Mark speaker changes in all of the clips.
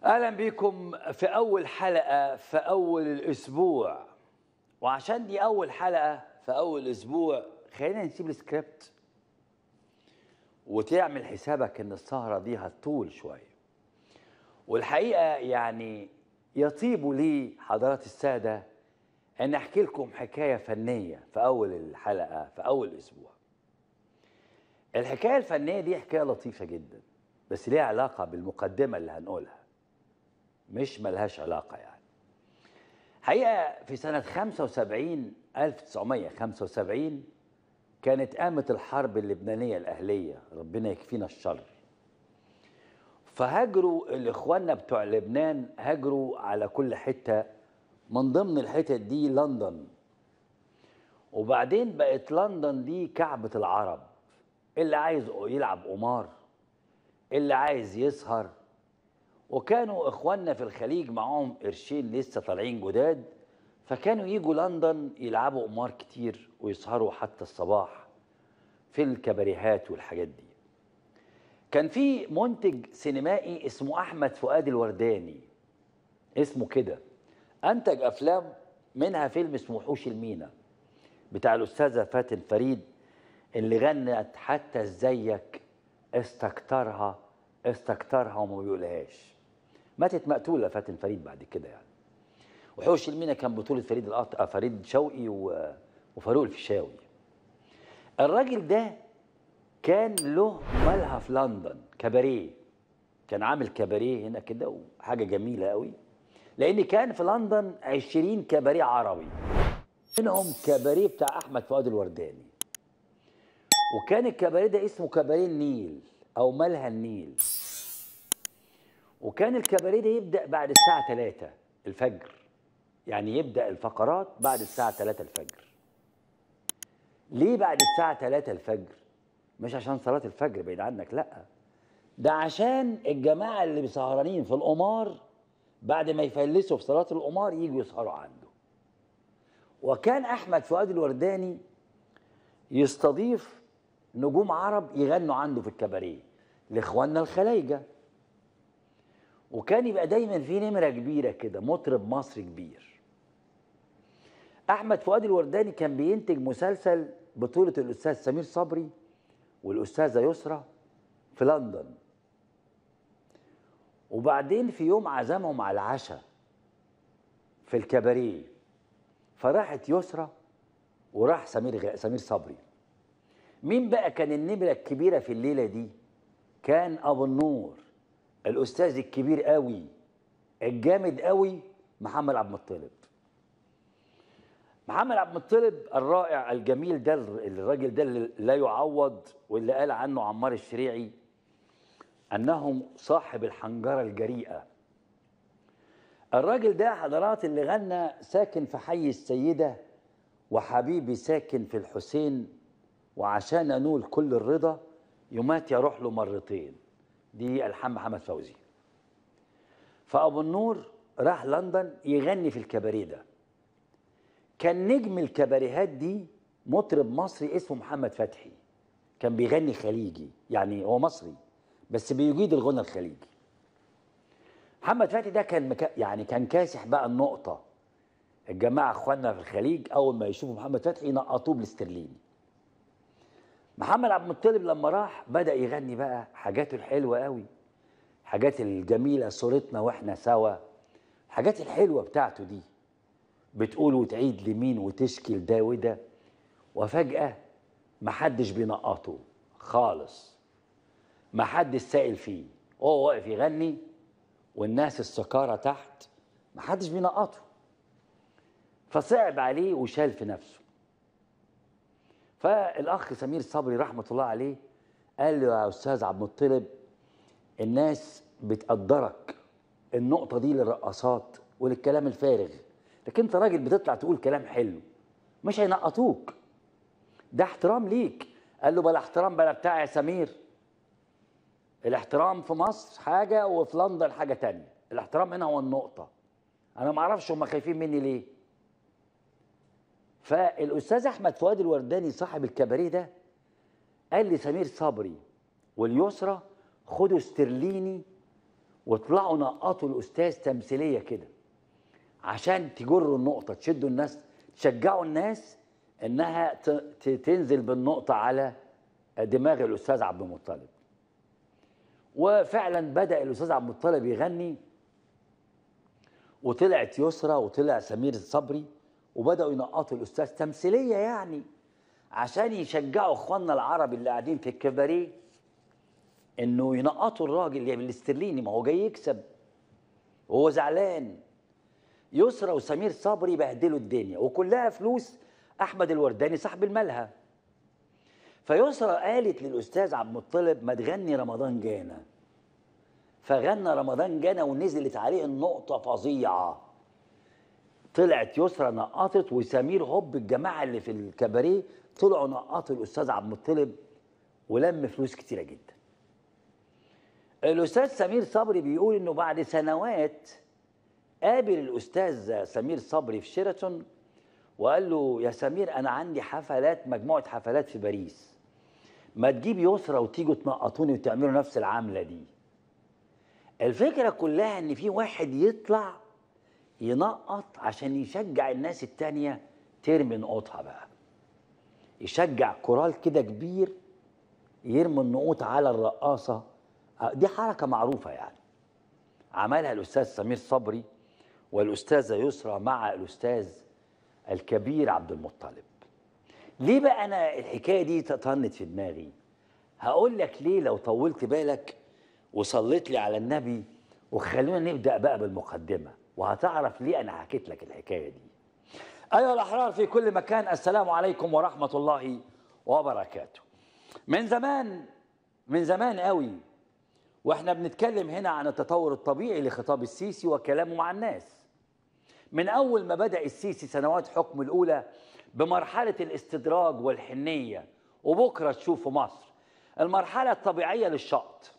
Speaker 1: اهلا بيكم في اول حلقه في اول الاسبوع وعشان دي اول حلقه في اول اسبوع خلينا نسيب السكريبت وتعمل حسابك ان السهره دي هتطول شويه والحقيقه يعني يطيب لي حضرات الساده ان احكي لكم حكايه فنيه في اول الحلقه في اول اسبوع الحكايه الفنيه دي حكايه لطيفه جدا بس ليها علاقه بالمقدمه اللي هنقولها مش ملهاش علاقه يعني حقيقه في سنه 75 1975 كانت قامت الحرب اللبنانيه الاهليه ربنا يكفينا الشر فهاجروا الاخواننا بتوع لبنان هاجروا على كل حته من ضمن الحتت دي لندن وبعدين بقت لندن دي كعبة العرب اللي عايز يلعب قمار اللي عايز يسهر وكانوا اخواننا في الخليج معاهم قرشين لسه طالعين جداد فكانوا يجوا لندن يلعبوا قمار كتير ويسهروا حتى الصباح في الكباريهات والحاجات دي كان في منتج سينمائي اسمه احمد فؤاد الورداني اسمه كده انتج افلام منها فيلم اسمه وحوش المينا بتاع الاستاذه فاتن فريد اللي غنت حتى ازيك استكترها استكترها وما بيقولهاش ماتت مقتوله فاتن فريد بعد كده يعني وحوش المينا كان بطوله فريد القط... فريد شوقي و... وفاروق الفيشاوي الراجل ده كان له ملهى في لندن كباريه كان عامل كباريه هنا كده وحاجه جميله قوي لان كان في لندن 20 كباريه عربي منهم كباريه بتاع احمد فؤاد الورداني وكان الكباريه ده اسمه كباريه النيل او ملهى النيل وكان الكباريه ده يبدا بعد الساعه 3 الفجر يعني يبدا الفقرات بعد الساعه 3 الفجر ليه بعد الساعه 3 الفجر مش عشان صلاه الفجر بعيد عنك لا ده عشان الجماعه اللي سهرانين في القمار بعد ما يفلسوا في صلاه القمار يجوا يسهروا عنده وكان احمد فؤاد الورداني يستضيف نجوم عرب يغنوا عنده في الكباريه لاخواننا الخلايجه وكان يبقى دايما في نمره كبيره كده مطرب مصري كبير احمد فؤاد الورداني كان بينتج مسلسل بطوله الاستاذ سمير صبري والاستاذه يسرى في لندن وبعدين في يوم عزمهم على العشاء في الكباريه فراحت يسرى وراح سمير غ... سمير صبري مين بقى كان النمره الكبيره في الليله دي كان ابو النور الاستاذ الكبير قوي الجامد قوي محمد عبد المطلب محمد عبد المطلب الرائع الجميل ده الراجل ده اللي لا يعوض واللي قال عنه عمار الشريعي انه صاحب الحنجره الجريئه الراجل ده حضرات اللي غنى ساكن في حي السيده وحبيبي ساكن في الحسين وعشان انول كل الرضا يمات يروح له مرتين دي الحان محمد فوزي فابو النور راح لندن يغني في الكباريه ده كان نجم الكباريهات دي مطرب مصري اسمه محمد فتحي كان بيغني خليجي يعني هو مصري بس بيجيد الغنى الخليجي محمد فتحي ده كان مكا يعني كان كاسح بقى النقطة الجماعة اخواننا في الخليج أول ما يشوفوا محمد فتحي ينقطوه بالاسترليني محمد عبد المطلب لما راح بدأ يغني بقى حاجاته الحلوة قوي حاجات الجميلة صورتنا واحنا سوا الحاجات الحلوة بتاعته دي بتقول وتعيد لمين وتشكي لده وده وفجأة محدش بينقطه خالص محدش سائل فيه هو واقف يغني والناس السكارة تحت محدش بينقطه فصعب عليه وشال في نفسه فالأخ سمير صبري رحمة الله عليه قال له يا أستاذ عبد المطلب الناس بتقدرك النقطة دي للرقصات وللكلام الفارغ لكن انت راجل بتطلع تقول كلام حلو مش هينقطوك ده احترام ليك قال له بلا احترام بلا بتاع يا سمير الاحترام في مصر حاجه وفي لندن حاجه تانية الاحترام هنا هو النقطه انا ما اعرفش هم خايفين مني ليه فالاستاذ احمد فؤاد الورداني صاحب الكباريه ده قال لسمير صبري واليسرى خدوا استرليني وطلعوا نقطوا الاستاذ تمثيليه كده عشان تجروا النقطه تشدوا الناس تشجعوا الناس انها ت- ت- تنزل بالنقطه على دماغ الاستاذ عبد المطلب وفعلا بدا الاستاذ عبد المطلب يغني وطلعت يسرى وطلع سمير صبري وبداوا ينقطوا الاستاذ تمثيليه يعني عشان يشجعوا اخواننا العرب اللي قاعدين في الكباريه انه ينقطوا الراجل اللي بالاسترليني ما هو جاي يكسب وهو زعلان يسرى وسمير صبري بهدلوا الدنيا وكلها فلوس احمد الورداني صاحب الملهى فيسرى قالت للاستاذ عبد المطلب ما تغني رمضان جانا فغنى رمضان جانا ونزلت عليه النقطه فظيعه طلعت يسرى نقطت وسمير هوب الجماعه اللي في الكباريه طلعوا نقطوا الاستاذ عبد المطلب ولم فلوس كتيره جدا الاستاذ سمير صبري بيقول انه بعد سنوات قابل الاستاذ سمير صبري في شيراتون وقال له يا سمير انا عندي حفلات مجموعه حفلات في باريس ما تجيب يسرى وتيجوا تنقطوني وتعملوا نفس العمله دي الفكره كلها ان في واحد يطلع ينقط عشان يشجع الناس التانية ترمي نقوطها بقى يشجع كورال كده كبير يرمي النقوط على الرقاصة آه، دي حركة معروفة يعني عملها الأستاذ سمير صبري والأستاذة يسرى مع الأستاذ الكبير عبد المطلب ليه بقى أنا الحكاية دي طنت في دماغي هقول لك ليه لو طولت بالك وصليت لي على النبي وخلونا نبدأ بقى بالمقدمة وهتعرف ليه أنا حكيت لك الحكاية دي أيها الأحرار في كل مكان السلام عليكم ورحمة الله وبركاته من زمان من زمان قوي واحنا بنتكلم هنا عن التطور الطبيعي لخطاب السيسي وكلامه مع الناس من أول ما بدأ السيسي سنوات حكمه الأولى بمرحلة الاستدراج والحنية وبكرة تشوفوا مصر المرحلة الطبيعية للشط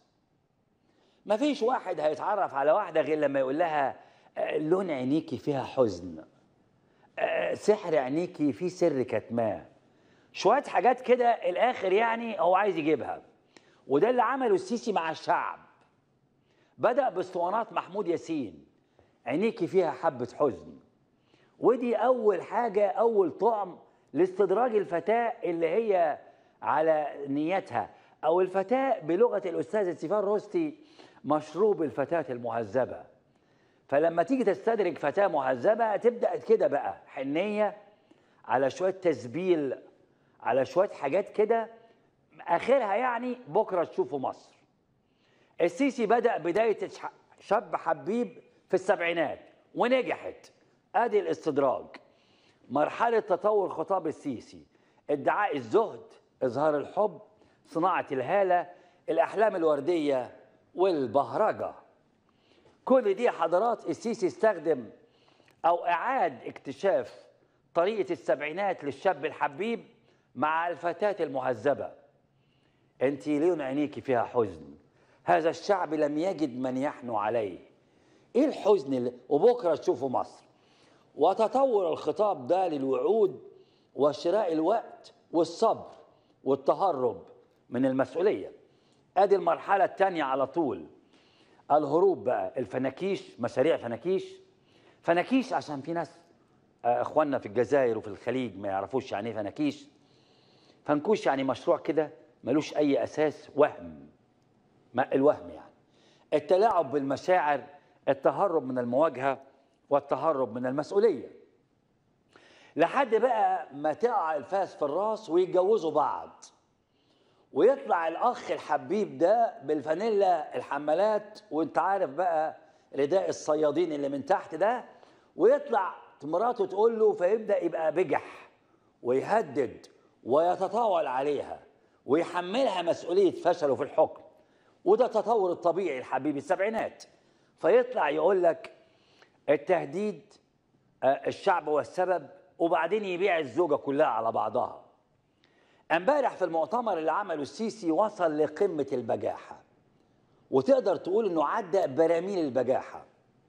Speaker 1: مفيش واحد هيتعرف على واحدة غير لما يقول لها آه، لون عينيكي فيها حزن آه، سحر عينيكي فيه سر كتماه شوية حاجات كده الآخر يعني هو عايز يجيبها وده اللي عمله السيسي مع الشعب بدأ باسطوانات محمود ياسين عينيكي فيها حبة حزن ودي أول حاجة أول طعم لاستدراج الفتاة اللي هي على نيتها أو الفتاة بلغة الأستاذ ستيفان روستي مشروب الفتاة المهذبة فلما تيجي تستدرج فتاة مهذبة تبدأ كده بقى حنية على شوية تسبيل على شوية حاجات كده آخرها يعني بكرة تشوفوا مصر السيسي بدأ بداية ش- شاب حبيب في السبعينات ونجحت ادي الاستدراج مرحلة تطور خطاب السيسي ادعاء الزهد اظهار الحب صناعة الهالة الاحلام الوردية والبهرجة كل دي حضارات السيسي استخدم او اعاد اكتشاف طريقة السبعينات للشاب الحبيب مع الفتاة المهذبة انت لون عينيكي فيها حزن هذا الشعب لم يجد من يحنو عليه ايه الحزن اللي وبكره تشوفوا مصر وتطور الخطاب ده للوعود وشراء الوقت والصبر والتهرب من المسؤوليه ادي المرحله الثانيه على طول الهروب بقى الفناكيش مشاريع فناكيش فناكيش عشان في ناس آه، اخواننا في الجزائر وفي الخليج ما يعرفوش يعني ايه فناكيش فنكوش يعني مشروع كده ملوش اي اساس وهم ما الوهم يعني التلاعب بالمشاعر التهرب من المواجهه والتهرب من المسؤوليه لحد بقى ما تقع الفاس في الراس ويتجوزوا بعض ويطلع الاخ الحبيب ده بالفانيلا الحمالات وانت عارف بقى رداء الصيادين اللي من تحت ده ويطلع مراته تقول له فيبدا يبقى بجح ويهدد ويتطاول عليها ويحملها مسؤوليه فشله في الحكم وده التطور الطبيعي الحبيب السبعينات فيطلع يقول لك التهديد آه، الشعب هو السبب وبعدين يبيع الزوجه كلها على بعضها امبارح في المؤتمر اللي عمله السيسي وصل لقمه البجاحه وتقدر تقول انه عدى براميل البجاحه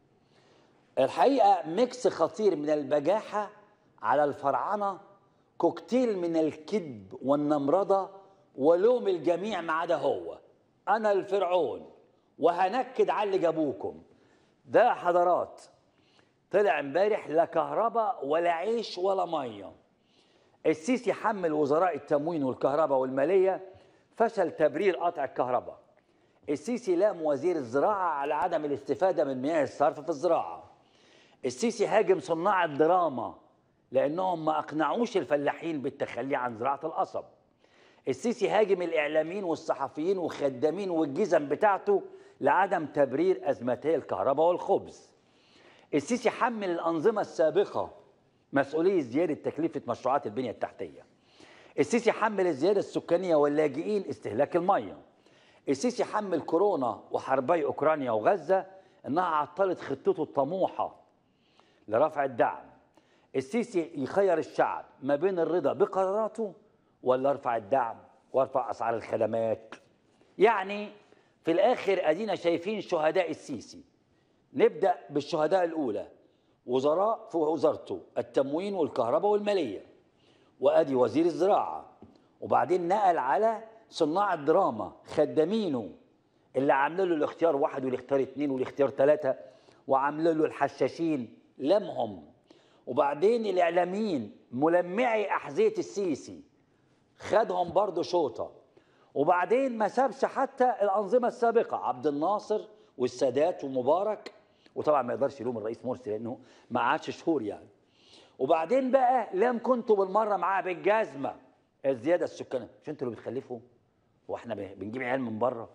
Speaker 1: الحقيقه ميكس خطير من البجاحه على الفرعنه كوكتيل من الكذب والنمرضه ولوم الجميع ما عدا هو انا الفرعون وهنكد على اللي جابوكم ده حضرات طلع امبارح لا كهرباء ولا عيش ولا ميه السيسي حمل وزراء التموين والكهرباء والماليه فشل تبرير قطع الكهرباء السيسي لام وزير الزراعه على عدم الاستفاده من مياه الصرف في الزراعه السيسي هاجم صناع الدراما لانهم ما اقنعوش الفلاحين بالتخلي عن زراعه القصب السيسي هاجم الاعلاميين والصحفيين والخدامين والجزم بتاعته لعدم تبرير ازمتي الكهرباء والخبز السيسي حمل الانظمه السابقه مسؤوليه زياده تكلفه مشروعات البنيه التحتيه السيسي حمل الزياده السكانيه واللاجئين استهلاك الميه السيسي حمل كورونا وحربي اوكرانيا وغزه انها عطلت خطته الطموحه لرفع الدعم السيسي يخير الشعب ما بين الرضا بقراراته ولا ارفع الدعم وارفع اسعار الخدمات يعني في الاخر ادينا شايفين شهداء السيسي نبدا بالشهداء الاولى وزراء في وزارته التموين والكهرباء والماليه وادي وزير الزراعه وبعدين نقل على صناع الدراما خدامينه اللي عامله له الاختيار واحد والاختيار اثنين والاختيار ثلاثه وعامله له الحشاشين لمهم وبعدين الاعلاميين ملمعي احذيه السيسي خدهم برضه شوطه وبعدين ما سابش حتى الانظمه السابقه عبد الناصر والسادات ومبارك وطبعا ما يقدرش يلوم الرئيس مرسي لانه ما قعدش شهور يعني وبعدين بقى لم كنتوا بالمره معاه بالجزمه الزياده السكانيه مش انتوا اللي بتخلفوا واحنا بنجيب عيال من بره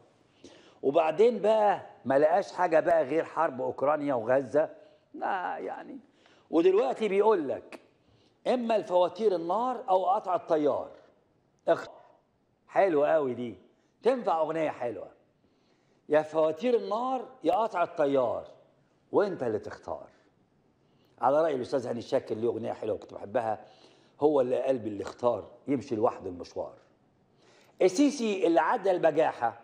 Speaker 1: وبعدين بقى ما لقاش حاجه بقى غير حرب اوكرانيا وغزه لا يعني ودلوقتي بيقول لك اما الفواتير النار او قطع الطيار اختار حلوه قوي دي تنفع اغنيه حلوه يا فواتير النار يا قطع الطيار وانت اللي تختار على راي الاستاذ هاني شاكر ليه اغنيه حلوه كنت بحبها هو اللي قلبي اللي اختار يمشي لوحده المشوار السيسي اللي عدى البجاحه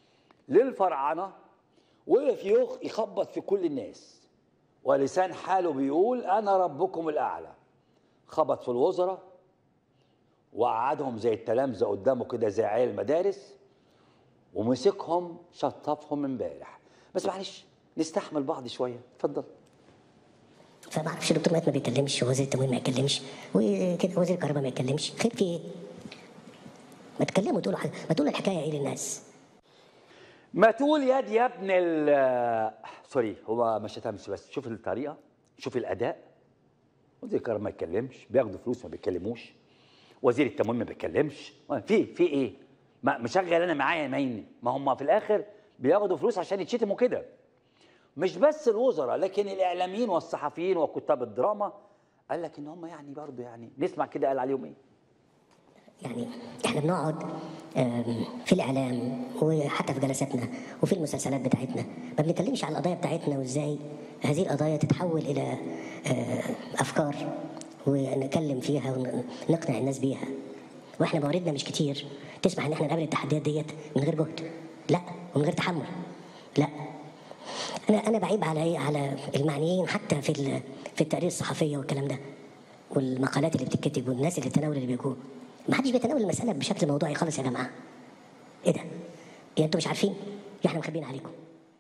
Speaker 1: للفرعنه وقف يخ يخبط في كل الناس ولسان حاله بيقول انا ربكم الاعلى خبط في الوزراء وقعدهم زي التلامذه قدامه كده زي عيال المدارس ومسكهم شطفهم امبارح بس معلش نستحمل بعض شويه اتفضل
Speaker 2: فما اعرفش دكتور مات ما بيتكلمش وزير التموين ما يتكلمش وكده وزير الكهرباء ما يتكلمش خير في ايه؟ ما تكلموا تقولوا حاجه ما تقولوا الحكايه ايه للناس
Speaker 1: ما تقول ياد يا ابن ال سوري هو ما شتمش بس شوف الطريقه شوف الاداء وزير الكهرباء ما يتكلمش بياخدوا فلوس ما بيتكلموش وزير التموين ما بيتكلمش في في ايه؟ ما مشغل انا معايا مين؟ ما هم في الاخر بياخدوا فلوس عشان يتشتموا كده مش بس الوزراء لكن الاعلاميين والصحفيين وكتاب الدراما قال لك ان هم يعني برضه يعني نسمع كده قال عليهم ايه؟
Speaker 2: يعني احنا بنقعد آم، في الاعلام وحتى في جلساتنا وفي المسلسلات بتاعتنا ما بنتكلمش على القضايا بتاعتنا وازاي هذه القضايا تتحول الى آه، افكار ونتكلم فيها ونقنع الناس بيها واحنا مواردنا مش كتير تسمح ان احنا نقابل التحديات ديت من غير جهد لا ومن غير تحمل لا انا انا بعيب على ايه على المعنيين حتى في ال- في التقارير الصحفيه والكلام ده والمقالات اللي بتتكتب والناس اللي بتتناول اللي بيجوا ما حدش بيتناول المساله بشكل موضوعي خالص يا جماعه ايه ده يا انتوا مش عارفين يا احنا مخبيين عليكم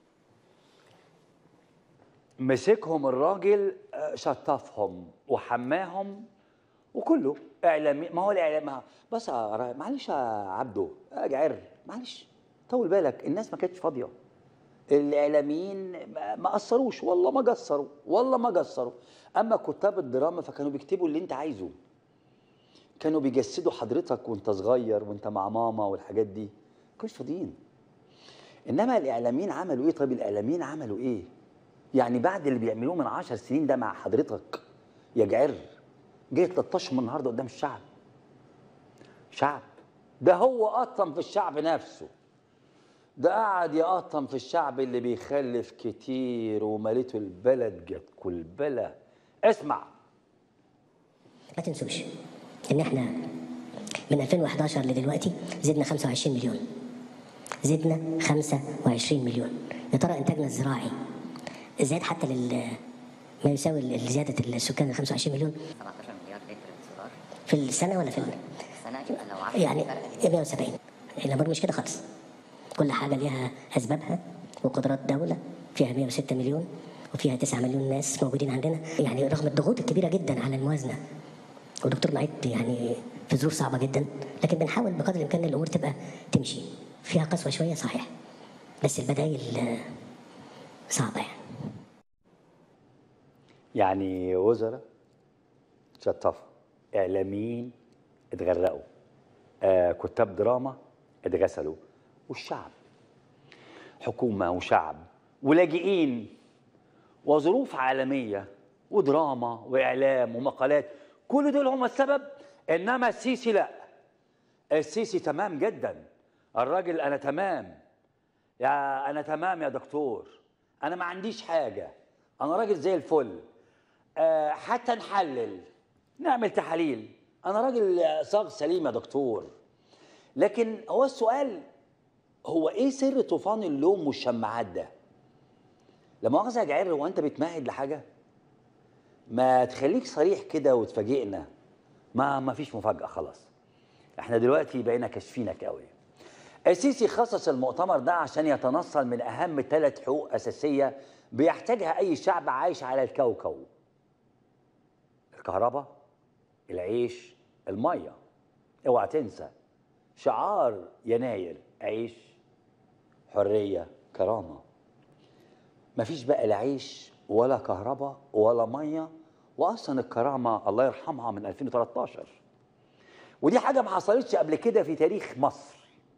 Speaker 1: مسكهم الراجل آه، شطفهم وحماهم وكله اعلامي ما هو الاعلام ما- بس يا را- معلش يا عبده يا جعر معلش طول بالك الناس ما كانتش فاضيه الاعلاميين ما- ما قصروش والله ما قصروا والله ما قصروا اما كتاب الدراما فكانوا بيكتبوا اللي انت عايزه كانوا بيجسدوا حضرتك وانت صغير وانت مع ماما والحاجات دي ما كانوش فاضيين انما الاعلاميين عملوا ايه طيب الاعلاميين عملوا ايه يعني بعد اللي بيعملوه من عشر سنين ده مع حضرتك يا جعر جاي تلطشهم النهارده قدام الشعب شعب ده هو قطم في الشعب نفسه ده قعد يقطم في الشعب اللي بيخلف كتير ومالته البلد جت كل بلا اسمع
Speaker 2: ما تنسوش ان احنا من 2011 لدلوقتي زدنا 25 مليون زدنا 25 مليون يا ترى انتاجنا الزراعي زاد حتى لل ما يساوي زياده السكان ال 25 مليون
Speaker 3: 17 مليار لتر سولار
Speaker 2: في السنه ولا في ال...
Speaker 3: السنة يبقى لو عملت
Speaker 2: يعني
Speaker 3: الفرق
Speaker 2: 170 الامور مش كده خالص كل حاجه ليها اسبابها وقدرات دولة فيها 106 مليون وفيها 9 مليون ناس موجودين عندنا يعني رغم الضغوط الكبيرة جدا على الموازنة ودكتور معيد يعني في ظروف صعبة جدا لكن بنحاول بقدر الإمكان الأمور تبقى تمشي فيها قسوة شوية صحيح بس البدايل آه، صعبة يعني
Speaker 1: يعني وزراء شطفوا اعلاميين اتغرقوا آه كتاب دراما اتغسلوا والشعب حكومه وشعب ولاجئين وظروف عالميه ودراما واعلام ومقالات كل دول هم السبب انما السيسي لا السيسي تمام جدا الراجل انا تمام يا انا تمام يا دكتور انا ما عنديش حاجه انا راجل زي الفل آه، حتى نحلل نعمل تحاليل انا راجل صاغ سليم يا دكتور لكن هو السؤال هو ايه سر طوفان اللوم والشماعات ده لما مؤاخذه يا جعير هو انت بتمهد لحاجه ما تخليك صريح كده وتفاجئنا ما ما فيش مفاجاه خلاص احنا دلوقتي بقينا كاشفينك قوي السيسي خصص المؤتمر ده عشان يتنصل من اهم ثلاث حقوق اساسيه بيحتاجها اي شعب عايش على الكوكب الكهرباء العيش الميه اوعى تنسى شعار يناير عيش حريه كرامه مفيش بقى لا عيش ولا كهرباء ولا ميه واصلا الكرامه الله يرحمها من 2013 ودي حاجه ما حصلتش قبل كده في تاريخ مصر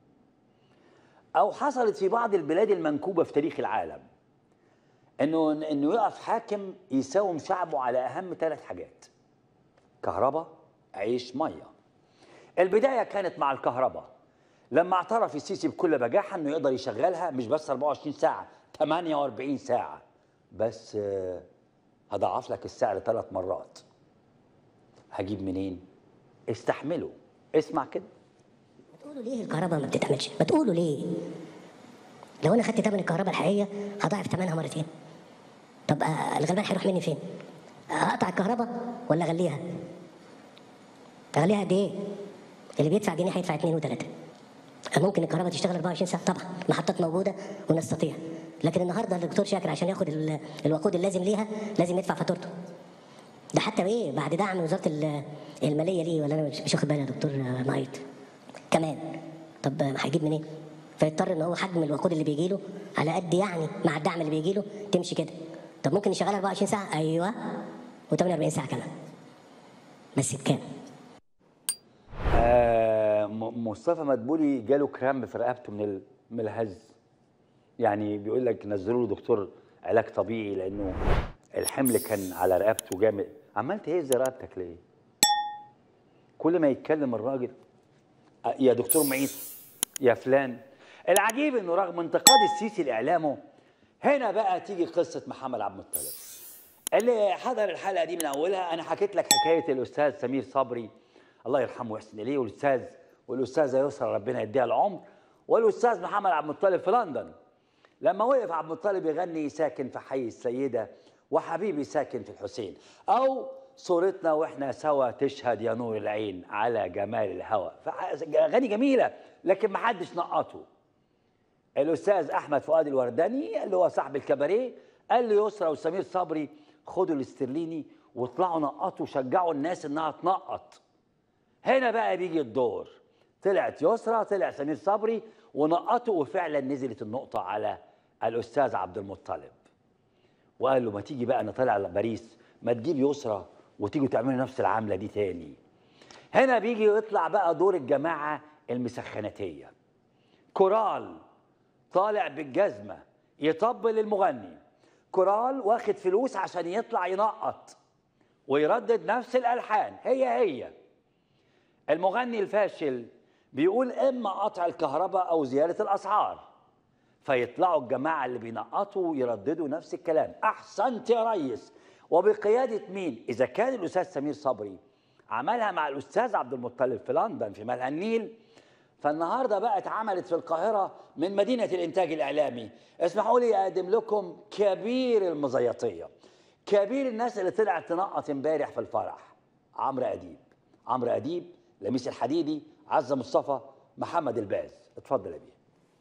Speaker 1: او حصلت في بعض البلاد المنكوبه في تاريخ العالم انه انه يقف حاكم يساوم شعبه على اهم ثلاث حاجات كهرباء عيش ميه البدايه كانت مع الكهرباء لما اعترف السيسي بكل بجاحه انه يقدر يشغلها مش بس 24 ساعه 48 ساعه بس آه، هضاعف لك السعر ثلاث مرات هجيب منين استحمله اسمع كده
Speaker 2: تقولوا ليه الكهرباء ما بتتعملش؟ ما تقولوا ليه؟ لو انا خدت ثمن الكهرباء الحقيقيه هضاعف ثمنها مرتين. طب آه، الغلبان هيروح مني فين؟ آه، اقطع الكهرباء ولا اغليها؟ اغليها قد ايه؟ اللي بيدفع جنيه هيدفع اثنين وثلاثه. ممكن الكهرباء تشتغل 24 ساعه طبعا محطات موجوده ونستطيع لكن النهارده الدكتور شاكر عشان ياخد ال- الوقود اللازم ليها لازم يدفع فاتورته ده حتى ايه بعد دعم وزاره ال- الماليه ليه ولا انا مش مش واخد بالي يا دكتور آه، معيط كمان طب آه، هيجيب منين؟ فيضطر ان هو حجم الوقود اللي بيجي له على قد يعني مع الدعم اللي بيجي له تمشي كده طب ممكن يشغلها 24 ساعه ايوه و48 ساعه كمان بس بكام؟
Speaker 1: آه م- مصطفى مدبولي جاله كرامب في رقبته من ال- من الهز يعني بيقول لك نزلوا له دكتور علاج طبيعي لانه الحمل كان على رقبته جامد عمال تهز رقبتك ليه؟ كل ما يتكلم الراجل آه، يا دكتور معيد يا فلان العجيب انه رغم انتقاد السيسي لاعلامه هنا بقى تيجي قصه محمد عبد المطلب اللي حضر الحلقه دي من اولها انا حكيت لك حكايه الاستاذ سمير صبري الله يرحمه ويحسن اليه والاستاذ والاستاذه يسرى ربنا يديها العمر والاستاذ محمد عبد المطلب في لندن لما وقف عبد المطلب يغني ساكن في حي السيده وحبيبي ساكن في الحسين او صورتنا واحنا سوا تشهد يا نور العين على جمال الهوى اغاني جميله لكن ما حدش نقطه الاستاذ احمد فؤاد الورداني اللي هو صاحب الكباريه قال لي يسرى وسمير صبري خدوا الاسترليني واطلعوا نقطوا شجعوا الناس انها تنقط هنا بقى بيجي الدور طلعت يسرى طلع سمير صبري ونقطوا وفعلا نزلت النقطه على الاستاذ عبد المطلب وقال له ما تيجي بقى انا طالع باريس ما تجيب يسرى وتيجوا تعملوا نفس العمله دي تاني هنا بيجي يطلع بقى دور الجماعه المسخناتيه كورال طالع بالجزمة يطبل المغني كورال واخد فلوس عشان يطلع ينقط ويردد نفس الألحان هي هي المغني الفاشل بيقول إما قطع الكهرباء أو زيادة الأسعار فيطلعوا الجماعة اللي بينقطوا يرددوا نفس الكلام أحسنت يا ريس وبقيادة مين إذا كان الأستاذ سمير صبري عملها مع الأستاذ عبد المطلب في لندن في ملهى النيل فالنهارده بقى اتعملت في القاهره من مدينه الانتاج الاعلامي اسمحوا لي اقدم لكم كبير المزيطيه كبير الناس اللي طلعت تنقط امبارح في الفرح عمرو اديب عمرو اديب لميس الحديدي عزه مصطفى محمد الباز اتفضل يا بيه
Speaker 2: لان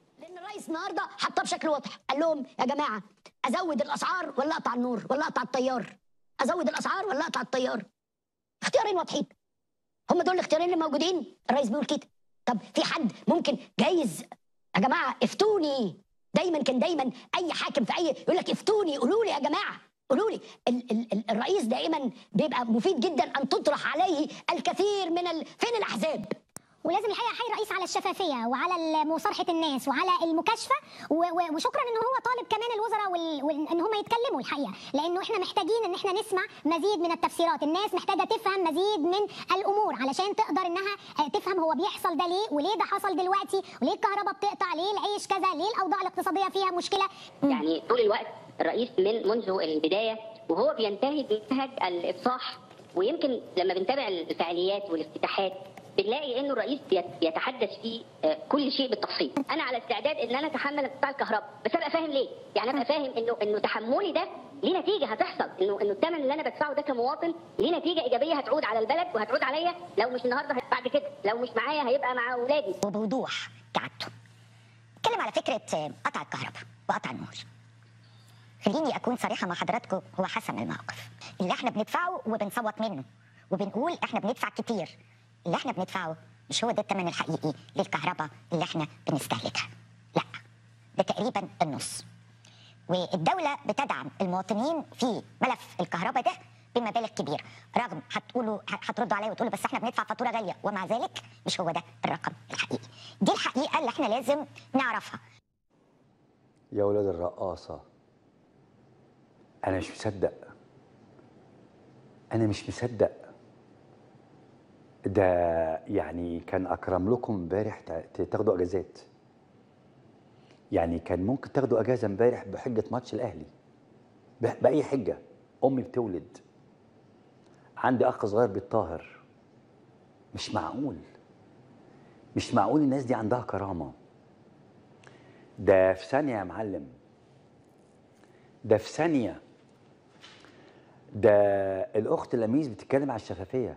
Speaker 4: الرئيس النهارده حطها بشكل واضح قال لهم يا جماعه ازود الاسعار ولا اقطع النور ولا اقطع التيار ازود الاسعار ولا اقطع التيار اختيارين واضحين هم دول الاختيارين اللي موجودين الرئيس بيقول كده طب في حد ممكن جايز يا جماعه افتوني دايما كان دايما اي حاكم في اي يقول لك افتوني قولوا لي يا جماعه قولوا لي ال- ال- ال- الرئيس دائما بيبقى مفيد جدا ان تطرح عليه الكثير من ال... فين الاحزاب
Speaker 5: ولازم الحقيقه احيي الرئيس على الشفافيه وعلى مصارحه الناس وعلى المكاشفه و- و- وشكرا ان هو طالب كمان الوزراء وال- وال- ان هم يتكلموا الحقيقه لانه احنا محتاجين ان احنا نسمع مزيد من التفسيرات الناس محتاجه تفهم مزيد من الامور علشان تقدر انها آه، تفهم هو بيحصل ده ليه وليه ده حصل دلوقتي وليه الكهرباء بتقطع ليه العيش كذا ليه الاوضاع الاقتصاديه فيها مشكله
Speaker 6: يعني طول الوقت الرئيس من منذ البدايه وهو بينتهي بمنهج الافصاح ويمكن لما بنتابع الفعاليات والافتتاحات بنلاقي انه الرئيس بيت- بيتحدث في آه، كل شيء بالتفصيل انا على استعداد ان انا اتحمل قطاع الكهرباء بس ابقى فاهم ليه يعني ابقى فاهم انه انه تحملي ده ليه نتيجه هتحصل انه انه الثمن اللي انا بدفعه ده كمواطن ليه نتيجه ايجابيه هتعود على البلد وهتعود عليا لو مش النهارده هيبقى بعد كده لو مش معايا هيبقى مع اولادي
Speaker 7: وبوضوح كعادته اتكلم على فكره قطع الكهرباء وقطع النور خليني اكون صريحه مع حضراتكم هو حسم الموقف اللي احنا بندفعه وبنصوت منه وبنقول احنا بندفع كتير اللي احنا بندفعه مش هو ده الثمن الحقيقي للكهرباء اللي احنا بنستهلكها لا ده تقريبا النص والدولة بتدعم المواطنين في ملف الكهرباء ده بمبالغ كبيرة رغم هتقولوا هتردوا عليا وتقولوا بس احنا بندفع فاتورة غالية ومع ذلك مش هو ده الرقم الحقيقي دي الحقيقة اللي احنا لازم نعرفها
Speaker 1: يا ولاد الرقاصة أنا مش مصدق أنا مش مصدق ده يعني كان أكرم لكم امبارح تا- تاخدوا أجازات يعني كان ممكن تاخدوا أجازة امبارح بحجة ماتش الأهلي ب- بأي حجة أمي بتولد عندي أخ صغير بالطاهر مش معقول مش معقول الناس دي عندها كرامه ده في ثانية يا معلم ده في ثانية ده الأخت لميس بتتكلم على الشفافية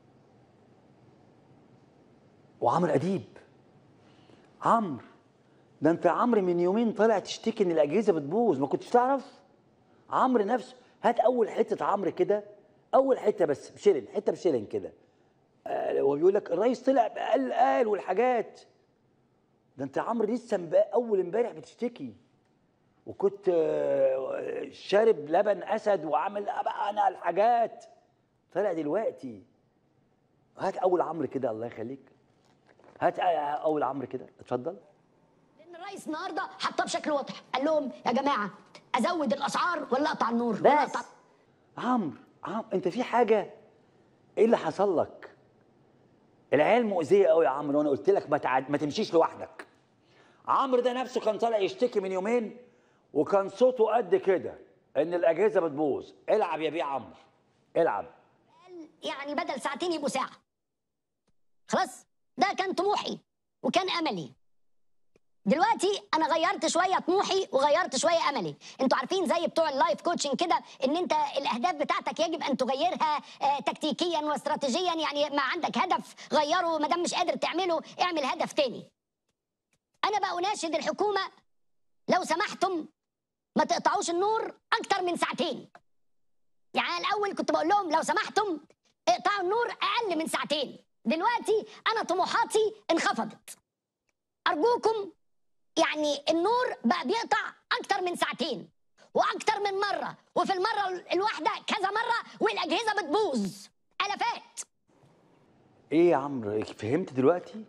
Speaker 1: وعمرو أديب عمرو ده أنت عمرو من يومين طالع تشتكي إن الأجهزة بتبوظ ما كنتش تعرف عمرو نفسه هات أول حتة عمرو كده أول حتة بس بشلن حتة بشلن كده آه، وبيقول لك الرئيس طلع قال قال والحاجات ده انت يا عمرو لسه امب- اول امبارح بتشتكي وكنت آه، شارب لبن اسد وعامل بقى انا الحاجات طلع دلوقتي هات اول عمرو كده الله يخليك هات آه، اول عمرو كده اتفضل
Speaker 4: لان الرئيس النهارده حطها بشكل واضح قال لهم يا جماعه ازود الاسعار ولا اقطع النور ولا
Speaker 1: بس
Speaker 4: اقطع
Speaker 1: عمرو عمرو انت في حاجه ايه اللي حصل لك العيال مؤذيه قوي يا عمرو وانا قلت لك ما, تعد... ما تمشيش لوحدك عمرو ده نفسه كان طالع يشتكي من يومين وكان صوته قد كده ان الاجهزه بتبوظ العب يا بيه عمرو العب
Speaker 4: يعني بدل ساعتين يبقوا ساعه خلاص ده كان طموحي وكان املي دلوقتي انا غيرت شويه طموحي وغيرت شويه املي انتوا عارفين زي بتوع اللايف كوتشنج كده ان انت الاهداف بتاعتك يجب ان تغيرها آه، تكتيكيا واستراتيجيا يعني ما عندك هدف غيره ما دام مش قادر تعمله اعمل هدف تاني انا بقى اناشد الحكومه لو سمحتم ما تقطعوش النور اكتر من ساعتين يعني أنا الاول كنت بقول لهم لو سمحتم اقطعوا النور اقل من ساعتين دلوقتي انا طموحاتي انخفضت ارجوكم يعني النور بقى بيقطع اكتر من ساعتين واكتر من مره وفي المره الواحده كذا مره والاجهزه بتبوظ الافات
Speaker 1: ايه يا عمرو فهمت دلوقتي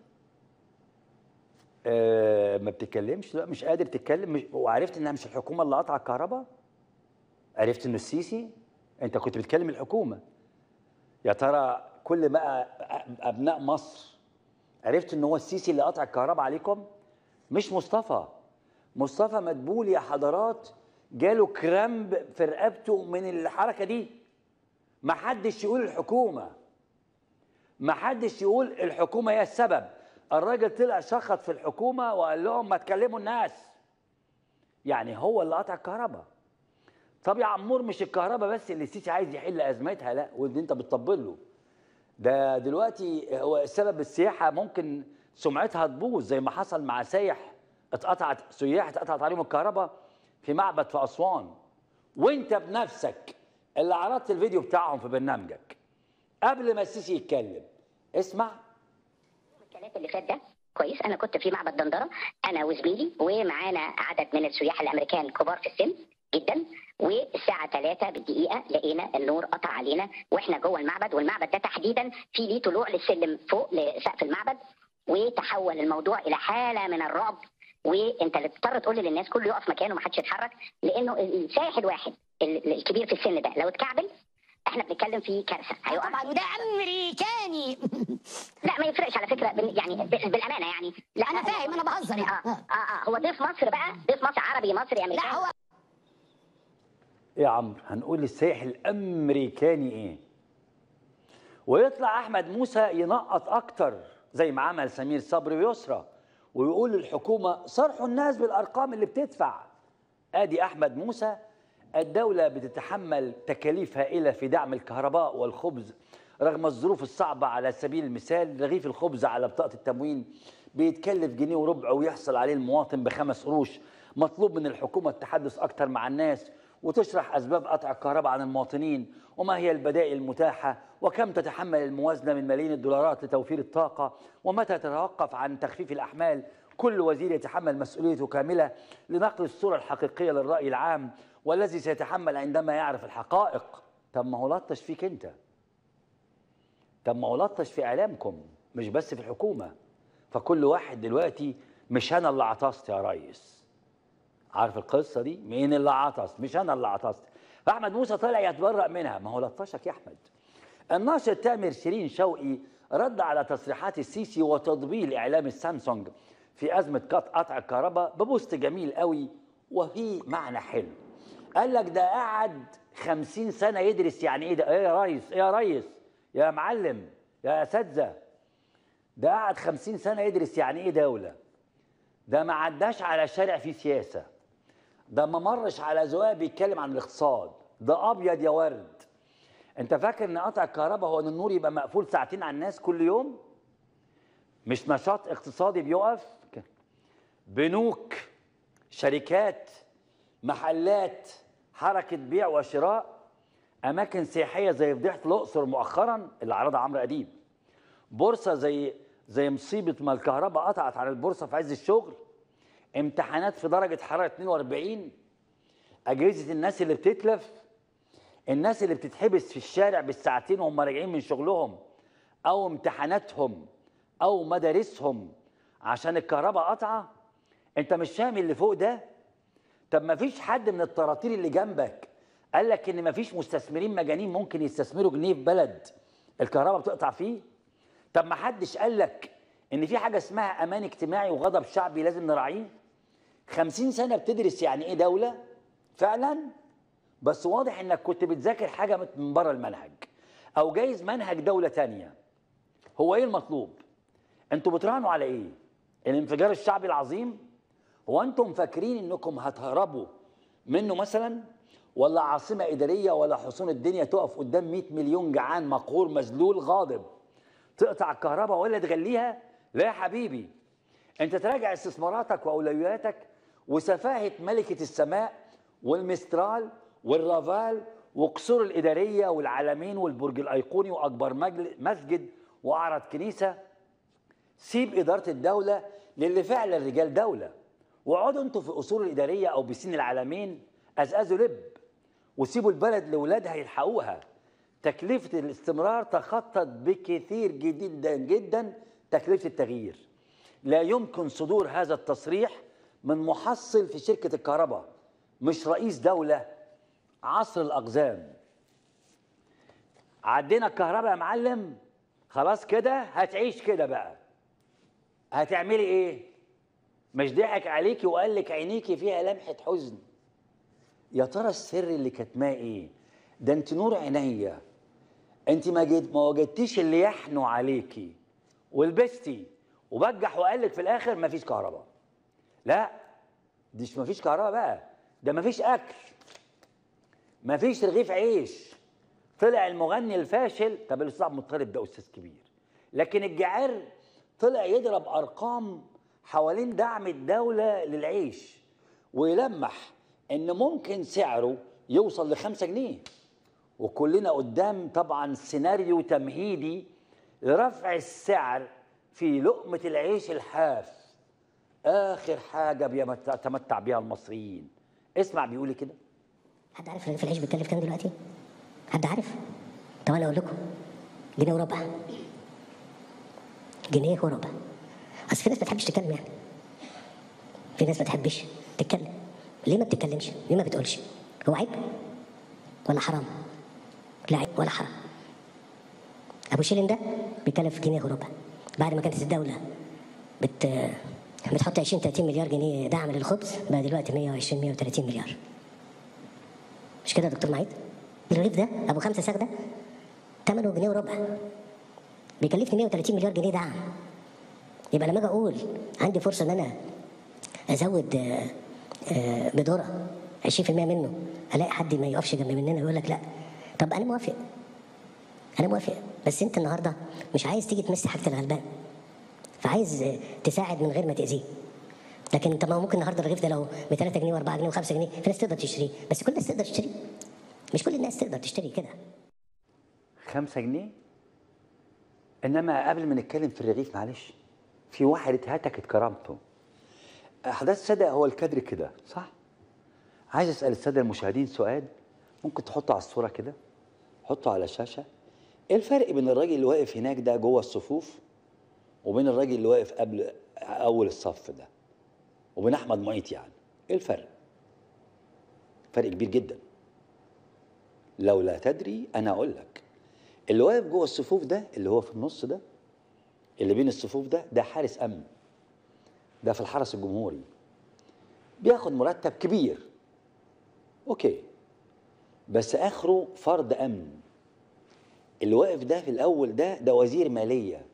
Speaker 1: آه ما بتتكلمش لا مش قادر تتكلم مش... وعرفت انها مش الحكومه اللي قطع الكهرباء عرفت انه السيسي انت كنت بتكلم الحكومه يا ترى كل بقى ابناء مصر عرفت ان هو السيسي اللي قطع الكهرباء عليكم مش مصطفى مصطفى مدبول يا حضرات جاله كرامب في رقبته من الحركه دي ما حدش يقول الحكومه ما حدش يقول الحكومه هي السبب الراجل طلع شخط في الحكومه وقال لهم ما تكلموا الناس يعني هو اللي قطع الكهرباء طب يا عمور مش الكهرباء بس اللي السيسي عايز يحل ازمتها لا واللي انت بتطبل له ده دلوقتي هو السبب السياحه ممكن سمعتها تبوظ زي ما حصل مع سايح اتقطعت سياح اتقطعت عليهم الكهرباء في معبد في اسوان وانت بنفسك اللي عرضت الفيديو بتاعهم في برنامجك قبل ما السيسي يتكلم اسمع
Speaker 6: الثلاث اللي فات ده كويس انا كنت في معبد دندره انا وزميلي ومعانا عدد من السياح الامريكان كبار في السن جدا والساعة 3 بالدقيقة لقينا النور قطع علينا واحنا جوه المعبد والمعبد ده تحديدا في ليه طلوع للسلم فوق لسقف المعبد وتحول الموضوع إلى حالة من الرعب وانت اللي تضطر تقول للناس كله يقف مكانه ومحدش يتحرك لانه السائح الواحد ال- الكبير في السن ده لو اتكعبل احنا بنتكلم في كارثه هيقع
Speaker 4: طبعا وده امريكاني
Speaker 6: لا ما يفرقش على فكره بال- يعني ب- بالامانه يعني لا
Speaker 4: انا فاهم انا بهزر
Speaker 6: اه
Speaker 4: يعني
Speaker 6: اه اه هو ضيف مصر بقى ضيف مصر عربي مصري امريكاني
Speaker 4: لا هو
Speaker 1: ايه يا عمرو هنقول للسائح الامريكاني ايه ويطلع احمد موسى ينقط اكتر زي ما عمل سمير صبري ويسرى ويقول للحكومه صرحوا الناس بالارقام اللي بتدفع ادي احمد موسى الدوله بتتحمل تكاليف هائله في دعم الكهرباء والخبز رغم الظروف الصعبه على سبيل المثال رغيف الخبز على بطاقه التموين بيتكلف جنيه وربع ويحصل عليه المواطن بخمس قروش مطلوب من الحكومه التحدث اكتر مع الناس وتشرح اسباب قطع الكهرباء عن المواطنين وما هي البدائل المتاحه وكم تتحمل الموازنه من ملايين الدولارات لتوفير الطاقه ومتى تتوقف عن تخفيف الاحمال كل وزير يتحمل مسؤوليته كامله لنقل الصوره الحقيقيه للراي العام والذي سيتحمل عندما يعرف الحقائق طب ما هو لطش فيك انت طب ما هو لطش في اعلامكم مش بس في الحكومه فكل واحد دلوقتي مش انا اللي عطست يا ريس عارف القصه دي مين اللي عطس مش انا اللي عطست فاحمد موسى طلع يتبرأ منها ما هو لطشك يا احمد الناشر تامر شيرين شوقي رد على تصريحات السيسي وتضليل اعلام السامسونج في ازمه قط- قطع الكهرباء ببوست جميل قوي وفيه معنى حلو قال لك ده قعد خمسين سنه يدرس يعني ايه ده ايه يا ريس ايه يا ريس يا معلم يا اساتذه ده قعد خمسين سنه يدرس يعني ايه دوله ده ما عداش على شارع فيه سياسه ده ما مرش على زوايا بيتكلم عن الاقتصاد ده ابيض يا ورد انت فاكر ان قطع الكهرباء هو ان النور يبقى مقفول ساعتين على الناس كل يوم مش نشاط اقتصادي بيقف بنوك شركات محلات حركه بيع وشراء اماكن سياحيه زي فضيحه الاقصر مؤخرا اللي عرضها عمرو اديب بورصه زي زي مصيبه ما الكهرباء قطعت على البورصه في عز الشغل امتحانات في درجه حراره 42 اجهزه الناس اللي بتتلف الناس اللي بتتحبس في الشارع بالساعتين وهم راجعين من شغلهم او امتحاناتهم او مدارسهم عشان الكهرباء قطعه انت مش فاهم اللي فوق ده طب ما فيش حد من الطراطير اللي جنبك قال لك ان ما فيش مستثمرين مجانين ممكن يستثمروا جنيه في بلد الكهرباء بتقطع فيه طب ما حدش قال لك ان في حاجه اسمها امان اجتماعي وغضب شعبي لازم نراعيه خمسين سنه بتدرس يعني ايه دوله فعلا بس واضح انك كنت بتذاكر حاجه مت- من بره المنهج او جايز منهج دوله تانية هو ايه المطلوب انتوا بتراهنوا على ايه الانفجار الشعبي العظيم هو انتم فاكرين انكم هتهربوا منه مثلا ولا عاصمه اداريه ولا حصون الدنيا تقف قدام 100 مليون جعان مقهور مذلول غاضب تقطع الكهرباء ولا تغليها لا يا حبيبي انت تراجع استثماراتك واولوياتك وسفاهه ملكه السماء والمسترال والرافال وقصور الاداريه والعلمين والبرج الايقوني واكبر مجل- مسجد واعرض كنيسه سيب اداره الدوله للي فعلا رجال دوله واقعدوا انتوا في قصور الاداريه او بسين العلمين ازازوا لب وسيبوا البلد لاولادها يلحقوها تكلفه الاستمرار تخطت بكثير جدا جدا تكلفه التغيير لا يمكن صدور هذا التصريح من محصل في شركه الكهرباء مش رئيس دوله عصر الاقزام عدينا الكهرباء يا معلم خلاص كده هتعيش كده بقى هتعملي ايه مش ضحك عليكي وقال لك عينيكي فيها لمحه حزن يا ترى السر اللي كاتماه ايه ده انت نور عينيا انت ما جد ما وجدتيش اللي يحنوا عليكي ولبستي وبجح وقال لك في الاخر مفيش كهرباء لا دي مش مفيش كهرباء بقى ده مفيش اكل مفيش رغيف عيش طلع المغني الفاشل طب الاستاذ عبد المطلب ده استاذ كبير لكن الجعير طلع يضرب ارقام حوالين دعم الدولة للعيش ويلمح إن ممكن سعره يوصل لخمسة جنيه وكلنا قدام طبعا سيناريو تمهيدي لرفع السعر في لقمة العيش الحاف آخر حاجة بيتمتع بها المصريين اسمع بيقول إيه كده
Speaker 2: حد عارف رغيف العيش بيتكلف كام دلوقتي؟ حد عارف؟ طب انا اقول لكم جنيه وربع جنيه وربع اصل في ناس ما بتحبش تتكلم يعني في ناس ما تحبش تتكلم ليه ما بتتكلمش؟ ليه ما بتقولش؟ هو عيب؟ ولا حرام؟ لا عيب ولا حرام ابو شيرين ده بيكلف جنيه وربع بعد ما كانت الدوله بت بتحط 20 30 مليار جنيه دعم للخبز بقى دلوقتي 120 130 مليار مش كده يا دكتور معيد؟ الرغيف ده ابو خمسه ساغ ده ثمنه جنيه وربع بيكلفني 130 مليار جنيه دعم يبقى لما اجي اقول عندي فرصه ان انا ازود آه، آه، بذره 20% منه الاقي حد ما يقفش جنب مننا ويقول لك لا طب انا موافق انا موافق بس انت النهارده مش عايز تيجي تمس حاجه الغلبان فعايز آه، تساعد من غير ما تاذيه لكن انت ما هو ممكن النهارده الرغيف ده لو ب 3 جنيه و4 جنيه و5 جنيه في ناس تقدر تشتريه بس كل الناس تقدر تشتريه مش كل الناس تقدر تشتري كده
Speaker 1: خمسة جنيه انما قبل ما نتكلم في الرغيف معلش في واحد اتهتكت كرامته احداث السادة هو الكادر كده صح عايز اسال الساده المشاهدين سؤال ممكن تحطه على الصوره كده حطه على الشاشه ايه الفرق بين الراجل اللي واقف هناك ده جوه الصفوف وبين الراجل اللي واقف قبل اول الصف ده وبين احمد معيط يعني ايه الفرق فرق كبير جدا لو لا تدري انا اقول لك اللي واقف جوه الصفوف ده اللي هو في النص ده اللي بين الصفوف ده ده حارس امن ده في الحرس الجمهوري بياخد مرتب كبير اوكي بس اخره فرد امن اللي واقف ده في الاول ده ده وزير ماليه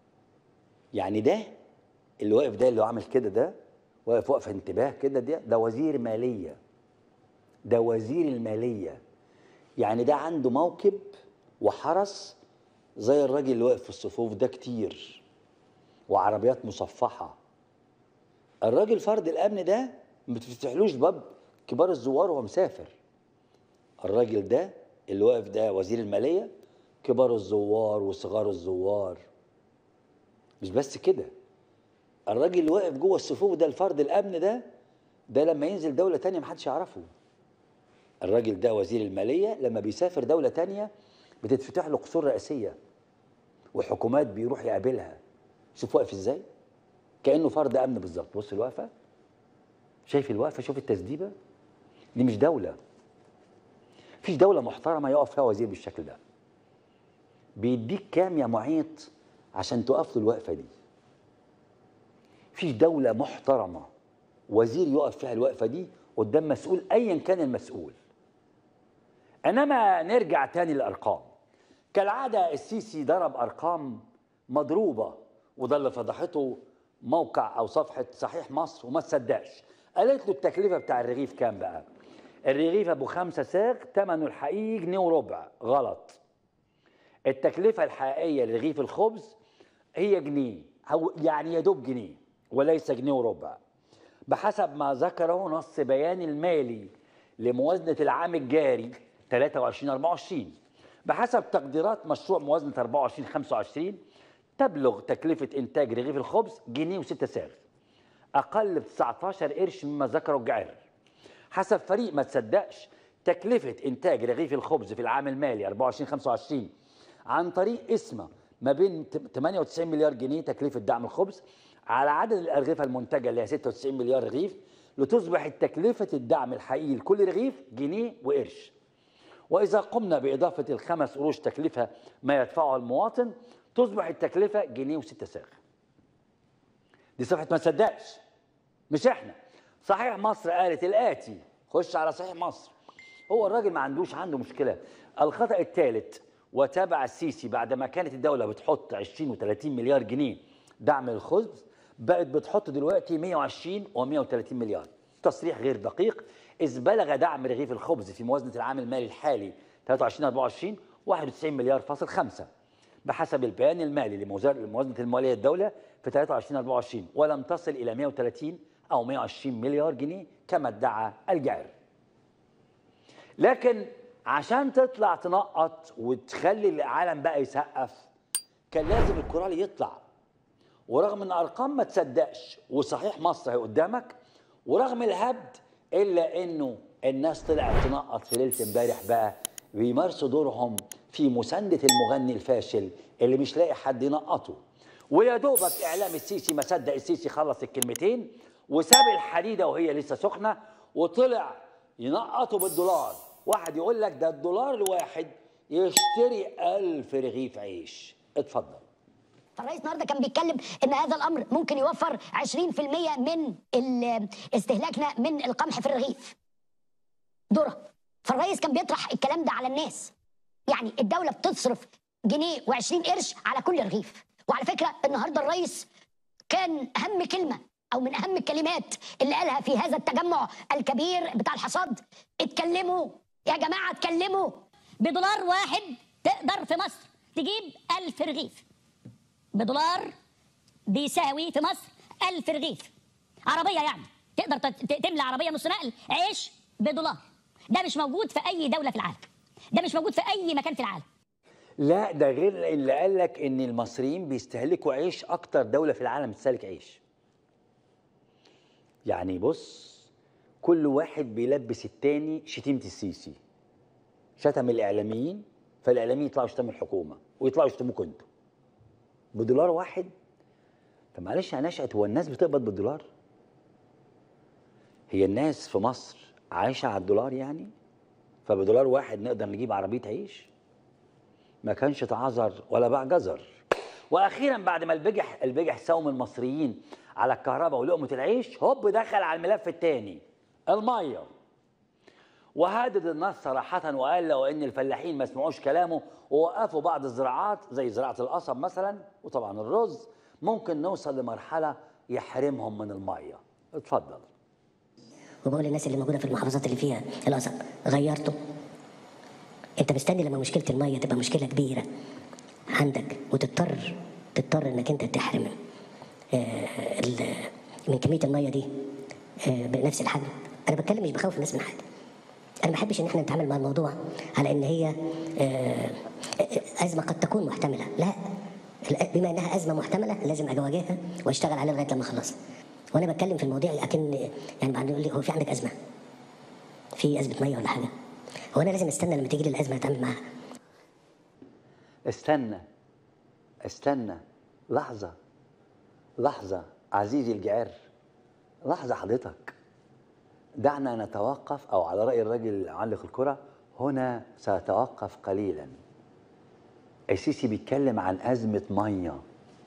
Speaker 1: يعني ده اللي واقف ده اللي هو عامل كده ده واقف وقف انتباه كده ده ده وزير ماليه ده وزير الماليه يعني ده عنده موكب وحرس زي الراجل اللي واقف في الصفوف ده كتير وعربيات مصفحه الراجل فرد الامن ده ما بتفتحلوش باب كبار الزوار وهو مسافر الراجل ده اللي واقف ده وزير الماليه كبار الزوار وصغار الزوار مش بس كده الراجل اللي واقف جوه الصفوف ده الفرد الامن ده ده لما ينزل دوله تانية محدش يعرفه الراجل ده وزير الماليه لما بيسافر دوله تانية بتتفتح له قصور رئاسيه وحكومات بيروح يقابلها شوف واقف ازاي كانه فرد امن بالظبط بص الوقفه شايف الوقفه شوف التسديبه دي مش دوله مفيش دوله محترمه يقف فيها وزير بالشكل ده بيديك كام يا معيط عشان تقف له الوقفه دي مفيش دوله محترمه وزير يقف فيها الوقفه دي قدام مسؤول ايا كان المسؤول انما نرجع تاني للارقام كالعاده السيسي ضرب ارقام مضروبه وده اللي فضحته موقع او صفحه صحيح مصر وما تصدقش قالت له التكلفه بتاع الرغيف كام بقى الرغيف ابو خمسة ساغ ثمنه الحقيقي جنيه وربع غلط التكلفه الحقيقيه لرغيف الخبز هي جنيه أو يعني يا دوب جنيه وليس جنيه وربع بحسب ما ذكره نص بيان المالي لموازنه العام الجاري 23 24 بحسب تقديرات مشروع موازنه 24 25 تبلغ تكلفة إنتاج رغيف الخبز جنيه وستة ساغ أقل ب 19 قرش مما ذكره الجعير حسب فريق ما تصدقش تكلفة إنتاج رغيف الخبز في العام المالي 24 25 عن طريق اسمه ما بين 98 مليار جنيه تكلفة دعم الخبز على عدد الأرغفة المنتجة اللي هي 96 مليار رغيف لتصبح تكلفة الدعم الحقيقي لكل رغيف جنيه وقرش وإذا قمنا بإضافة الخمس قروش تكلفة ما يدفعه المواطن تصبح التكلفة جنيه وستة ساغ دي صفحة ما تصدقش مش احنا صحيح مصر قالت الآتي خش على صحيح مصر هو الراجل ما عندوش عنده مشكلة الخطأ الثالث وتابع السيسي بعدما كانت الدولة بتحط 20 و30 مليار جنيه دعم للخبز بقت بتحط دلوقتي 120 و130 مليار تصريح غير دقيق إذ بلغ دعم رغيف الخبز في موازنة العام المالي الحالي 23 24 91 مليار فاصل 5 بحسب البيان المالي لموازنة الموازنة المالية الدولة في 23 24 ولم تصل الى 130 او 120 مليار جنيه كما ادعى الجعر لكن عشان تطلع تنقط وتخلي العالم بقى يسقف كان لازم الكورالي يطلع ورغم ان ارقام ما تصدقش وصحيح مصر هي قدامك ورغم الهبد الا انه الناس طلعت تنقط في ليله امبارح بقى بيمارسوا دورهم في مسانده المغني الفاشل اللي مش لاقي حد ينقطه ويا دوبك اعلام السيسي ما صدق السيسي خلص الكلمتين وساب الحديده وهي لسه سخنه وطلع ينقطوا بالدولار واحد يقول لك ده الدولار الواحد يشتري ألف رغيف عيش اتفضل
Speaker 4: فالرئيس النهارده كان بيتكلم ان هذا الامر ممكن يوفر 20% من ال- استهلاكنا من القمح في الرغيف. ذره. فالرئيس كان بيطرح الكلام ده على الناس. يعني الدوله بتصرف جنيه و20 قرش على كل رغيف. وعلى فكره النهارده الرئيس كان اهم كلمه او من اهم الكلمات اللي قالها في هذا التجمع الكبير بتاع الحصاد اتكلموا يا جماعه اتكلموا بدولار واحد تقدر في مصر تجيب ألف رغيف بدولار بيساوي في مصر ألف رغيف عربية يعني تقدر تت- ت- تملى عربية نص نقل عيش بدولار ده مش موجود في أي دولة في العالم ده مش موجود في أي مكان في العالم
Speaker 1: لا ده غير اللي قال لك ان المصريين بيستهلكوا عيش اكتر دوله في العالم بتستهلك عيش يعني بص كل واحد بيلبس التاني شتيمه السيسي شتم الاعلاميين فالاعلاميين يطلعوا يشتموا الحكومه ويطلعوا يشتموكوا انتوا بدولار واحد فمعلش يا نشأت هو الناس بتقبض بالدولار هي الناس في مصر عايشه على الدولار يعني فبدولار واحد نقدر نجيب عربيه عيش ما كانش تعذر ولا باع جزر واخيرا بعد ما البجح البجح ساوم المصريين على الكهرباء ولقمه العيش هوب دخل على الملف الثاني الميه وهدد الناس صراحة وقال لو إن الفلاحين ما سمعوش كلامه ووقفوا بعض الزراعات زي زراعة القصب مثلا وطبعا الرز ممكن نوصل لمرحلة يحرمهم من المية اتفضل
Speaker 2: وبقول للناس اللي موجوده في المحافظات اللي فيها القصب غيرته انت مستني لما مشكله الميه تبقى مشكله كبيره عندك وتضطر تضطر انك انت تحرم آه، ال- من كميه الميه دي آه، بنفس الحجم انا بتكلم مش بخوف الناس من حاجه انا ما بحبش ان احنا نتعامل مع الموضوع على ان هي آه، آه، ازمه قد تكون محتمله لا الأ- بما انها ازمه محتمله لازم اجي اواجهها واشتغل عليها لغايه لما اخلصها وانا بتكلم في المواضيع اكن يعني بعد يقول لي هو في عندك ازمه في ازمه ميه ولا حاجه هو انا لازم استنى لما تيجي لي الازمه اتعامل معاها
Speaker 1: استنى استنى لحظة لحظة عزيزي الجعر لحظة حضرتك دعنا نتوقف أو على رأي الراجل اللي علق الكرة هنا سأتوقف قليلا السيسي بيتكلم عن أزمة مية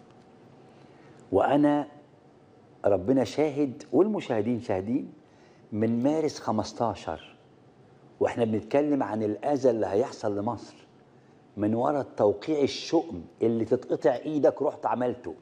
Speaker 1: وأنا ربنا شاهد والمشاهدين شاهدين من مارس 15 واحنا بنتكلم عن الأذى اللي هيحصل لمصر من ورا التوقيع الشؤم اللي تتقطع ايدك رحت عملته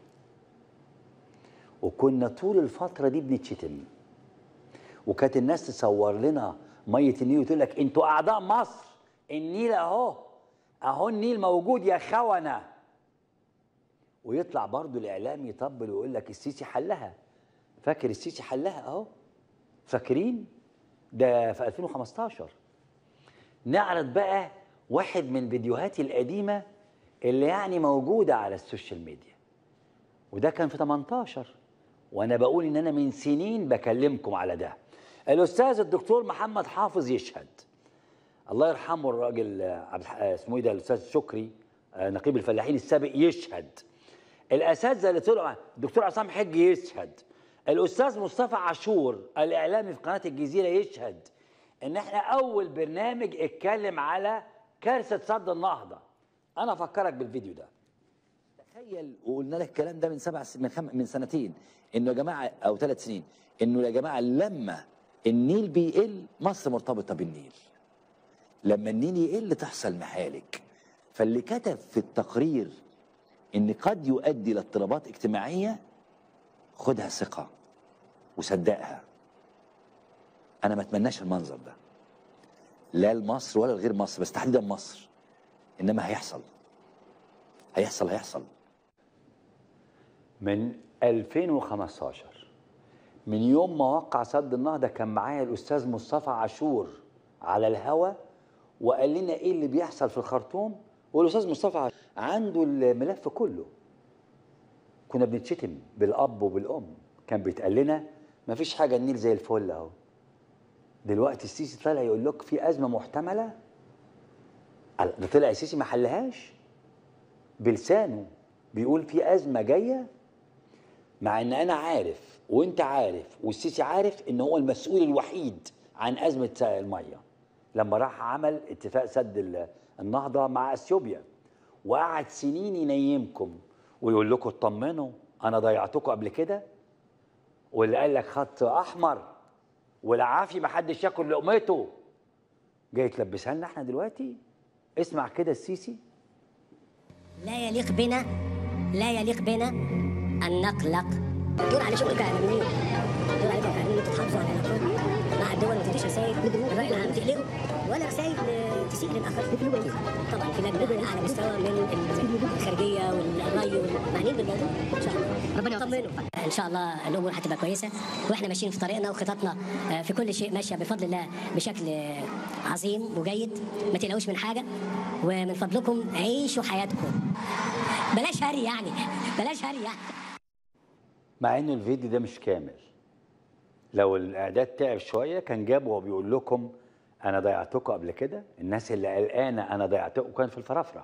Speaker 1: وكنا طول الفترة دي بنتشتم وكانت الناس تصور لنا مية النيل وتقول لك انتوا أعداء مصر النيل أهو أهو النيل موجود يا خونة ويطلع برضو الإعلام يطبل ويقول لك السيسي حلها فاكر السيسي حلها أهو فاكرين ده في 2015 نعرض بقى واحد من فيديوهاتي القديمة اللي يعني موجودة على السوشيال ميديا وده كان في 18 وانا بقول ان انا من سنين بكلمكم على ده الاستاذ الدكتور محمد حافظ يشهد الله يرحمه الراجل آه، عبد الح- آه، اسمه ايه ده الاستاذ شكري آه، نقيب الفلاحين السابق يشهد الاساتذه اللي طلعوا الدكتور عصام حج يشهد الاستاذ مصطفى عاشور الاعلامي في قناه الجزيره يشهد ان احنا اول برنامج اتكلم على كارثه صد النهضه انا افكرك بالفيديو ده تخيل وقلنا لك الكلام ده من سبع س- من خم... من سنتين انه يا جماعه او ثلاث سنين انه يا جماعه لما النيل بيقل مصر مرتبطه بالنيل لما النيل يقل تحصل محالك فاللي كتب في التقرير ان قد يؤدي لاضطرابات اجتماعيه خدها ثقه وصدقها انا ما اتمناش المنظر ده لا لمصر ولا لغير مصر بس تحديدا مصر انما هيحصل هيحصل هيحصل من 2015 من يوم ما وقع سد النهضه كان معايا الاستاذ مصطفى عاشور على الهوا وقال لنا ايه اللي بيحصل في الخرطوم والاستاذ مصطفى عاشور عنده الملف كله كنا بنتشتم بالاب وبالام كان بيتقال لنا ما فيش حاجه النيل زي الفل اهو دلوقتي السيسي طالع يقول لك في ازمه محتمله ده طلع السيسي ما حلهاش بلسانه بيقول في ازمه جايه مع ان انا عارف وانت عارف والسيسي عارف ان هو المسؤول الوحيد عن ازمه الميه لما راح عمل اتفاق سد ال- النهضه مع اثيوبيا وقعد سنين ينيمكم ويقول لكم اطمنوا انا ضيعتكم قبل كده واللي قال لك خط احمر والعافي ما حدش ياكل لقمته جاي تلبسها لنا احنا دلوقتي اسمع كده السيسي
Speaker 2: لا يليق بنا لا يليق بنا أن نقلق دور على شغل كإعلاميين دور عليكم كإعلاميين أنتوا تحافظوا على العلاقات مع الدول وما تديش رسائل الرأي العام تقلقوا ولا رسائل تسيء للآخرين طبعا في لجنة أعلى مستوى من الخارجية والرأي والمعنيين بالموضوع إن شاء الله ربنا يطمنوا إن شاء الله الأمور هتبقى كويسة وإحنا ماشيين في طريقنا وخططنا آه، في كل شيء ماشية بفضل الله بشكل آه، عظيم وجيد ما تقلقوش من حاجة ومن فضلكم عيشوا حياتكم بلاش هري يعني بلاش هري يعني
Speaker 1: مع انه الفيديو ده مش كامل لو الاعداد تعب شويه كان جاب وهو بيقول لكم انا ضيعتكم قبل كده الناس اللي قلقانه انا ضيعتكم كان في الفرافره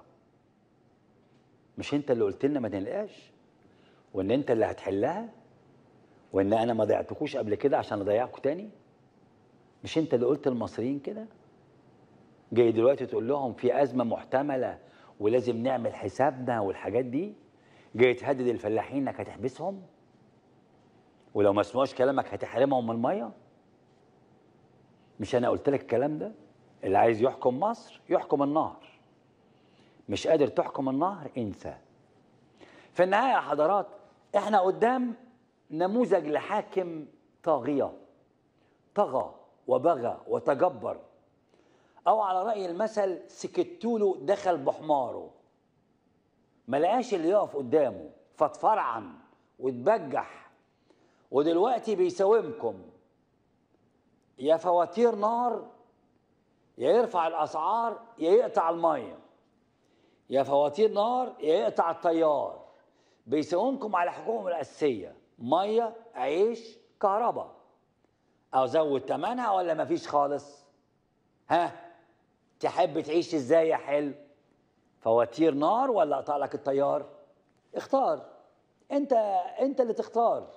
Speaker 1: مش انت اللي قلت لنا ما تنلقاش وان انت اللي هتحلها وان انا ما ضيعتكوش قبل كده عشان اضيعكم تاني مش انت اللي قلت للمصريين كده جاي دلوقتي تقول لهم في ازمه محتمله ولازم نعمل حسابنا والحاجات دي جاي تهدد الفلاحين انك هتحبسهم ولو ما سمعوش كلامك هتحرمهم من الميه مش انا قلت لك الكلام ده اللي عايز يحكم مصر يحكم النهر مش قادر تحكم النهر انسى في النهايه يا حضرات احنا قدام نموذج لحاكم طاغيه طغى وبغى وتجبر او على راي المثل سكتوله دخل بحماره ما لقاش اللي يقف قدامه فاتفرعن واتبجح ودلوقتي بيساومكم يا فواتير نار يا يرفع الاسعار يا يقطع الميه يا فواتير نار يا يقطع التيار بيساومكم على حقوقهم الاساسيه ميه عيش كهرباء او زود ثمنها ولا مفيش خالص ها تحب تعيش ازاي يا حلو فواتير نار ولا اقطع لك التيار اختار انت انت اللي تختار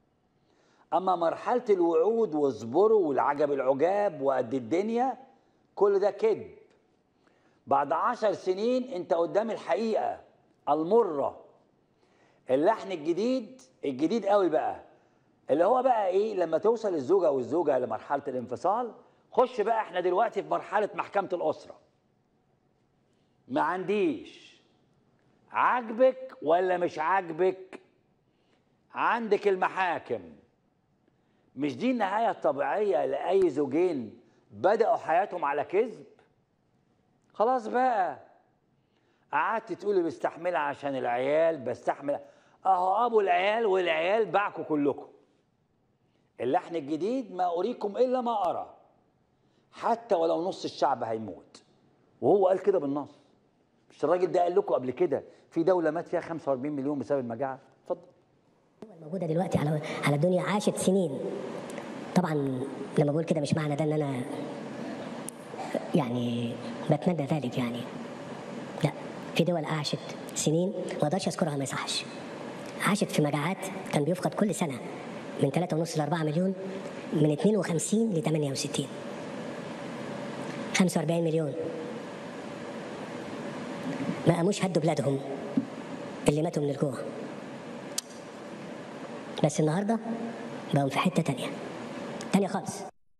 Speaker 1: اما مرحله الوعود واصبروا والعجب العجاب وقد الدنيا كل ده كذب بعد عشر سنين انت قدام الحقيقه المره اللحن الجديد الجديد قوي بقى اللي هو بقى ايه لما توصل الزوجه والزوجه لمرحله الانفصال خش بقى احنا دلوقتي في مرحله محكمه الاسره ما عنديش عاجبك ولا مش عاجبك عندك المحاكم مش دي النهايه الطبيعيه لاي زوجين بداوا حياتهم على كذب خلاص بقى قعدت تقولي بستحملها عشان العيال بستحمل اهو ابو العيال والعيال باعكم كلكم اللحن الجديد ما اريكم الا ما ارى حتى ولو نص الشعب هيموت وهو قال كده بالنص مش الراجل ده قال لكم قبل كده في دوله مات فيها 45 مليون بسبب المجاعه اتفضل
Speaker 2: موجوده دلوقتي على على الدنيا عاشت سنين طبعا لما بقول كده مش معنى ده ان انا يعني بتمنى ذلك يعني لا في دول عاشت سنين ما اقدرش اذكرها ما يصحش عاشت في مجاعات كان بيفقد كل سنه من 3.5 ل 4 مليون من 52 ل 68 45 مليون ما قاموش هدوا بلادهم اللي ماتوا من الجوع بس النهارده بقوا في حته تانية تانية خالص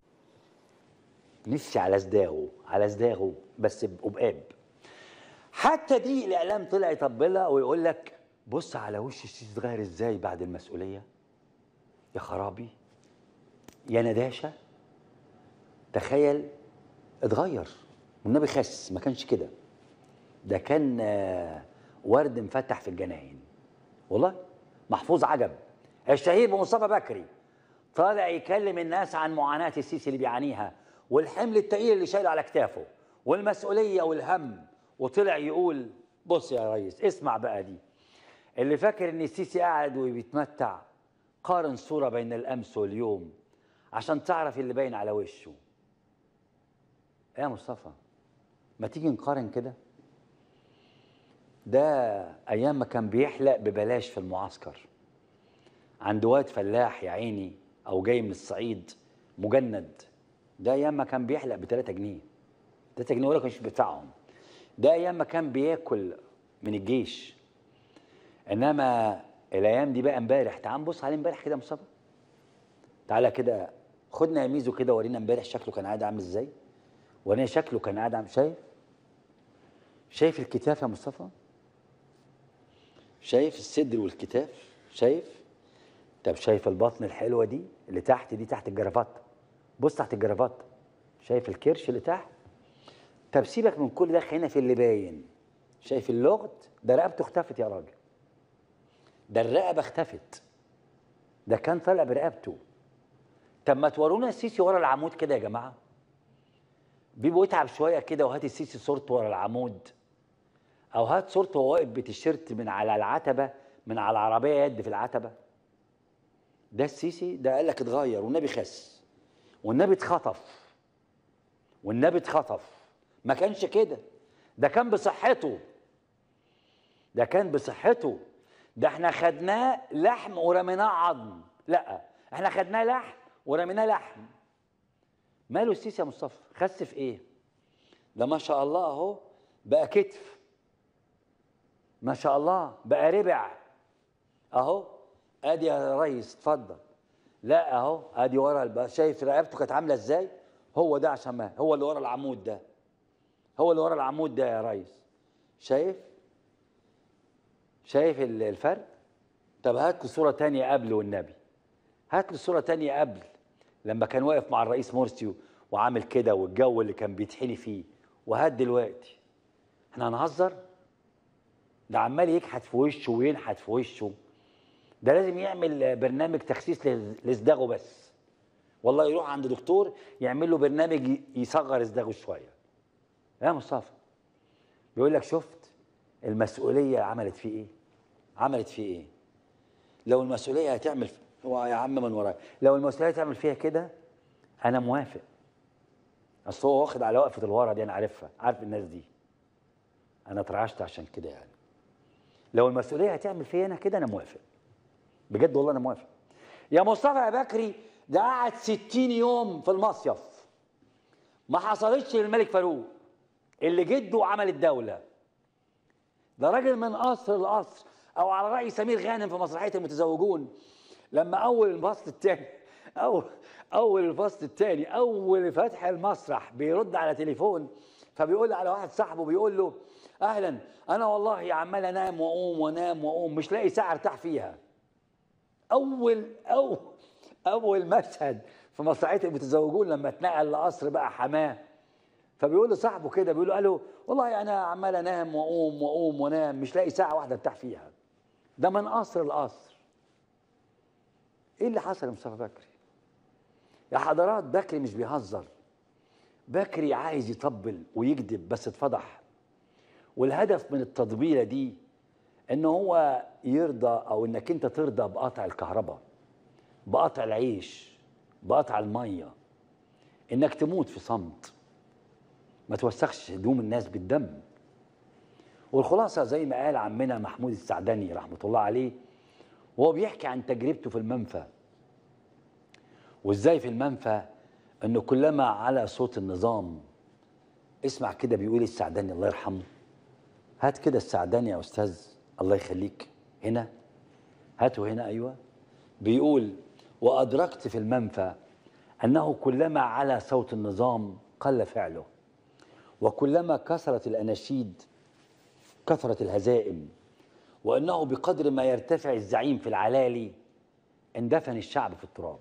Speaker 1: نفسي على صداغه على صداغه بس بقباب حتى دي الاعلام طلع يطبلها ويقول لك بص على وش السيسي اتغير ازاي بعد المسؤوليه يا خرابي يا نداشه تخيل اتغير والنبي خس ما كانش كده ده كان آه، ورد مفتح في الجناين والله محفوظ عجب الشهير بمصطفى بكري طالع يكلم الناس عن معاناة السيسي اللي بيعانيها والحمل التقيل اللي شايله على كتافه والمسؤولية والهم وطلع يقول بص يا ريس اسمع بقى دي اللي فاكر ان السيسي قاعد وبيتمتع قارن صورة بين الأمس واليوم عشان تعرف اللي باين على وشه ايه يا مصطفى ما تيجي نقارن كده ده ايام ما كان بيحلق ببلاش في المعسكر عند واد فلاح يا عيني او جاي من الصعيد مجند ده ايام ما كان بيحلق ب 3 جنيه 3 جنيه ولا مش بتاعهم ده ايام ما كان بياكل من الجيش انما الايام دي بقى امبارح تعال نبص عليه امبارح كده يا مصطفى تعالى كده خدنا يا ميزو كده ورينا امبارح شكله كان قاعد عامل ازاي ورينا شكله كان قاعد عامل شايف شايف الكتاف يا مصطفى شايف الصدر والكتاف شايف طب شايف البطن الحلوه دي اللي تحت دي تحت الجرافات بص تحت الجرافات شايف الكرش اللي تحت طب سيبك من كل ده خلينا في اللي باين شايف اللغط ده رقبته اختفت يا راجل ده الرقبه اختفت ده كان طالع برقبته طب ما تورونا السيسي ورا العمود كده يا جماعه بيبقوا يتعب شويه كده وهات السيسي صورته ورا العمود او هات صورته وهو واقف بتيشيرت من على العتبه من على العربيه يد في العتبه ده السيسي ده قال لك اتغير والنبي خس والنبي اتخطف والنبي اتخطف ما كانش كده ده كان بصحته ده كان بصحته ده احنا خدناه لحم ورميناه عظم لا احنا خدناه لحم ورميناه لحم ماله السيسي يا مصطفى خس في ايه ده ما شاء الله اهو بقى كتف ما شاء الله بقى ربع اهو ادي يا ريس اتفضل لا اهو ادي ورا الب- شايف رقبته كانت عامله ازاي هو ده عشان ما هو اللي ورا العمود ده هو اللي ورا العمود ده يا ريس شايف شايف ال- الفرق طب هات لي صوره تانية قبل والنبي هات لي صوره تانية قبل لما كان واقف مع الرئيس مرسي وعامل كده والجو اللي كان بيتحني فيه وهات دلوقتي احنا هنهزر ده عمال يكحت في وشه وينحت في وشه ده لازم يعمل برنامج تخسيس لز- لصداغه بس والله يروح عند دكتور يعمل له برنامج ي- يصغر صداغه شويه يا مصطفى بيقول لك شفت المسؤوليه عملت فيه ايه عملت فيه ايه لو المسؤوليه هتعمل هو يا عم من ورايا لو المسؤوليه هتعمل فيها كده انا موافق اصل هو واخد على وقفه الورا دي انا عارفها عارف الناس دي انا اترعشت عشان كده يعني لو المسؤوليه هتعمل فيا انا كده انا موافق بجد والله انا موافق يا مصطفى يا بكري ده قعد 60 يوم في المصيف ما حصلتش للملك فاروق اللي جده عمل الدوله ده راجل من قصر لقصر او على راي سمير غانم في مسرحيه المتزوجون لما اول الفصل الثاني اول اول الفصل الثاني اول فتح المسرح بيرد على تليفون فبيقول على واحد صاحبه بيقول له اهلا انا والله عمال انام واقوم وانام واقوم مش لاقي ساعه ارتاح فيها اول اول اول مشهد في مسرحيه المتزوجون لما اتنقل لقصر بقى حماه فبيقول لصاحبه كده بيقول له قالوا والله انا عمال انام واقوم واقوم وانام مش لاقي ساعه واحده ارتاح فيها ده من قصر لقصر ايه اللي حصل يا مصطفى بكري يا حضرات بكري مش بيهزر بكري عايز يطبل ويكذب بس اتفضح والهدف من التطبيله دي ان هو يرضى او انك انت ترضى بقطع الكهرباء بقطع العيش بقطع الميه انك تموت في صمت ما توسخش هدوم الناس بالدم والخلاصه زي ما قال عمنا محمود السعدني رحمه الله عليه وهو بيحكي عن تجربته في المنفى وازاي في المنفى انه كلما على صوت النظام اسمع كده بيقول السعدني الله يرحمه هات كده السعدني يا استاذ الله يخليك هنا هاته هنا ايوه بيقول وادركت في المنفى انه كلما على صوت النظام قل فعله وكلما كثرت الاناشيد كثرت الهزائم وانه بقدر ما يرتفع الزعيم في العلالي اندفن الشعب في التراب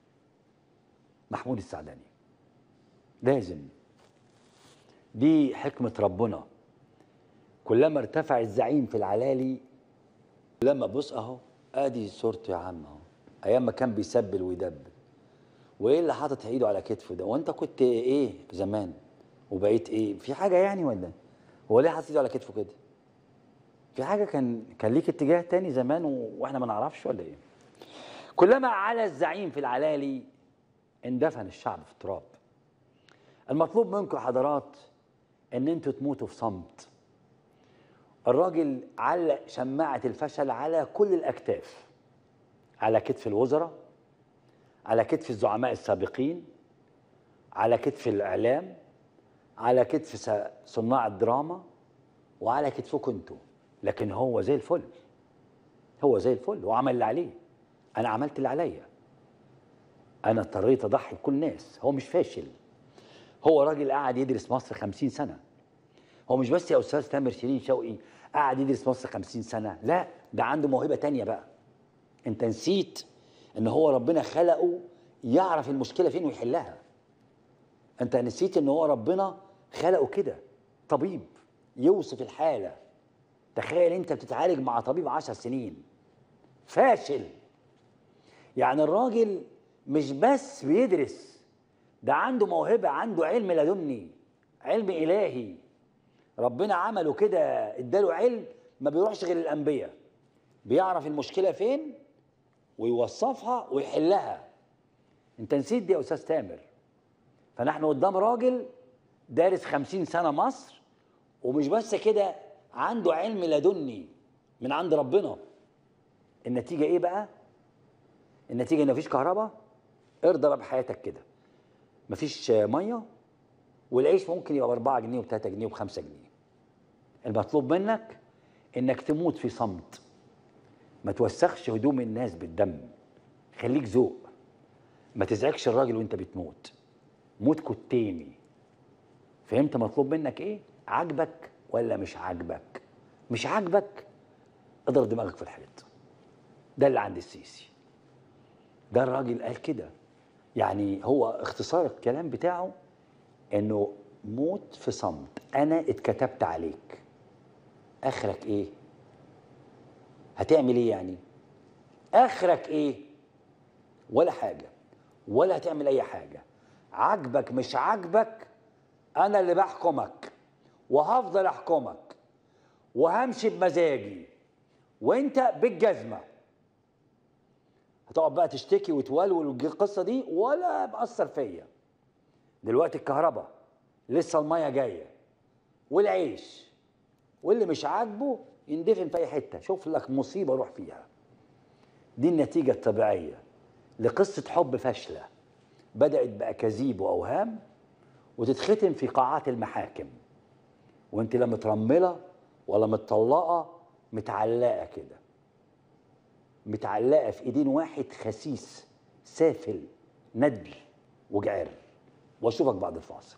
Speaker 1: محمود السعداني لازم دي حكمة ربنا كلما ارتفع الزعيم في العلالي لما بص اهو ادي صورته يا عم اهو ايام ما كان بيسبل ويدبل وايه اللي حاطط ايده على كتفه ده وانت كنت ايه زمان وبقيت ايه في حاجه يعني ولا هو ليه حاطط ايده على كتفه كده في حاجه كان كان ليك اتجاه تاني زمان و... واحنا ما نعرفش ولا ايه كلما على الزعيم في العلالي اندفن الشعب في التراب المطلوب منكم يا حضرات ان انتوا تموتوا في صمت الراجل علق شماعة الفشل على كل الأكتاف على كتف الوزراء على كتف الزعماء السابقين على كتف الإعلام على كتف س- صناع الدراما وعلى كتفكم انتوا لكن هو زي الفل هو زي الفل وعمل اللي عليه أنا عملت اللي عليا أنا اضطريت أضحي بكل الناس هو مش فاشل هو راجل قاعد يدرس مصر خمسين سنة هو مش بس يا استاذ تامر شيرين شوقي قاعد يدرس مصر 50 سنه لا ده عنده موهبه تانية بقى انت نسيت ان هو ربنا خلقه يعرف المشكله فين ويحلها انت نسيت ان هو ربنا خلقه كده طبيب يوصف الحاله تخيل انت بتتعالج مع طبيب عشر سنين فاشل يعني الراجل مش بس بيدرس ده عنده موهبه عنده علم لدني علم الهي ربنا عمله كده اداله علم ما بيروحش غير الانبياء بيعرف المشكله فين ويوصفها ويحلها انت نسيت دي يا استاذ تامر فنحن قدام راجل دارس خمسين سنه مصر ومش بس كده عنده علم لدني من عند ربنا النتيجه ايه بقى النتيجه ان مفيش كهرباء ارضى بقى بحياتك كده مفيش ميه والعيش ممكن يبقى ب 4 جنيه وب 3 جنيه وب 5 جنيه المطلوب منك انك تموت في صمت ما توسخش هدوم الناس بالدم خليك ذوق ما تزعجش الراجل وانت بتموت موت كتيمي فهمت مطلوب منك ايه عاجبك ولا مش عاجبك مش عاجبك اضرب دماغك في الحيط ده اللي عند السيسي ده الراجل قال كده يعني هو اختصار الكلام بتاعه انه موت في صمت انا اتكتبت عليك اخرك ايه هتعمل ايه يعني اخرك ايه ولا حاجه ولا هتعمل اي حاجه عاجبك مش عاجبك انا اللي بحكمك وهفضل احكمك وهمشي بمزاجي وانت بالجزمه هتقعد بقى تشتكي وتولول والقصه دي ولا مأثر فيا دلوقتي الكهرباء لسه الميه جايه والعيش واللي مش عاجبه يندفن في اي حته شوف لك مصيبه روح فيها دي النتيجه الطبيعيه لقصه حب فاشله بدات باكاذيب واوهام وتتختم في قاعات المحاكم وانت لا مترمله ولا متطلقه متعلقه كده متعلقه في ايدين واحد خسيس سافل ندل وجعر واشوفك بعد الفاصل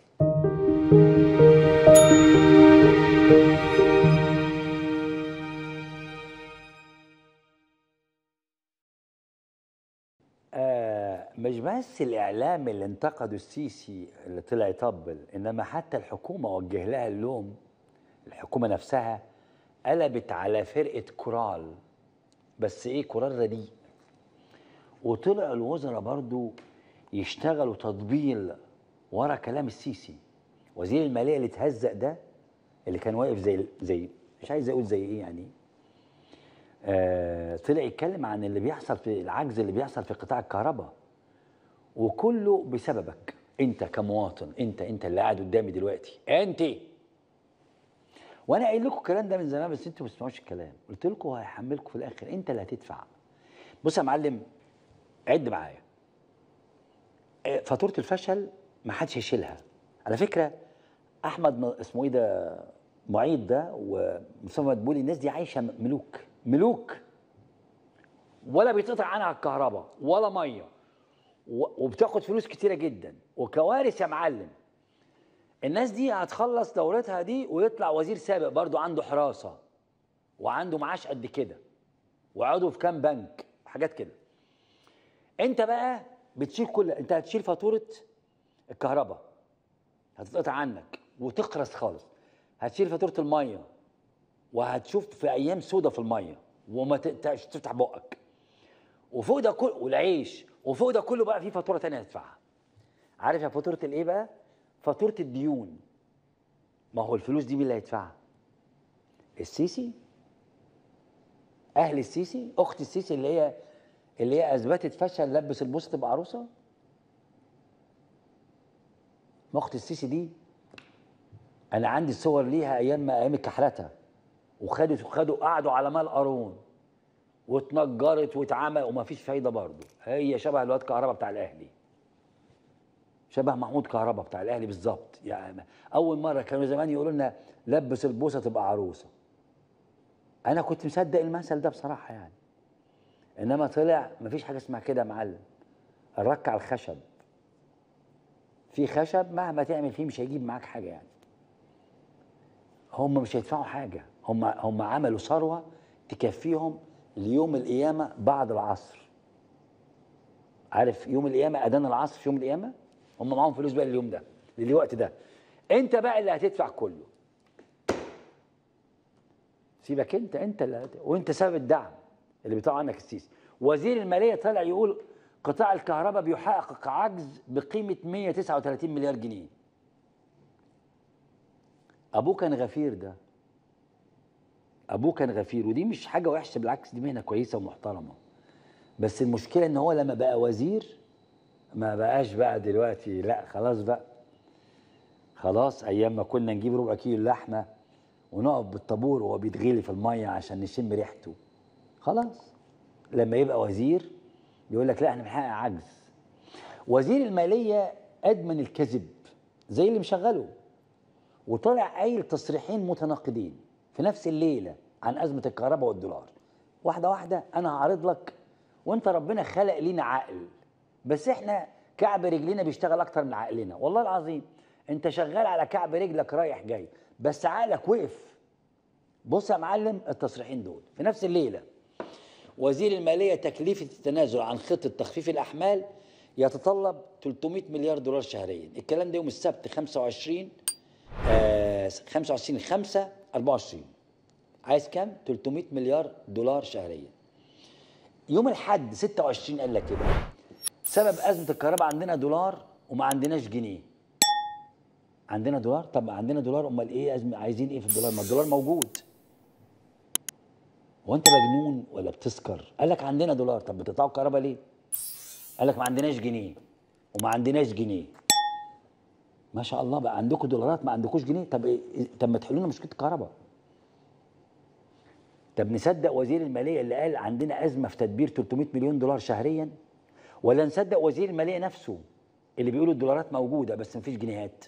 Speaker 1: آه مش بس الاعلام اللي انتقدوا السيسي اللي طلع يطبل انما حتى الحكومه وجه لها اللوم الحكومه نفسها قلبت على فرقه كورال بس ايه كورال رديء وطلع الوزراء برضو يشتغلوا تطبيل ورا كلام السيسي وزير الماليه اللي اتهزق ده اللي كان واقف زي زي مش عايز اقول زي ايه يعني آه طلع يتكلم عن اللي بيحصل في العجز اللي بيحصل في قطاع الكهرباء وكله بسببك انت كمواطن انت انت اللي قاعد قدامي دلوقتي انت وانا قايل لكم الكلام ده من زمان بس انتوا ما بتسمعوش الكلام قلت لكم هيحملكم في الاخر انت اللي هتدفع بص يا معلم عد معايا آه، فاتوره الفشل ما حدش يشيلها على فكره احمد م- اسمه ايه ده معيد ده ومصطفى مدبولي الناس دي عايشه م- ملوك ملوك ولا بيتقطع عنها الكهرباء ولا ميه و- وبتاخد فلوس كتيره جدا وكوارث يا معلم الناس دي هتخلص دورتها دي ويطلع وزير سابق برضو عنده حراسه وعنده معاش قد كده وعضو في كام بنك حاجات كده انت بقى بتشيل كل انت هتشيل فاتوره الكهرباء هتتقطع عنك وتقرص خالص هتشيل فاتوره الميه وهتشوف في ايام سودة في الميه وما تقطعش تفتح بقك وفوق ده كله والعيش وفوق ده كله بقى في فاتوره تانية هتدفعها عارف يا فاتوره الايه بقى فاتوره الديون ما هو الفلوس دي مين اللي هيدفعها السيسي اهل السيسي اخت السيسي اللي هي اللي هي اثبتت فشل لبس البوس تبقى عروسه ما اخت السيسي دي انا عندي صور ليها ايام ما ايام الكحرته وخدت وخدوا قعدوا على مال قارون واتنجرت واتعمل وما فيش فايده برضه هي شبه الواد كهربا بتاع الاهلي شبه محمود كهربا بتاع الاهلي بالظبط يعني اول مره كانوا زمان يقولوا لنا لبس البوسه تبقى عروسه انا كنت مصدق المثل ده بصراحه يعني انما طلع مفيش حاجه اسمها كده يا معلم الرك على الخشب في خشب مهما تعمل فيه مش هيجيب معاك حاجه يعني هم مش هيدفعوا حاجه هم هم عملوا ثروه تكفيهم ليوم القيامه بعد العصر عارف يوم القيامه اذان العصر في يوم القيامه هم معاهم فلوس بقى اليوم ده للوقت ده انت بقى اللي هتدفع كله سيبك انت انت اللي هت... وانت سبب الدعم اللي بيطلع عنك السيسي وزير الماليه طلع يقول قطاع الكهرباء بيحقق عجز بقيمه 139 مليار جنيه ابوه كان غفير ده ابوه كان غفير ودي مش حاجه وحشه بالعكس دي مهنه كويسه ومحترمه بس المشكله ان هو لما بقى وزير ما بقاش بقى دلوقتي لا خلاص بقى خلاص ايام ما كنا نجيب ربع كيلو لحمه ونقف بالطابور وهو بيتغلي في الميه عشان نشم ريحته خلاص لما يبقى وزير يقول لك لا احنا بنحقق عجز وزير الماليه ادمن الكذب زي اللي مشغله وطلع قايل تصريحين متناقضين في نفس الليله عن ازمه الكهرباء والدولار واحده واحده انا هعرض لك وانت ربنا خلق لينا عقل بس احنا كعب رجلنا بيشتغل اكتر من عقلنا والله العظيم انت شغال على كعب رجلك رايح جاي بس عقلك وقف بص يا معلم التصريحين دول في نفس الليله وزير الماليه تكلفه التنازل عن خطه تخفيف الاحمال يتطلب 300 مليار دولار شهريا الكلام ده يوم السبت 25 آه 25 5 24 عايز كام 300 مليار دولار شهريا يوم الحد 26 قال لك كده سبب ازمه الكهرباء عندنا دولار وما عندناش جنيه عندنا دولار طب ما عندنا دولار امال ايه أزمة عايزين ايه في الدولار ما الدولار موجود هو انت مجنون ولا بتسكر قال لك عندنا دولار طب بتقطعوا الكهرباء ليه قال لك ما عندناش جنيه وما عندناش جنيه ما شاء الله بقى عندكم دولارات ما عندكوش جنيه طب إيه طب ما تحلوا لنا مشكله الكهرباء طب نصدق وزير الماليه اللي قال عندنا ازمه في تدبير 300 مليون دولار شهريا ولا نصدق وزير الماليه نفسه اللي بيقول الدولارات موجوده بس مفيش جنيهات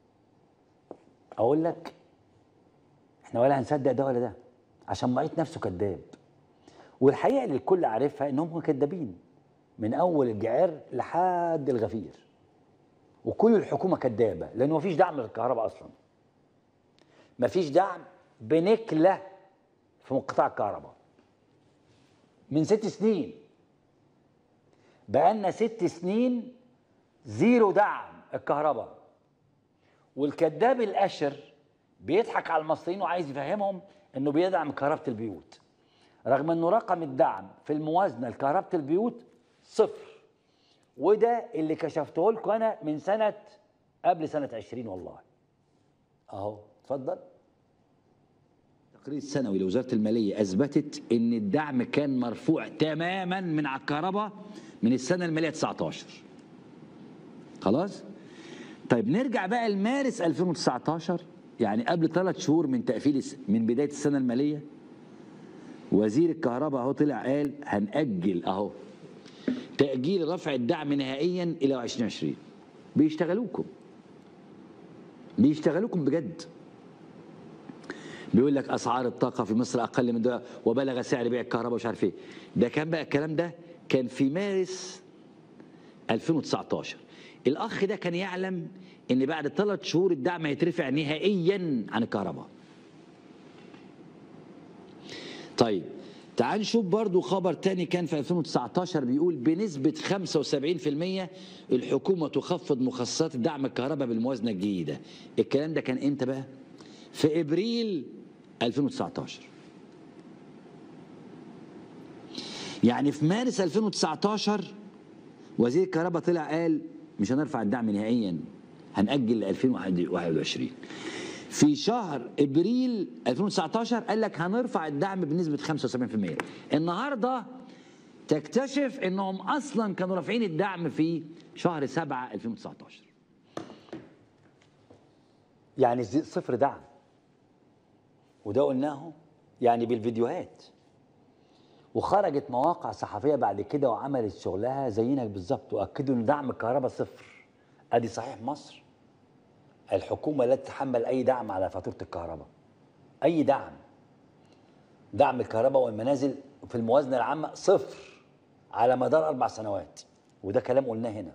Speaker 1: اقول لك احنا ولا هنصدق ده ولا ده عشان معيط نفسه كذاب والحقيقه اللي الكل عارفها انهم كذابين من اول الجعير لحد الغفير وكل الحكومه كذابه لانه مفيش دعم للكهرباء اصلا مفيش دعم بنكله في قطاع الكهرباء من ست سنين بقالنا ست سنين زيرو دعم الكهرباء والكذاب الاشر بيضحك على المصريين وعايز يفهمهم انه بيدعم كهرباء البيوت رغم انه رقم الدعم في الموازنه لكهرباء البيوت صفر وده اللي كشفته لكم انا من سنه قبل سنه 20 والله اهو اتفضل التقرير السنوي لوزاره الماليه اثبتت ان الدعم كان مرفوع تماما من على الكهرباء من السنه الماليه 19 خلاص طيب نرجع بقى لمارس 2019 يعني قبل ثلاث شهور من تقفيل الس- من بدايه السنه الماليه وزير الكهرباء اهو طلع قال هنأجل اهو تأجيل رفع الدعم نهائيا الى 2020 بيشتغلوكم بيشتغلوكم بجد بيقول لك اسعار الطاقه في مصر اقل من دولار وبلغ سعر بيع الكهرباء مش عارف ايه ده كان بقى الكلام ده كان في مارس 2019 الاخ ده كان يعلم ان بعد ثلاث شهور الدعم هيترفع نهائيا عن الكهرباء طيب تعال نشوف برضو خبر تاني كان في 2019 بيقول بنسبة 75% الحكومة تخفض مخصصات دعم الكهرباء بالموازنة الجديدة الكلام ده كان امتى بقى؟ في ابريل 2019 يعني في مارس 2019 وزير الكهرباء طلع قال مش هنرفع الدعم نهائيا هنأجل ل 2021 في شهر ابريل 2019 قال لك هنرفع الدعم بنسبه 75% النهارده تكتشف انهم اصلا كانوا رافعين الدعم في شهر 7 2019 يعني زي- صفر دعم وده قلناه يعني بالفيديوهات وخرجت مواقع صحفيه بعد كده وعملت شغلها زينا بالظبط واكدوا ان دعم الكهرباء صفر ادي صحيح مصر الحكومه لا تتحمل اي دعم على فاتوره الكهرباء اي دعم دعم الكهرباء والمنازل في الموازنه العامه صفر على مدار اربع سنوات وده كلام قلناه هنا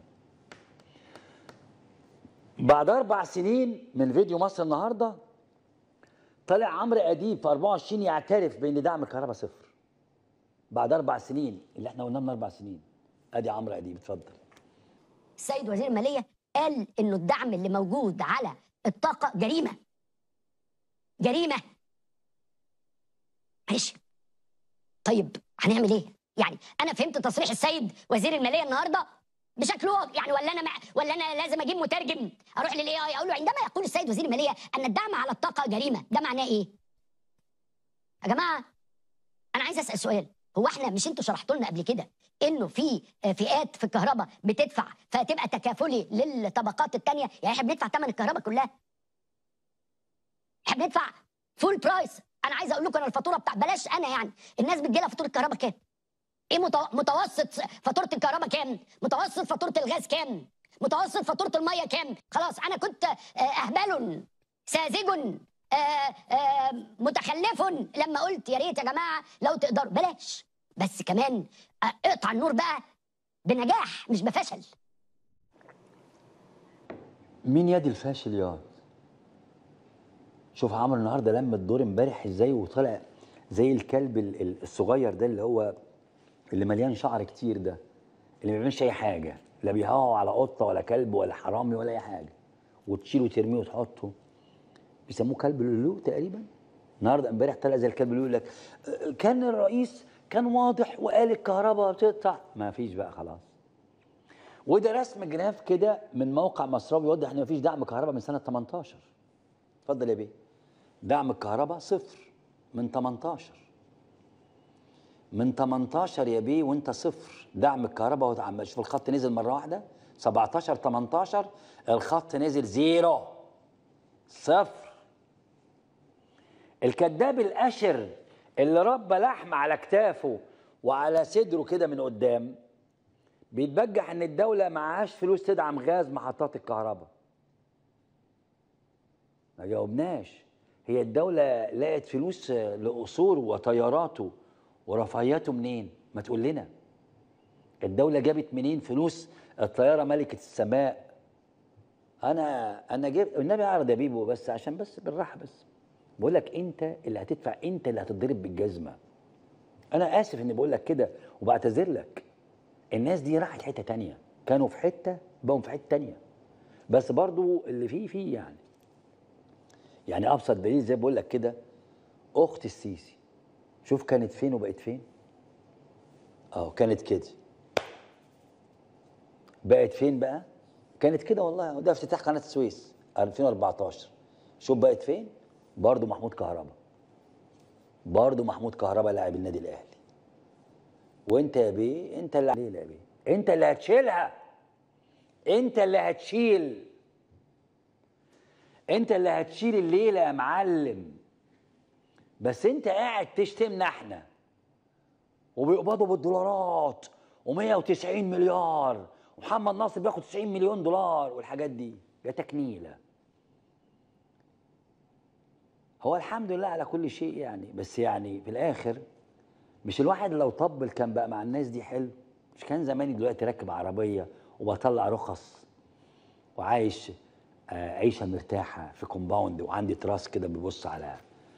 Speaker 1: بعد اربع سنين من فيديو مصر النهارده طلع عمرو اديب في 24 يعترف بان دعم الكهرباء صفر بعد اربع سنين اللي احنا قلنا من اربع سنين ادي عمرو اديب اتفضل
Speaker 4: السيد وزير الماليه قال انه الدعم اللي موجود على الطاقه جريمه جريمه ماشي طيب هنعمل ايه يعني انا فهمت تصريح السيد وزير الماليه النهارده بشكل واضح يعني ولا انا مع ولا انا لازم اجيب مترجم اروح للاي اي اقول له عندما يقول السيد وزير الماليه ان الدعم على الطاقه جريمه ده معناه ايه يا جماعه انا عايز اسال سؤال هو احنا مش انتوا شرحتوا لنا قبل كده انه في فئات في الكهرباء بتدفع فتبقى تكافلي للطبقات الثانيه يعني احنا بندفع ثمن الكهرباء كلها احنا بندفع فول برايس انا عايز اقول لكم انا الفاتوره بتاع بلاش انا يعني الناس بتجي لها فاتوره الكهرباء كام ايه متو- متوسط فاتوره الكهرباء كام متوسط فاتوره الغاز كام متوسط فاتوره الميه كام خلاص انا كنت آه، اهبل ساذج آه، آه، متخلف لما قلت يا ريت يا جماعه لو تقدروا بلاش بس كمان آه، اقطع النور بقى بنجاح مش بفشل
Speaker 1: مين يد الفاشل ياض شوف عمرو النهارده لم الدور امبارح ازاي وطلع زي الكلب ال- ال- الصغير ده اللي هو اللي مليان شعر كتير ده اللي ما بيعملش اي حاجه لا بيهوى على قطه ولا كلب ولا حرامي ولا اي حاجه وتشيله وترميه وتحطه بيسموه كلب اللولو تقريبا النهارده امبارح طلع زي الكلب اللولو يقول لك "أه، كان الرئيس كان واضح وقال الكهرباء بتقطع ما فيش بقى خلاص وده رسم جراف كده من موقع مصراوي يوضح ان مفيش دعم كهرباء من سنه 18 اتفضل يا بيه دعم الكهرباء صفر من 18 من 18 يا بيه وانت صفر دعم الكهرباء وتعم- شوف الخط نزل مره واحده 17 18 الخط نزل زيرو صفر الكذاب الاشر اللي ربى لحم على كتافه وعلى صدره كده من قدام بيتبجح ان الدوله معهاش فلوس تدعم غاز محطات الكهرباء ما جاوبناش هي الدولة لقت فلوس لقصوره وطياراته ورفاهياته منين؟ ما تقول لنا الدولة جابت منين فلوس الطيارة ملكة السماء أنا أنا جبت النبي عرض يا بيبو بس عشان بس بالراحة بس بقول لك أنت اللي هتدفع أنت اللي هتتضرب بالجزمة أنا آسف إني بقول لك كده وبعتذر لك الناس دي راحت حتة تانية كانوا في حتة بقوا في حتة تانية بس برضو اللي فيه فيه يعني يعني ابسط دليل زي بقول لك كده اخت السيسي شوف كانت فين وبقت فين اه كانت كده بقت فين بقى كانت كده والله ده افتتاح قناه السويس 2014 شوف بقت فين برضه محمود كهربا برضه محمود كهربا لاعب النادي الاهلي وانت يا بيه انت اللي عليه يا بيه انت اللي هتشيلها انت اللي هتشيل انت اللي هتشيل الليله يا معلم بس انت قاعد تشتمنا احنا وبيقبضوا بالدولارات و190 مليار ومحمد ناصر بياخد 90 مليون دولار والحاجات دي يا تكنيله هو الحمد لله على كل شيء يعني بس يعني في الاخر مش الواحد لو طبل كان بقى مع الناس دي حلو مش كان زماني دلوقتي راكب عربيه وبطلع رخص وعايش آه، عيشه مرتاحه في كومباوند وعندي تراس كده بيبص على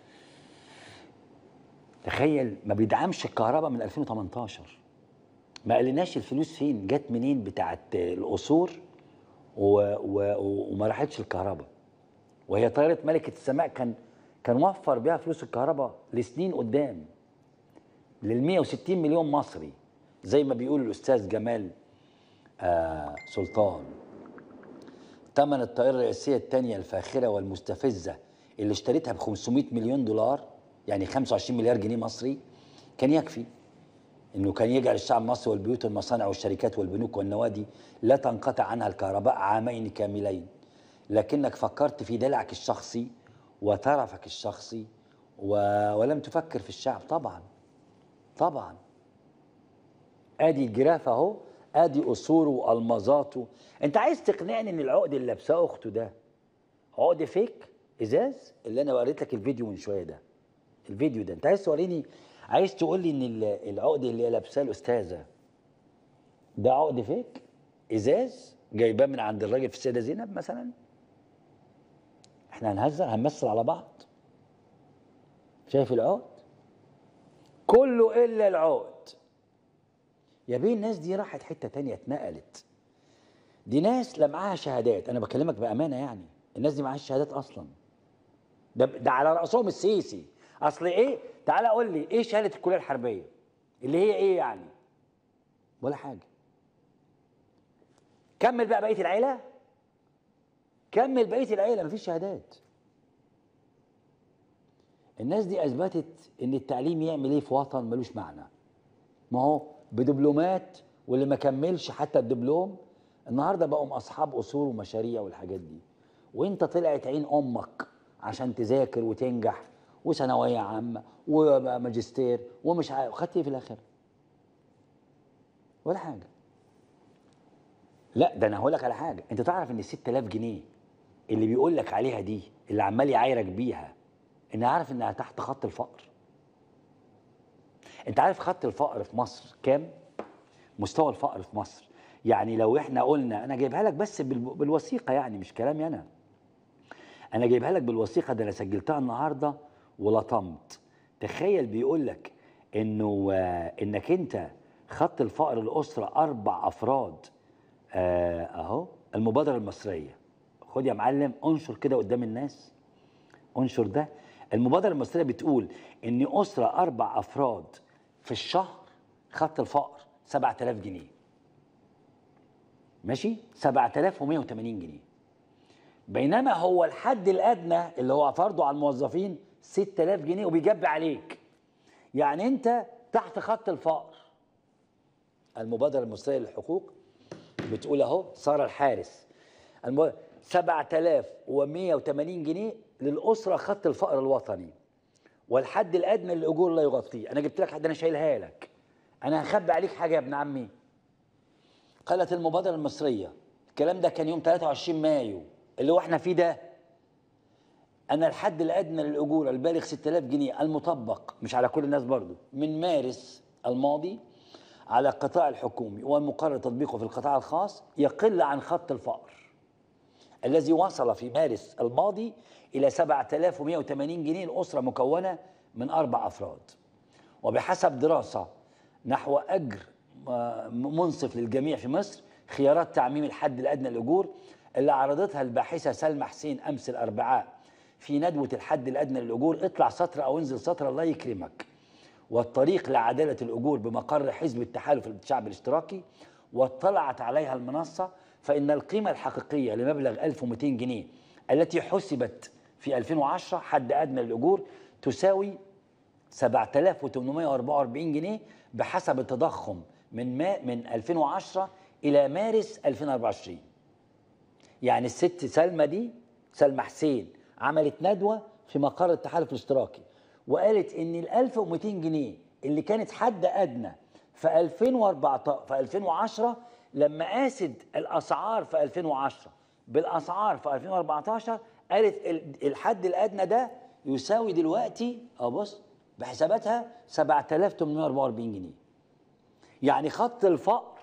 Speaker 1: تخيل ما بيدعمش الكهرباء من 2018 ما قالناش الفلوس فين جت منين بتاعت القصور و... و... وما راحتش الكهرباء وهي طياره ملكه السماء كان كان وفر بيها فلوس الكهرباء لسنين قدام لل 160 مليون مصري زي ما بيقول الاستاذ جمال آه سلطان ثمن الطائرة الرئيسية الثانية الفاخرة والمستفزة اللي اشتريتها ب 500 مليون دولار يعني 25 مليار جنيه مصري كان يكفي انه كان يجعل الشعب المصري والبيوت والمصانع والشركات والبنوك والنوادي لا تنقطع عنها الكهرباء عامين كاملين لكنك فكرت في دلعك الشخصي وترفك الشخصي و... ولم تفكر في الشعب طبعا طبعا ادي الجراف اهو ادي قصوره والمظاته انت عايز تقنعني ان العقد اللي لابساه اخته ده عقد فيك ازاز اللي انا وريت لك الفيديو من شويه ده الفيديو ده انت عايز توريني عايز تقول لي ان ال- العقد اللي هي لابساه الاستاذه ده عقد فيك ازاز جايباه من عند الراجل في السيده زينب مثلا احنا هنهزر هنمثل على بعض شايف العقد كله الا العقد يا بيه الناس دي راحت حته تانية اتنقلت دي ناس لا معاها شهادات انا بكلمك بامانه يعني الناس دي معاها شهادات اصلا ده ده على راسهم السيسي اصل ايه تعالى قول لي ايه شهاده الكليه الحربيه اللي هي ايه يعني ولا حاجه كمل بقى بقيه العيله كمل بقيه العيله مفيش شهادات الناس دي اثبتت ان التعليم يعمل ايه في وطن ملوش معنى ما هو بدبلومات واللي ما كملش حتى الدبلوم النهارده بقوا اصحاب اصول ومشاريع والحاجات دي وانت طلعت عين امك عشان تذاكر وتنجح وثانويه عامه وماجستير ومش عارف خدت ايه في الاخر ولا حاجه لا ده انا هقول لك على حاجه انت تعرف ان ال 6000 جنيه اللي بيقول لك عليها دي اللي عمال يعايرك بيها ان عارف انها تحت خط الفقر انت عارف خط الفقر في مصر كام مستوى الفقر في مصر يعني لو احنا قلنا انا جايبها لك بس بال- بالوثيقه يعني مش كلامي انا انا جايبها لك بالوثيقه ده انا سجلتها النهارده ولطمت تخيل بيقول لك انه آه، انك انت خط الفقر الاسره اربع افراد آه، اهو المبادره المصريه خد يا معلم انشر كده قدام الناس انشر ده المبادره المصريه بتقول ان اسره اربع افراد في الشهر خط الفقر 7000 جنيه ماشي 7180 جنيه بينما هو الحد الادنى اللي هو فرضه على الموظفين 6000 جنيه وبيجب عليك يعني انت تحت خط الفقر المبادره المصريه للحقوق بتقول اهو ساره الحارس الم... 7180 جنيه للاسره خط الفقر الوطني والحد الادنى للاجور لا يغطيه انا جبت لك حد انا شايلها لك انا هخبي عليك حاجه يا ابن عمي قالت المبادره المصريه الكلام ده كان يوم 23 مايو اللي هو احنا فيه ده أن الحد الأدنى للأجور البالغ 6000 جنيه المطبق مش على كل الناس برضو من مارس الماضي على القطاع الحكومي والمقرر تطبيقه في القطاع الخاص يقل عن خط الفقر الذي وصل في مارس الماضي إلى 7180 جنيه الأسرة مكونة من أربع أفراد وبحسب دراسة نحو أجر آه، منصف للجميع في مصر خيارات تعميم الحد الأدنى للأجور اللي عرضتها الباحثة سلمى حسين أمس الأربعاء في ندوة الحد الأدنى للأجور اطلع سطر أو انزل سطر الله يكرمك والطريق لعدالة الأجور بمقر حزب التحالف الشعب الاشتراكي واطلعت عليها المنصة فإن القيمة الحقيقية لمبلغ 1200 جنيه التي حسبت في 2010 حد أدنى للأجور تساوي 7844 جنيه بحسب التضخم من ما من 2010 إلى مارس 2024 يعني الست سلمى دي سلمى حسين عملت ندوة في مقر التحالف الاشتراكي وقالت ان ال 1200 جنيه اللي كانت حد ادنى في 2014 في 2010 لما قاست الاسعار في 2010 بالاسعار في 2014 قالت ال- الحد الادنى ده يساوي دلوقتي اه بص بحساباتها 7844 جنيه يعني خط الفقر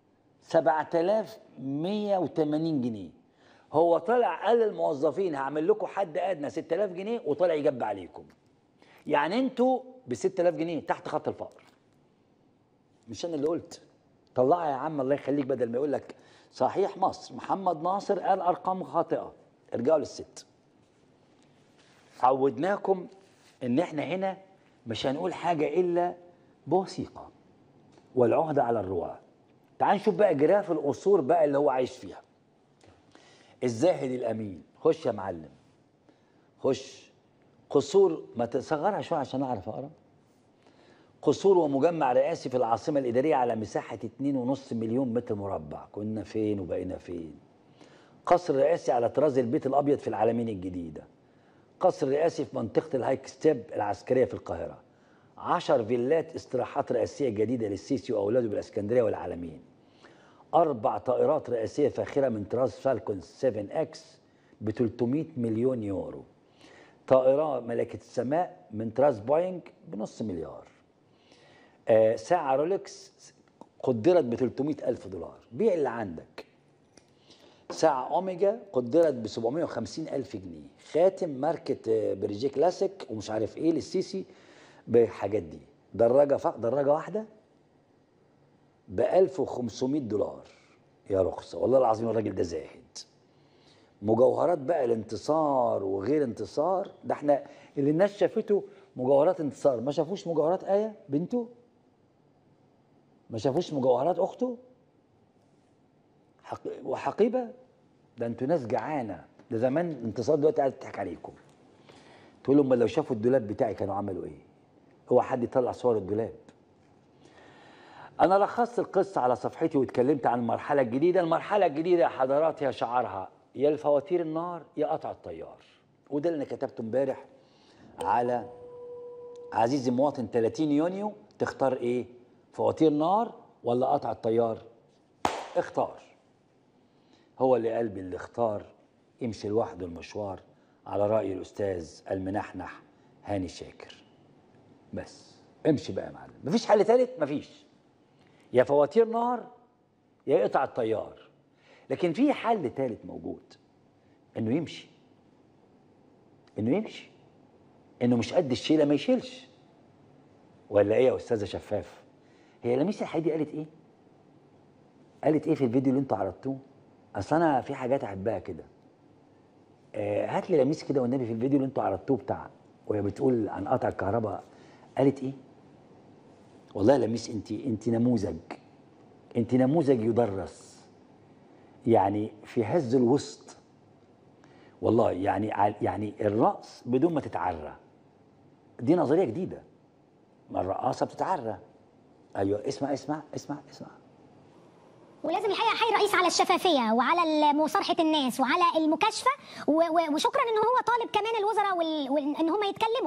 Speaker 1: 7180 جنيه هو طلع قال للموظفين هعمل لكم حد ادنى 6000 جنيه وطلع يجب عليكم يعني انتوا ب 6000 جنيه تحت خط الفقر مش انا اللي قلت طلعها يا عم الله يخليك بدل ما يقول لك صحيح مصر محمد ناصر قال ارقام خاطئه ارجعوا للست عودناكم ان احنا هنا مش هنقول حاجه الا بوثيقه والعهده على الرواه تعال نشوف بقى جراف القصور بقى اللي هو عايش فيها الزاهد الامين خش يا معلم خش قصور ما تصغرها شويه عشان اعرف اقرا قصور ومجمع رئاسي في العاصمه الاداريه على مساحه 2.5 مليون متر مربع كنا فين وبقينا فين قصر رئاسي على طراز البيت الابيض في العالمين الجديده قصر رئاسي في منطقه الهايك ستيب العسكريه في القاهره عشر فيلات استراحات رئاسيه جديده للسيسي واولاده بالاسكندريه والعالمين اربع طائرات رئاسيه فاخره من طراز فالكون 7 اكس ب 300 مليون يورو طائره ملكه السماء من طراز بوينج بنص مليار آه ساعه رولكس قدرت ب 300 الف دولار بيع اللي عندك ساعة أوميجا قدرت ب 750 ألف جنيه خاتم ماركة آه، بريجيه كلاسيك ومش عارف إيه للسيسي بالحاجات دي دراجة فق دراجة واحدة ب 1500 دولار يا رخصة والله العظيم الراجل ده زاهد مجوهرات بقى الانتصار وغير انتصار ده احنا اللي الناس شافته مجوهرات انتصار ما شافوش مجوهرات آية بنته ما شافوش مجوهرات أخته حق... وحقيبه ده انتوا ناس جعانه ده زمان انتصار دلوقتي قاعد تضحك عليكم تقول لهم لو شافوا الدولاب بتاعي كانوا عملوا ايه هو حد يطلع صور الدولاب انا لخصت القصه على صفحتي واتكلمت عن المرحله الجديده المرحله الجديده يا حضرات هي شعارها يا الفواتير النار يا قطع الطيار وده اللي انا كتبته امبارح على عزيزي المواطن 30 يونيو تختار ايه فواتير نار ولا قطع الطيار اختار هو اللي قلبي اللي اختار يمشي لوحده المشوار على رأي الأستاذ المنحنح هاني شاكر بس امشي بقى يا معلم مفيش حل تالت مفيش يا فواتير نار يا يقطع الطيار لكن في حل تالت موجود انه يمشي انه يمشي انه مش قد الشيله ما يشيلش ولا ايه يا استاذه شفاف هي لميس الحديدي قالت ايه قالت ايه في الفيديو اللي انتوا عرضتوه اصل انا في حاجات احبها كده آه هات لي لميس كده والنبي في الفيديو اللي انتوا عرضتوه بتاع وهي بتقول عن قطع الكهرباء قالت ايه والله يا لميس انت انت نموذج انت نموذج يدرس يعني في هز الوسط والله يعني ع- يعني الرأس بدون ما تتعرى دي نظرية جديدة ما الرقاصة بتتعرى ايوه اسمع اسمع اسمع اسمع
Speaker 5: ولازم الحقيقه احيي الرئيس على الشفافيه وعلى مصارحه الناس وعلى المكاشفه و- و- وشكرا ان هو طالب كمان الوزراء وال- وان هم يتكلموا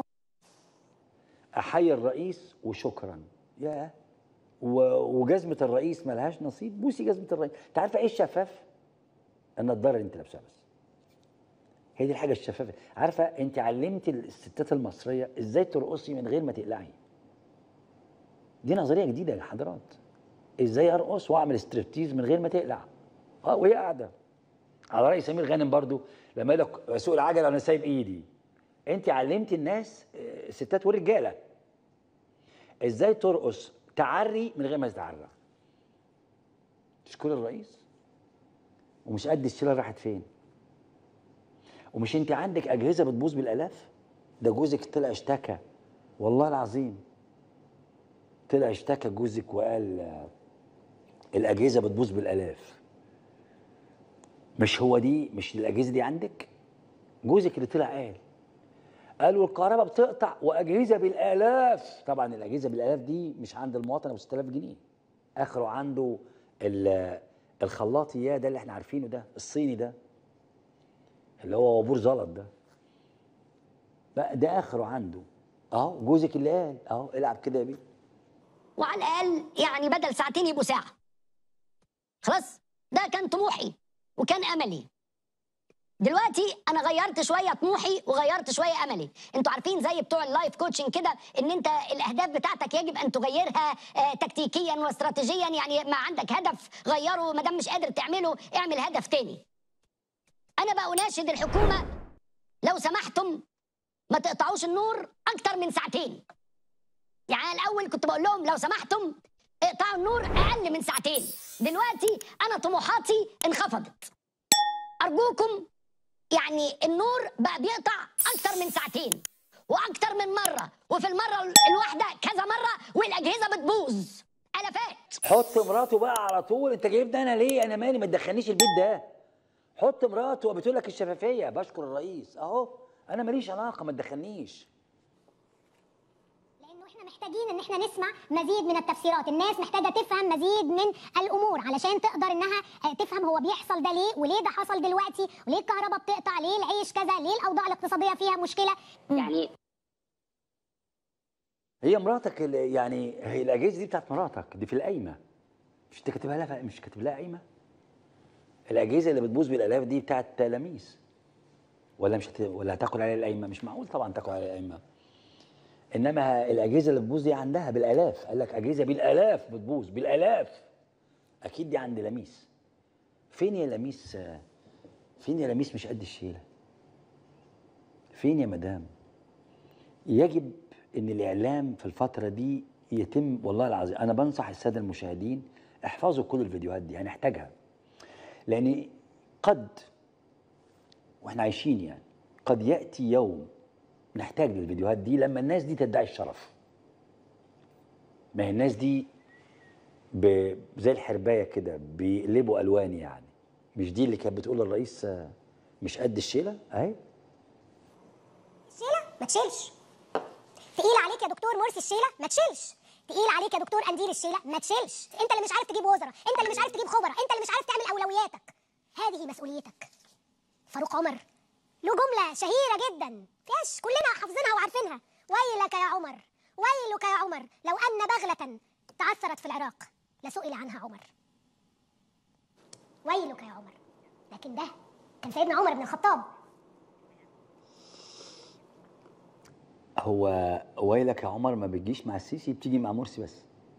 Speaker 1: احيي الرئيس وشكرا يا و- وجزمه الرئيس ملهاش نصيب بوسي جزمه الرئيس انت عارفه ايه الشفاف النضاره اللي انت لابسها بس هي دي الحاجه الشفافه عارفه انت علمتي الستات المصريه ازاي ترقصي من غير ما تقلعي دي نظريه جديده يا حضرات ازاي ارقص واعمل ستريبتيز من غير ما تقلع اه وهي قاعده على راي سمير غانم برضو لما قال لك اسوق العجله وانا سايب ايدي انت علمتي الناس آه، الستات والرجاله ازاي ترقص تعري من غير ما تتعرى تشكر الرئيس ومش قد الشيله راحت فين ومش انت عندك اجهزه بتبوظ بالالاف ده جوزك طلع اشتكى والله العظيم طلع اشتكى جوزك وقال آه، الاجهزه بتبوظ بالالاف مش هو دي مش الاجهزه دي عندك جوزك اللي طلع قال قالوا الكهرباء بتقطع واجهزه بالالاف طبعا الاجهزه بالالاف دي مش عند المواطن ابو 6000 جنيه اخره عنده ال- الخلاط يا ده اللي احنا عارفينه ده الصيني ده اللي هو وابور زلط ده بقى ده اخره عنده اهو جوزك اللي قال اهو العب كده يا بيه
Speaker 4: وعلى الاقل يعني بدل ساعتين يبقوا ساعه خلاص ده كان طموحي وكان املي دلوقتي انا غيرت شويه طموحي وغيرت شويه املي انتوا عارفين زي بتوع اللايف كوتشنج كده ان انت الاهداف بتاعتك يجب ان تغيرها آه، تكتيكيا واستراتيجيا يعني ما عندك هدف غيره ما دام مش قادر تعمله اعمل هدف تاني انا بقى اناشد الحكومه لو سمحتم ما تقطعوش النور اكتر من ساعتين يعني الاول كنت بقول لهم لو سمحتم اقطعوا النور اقل من ساعتين دلوقتي انا طموحاتي انخفضت ارجوكم يعني النور بقى بيقطع اكتر من ساعتين واكتر من مره وفي المره الواحده كذا مره والاجهزه بتبوظ الافات
Speaker 1: حط مراته بقى على طول انت جايبني انا ليه انا مالي ما تدخلنيش البيت ده حط مراته وبتقول لك الشفافيه بشكر الرئيس اهو انا ماليش علاقه ما تدخلنيش
Speaker 5: لانه احنا محتاجين ان احنا نسمع مزيد من التفسيرات الناس محتاجه تفهم مزيد من الامور علشان تقدر انها آه، تفهم هو بيحصل ده ليه وليه ده حصل دلوقتي وليه الكهرباء بتقطع ليه العيش كذا ليه الاوضاع الاقتصاديه فيها مشكله
Speaker 6: يعني
Speaker 1: هي مراتك ال- يعني هي الاجهزه دي بتاعت مراتك دي في القايمه مش انت كاتبها لها مش كاتب لها قايمه الاجهزه اللي بتبوظ بالالاف دي بتاعت تلاميذ ولا مش هت... ولا هتاكل عليها القايمه مش معقول طبعا تاكل عليها القايمه انما الاجهزه اللي بتبوظ دي عندها بالالاف قال لك اجهزه بالالاف بتبوظ بالالاف اكيد دي عند لميس فين يا لميس آه، فين يا لميس مش قد الشيله فين يا مدام يجب ان الاعلام في الفتره دي يتم والله العظيم انا بنصح الساده المشاهدين احفظوا كل الفيديوهات دي هنحتاجها لان قد واحنا عايشين يعني قد ياتي يوم نحتاج للفيديوهات دي لما الناس دي تدعي الشرف ما هي الناس دي ب... زي الحربايه كده بيقلبوا الوان يعني مش دي اللي كانت بتقول للرئيس آه، مش قد الشيله اهي
Speaker 5: الشيله ما تشيلش تقيل عليك يا دكتور مرسي الشيله ما تشيلش تقيل عليك يا دكتور قنديل الشيله ما تشيلش انت اللي مش عارف تجيب وزراء انت اللي مش عارف تجيب خبراء انت اللي مش عارف تعمل اولوياتك هذه مسؤوليتك فاروق عمر له جمله شهيره جدا فيهاش كلنا حافظينها وعارفينها ويلك يا عمر ويلك يا عمر لو ان بغله تعثرت في العراق لسئل عنها عمر ويلك يا عمر لكن ده كان سيدنا عمر بن الخطاب
Speaker 1: هو ويلك يا عمر ما بتجيش مع السيسي بتيجي مع مرسي بس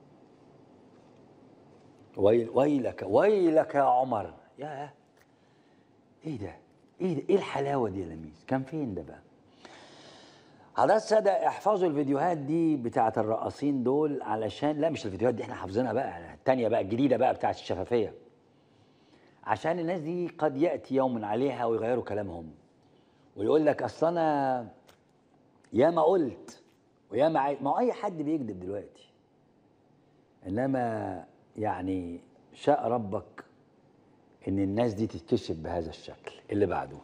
Speaker 1: ويل ويلك ويلك يا عمر يا ايه ده ايه ده ايه الحلاوه دي يا لميس كان فين ده بقى حضرات السادة احفظوا الفيديوهات دي بتاعت الرقاصين دول علشان لا مش الفيديوهات دي احنا حافظينها بقى التانية بقى الجديدة بقى بتاعت الشفافية عشان الناس دي قد يأتي يوم عليها ويغيروا كلامهم ويقول لك اصل انا يا ما قلت ويا ما عاي... ما هو اي حد بيكذب دلوقتي انما يعني شاء ربك ان الناس دي تتكشف بهذا الشكل اللي بعده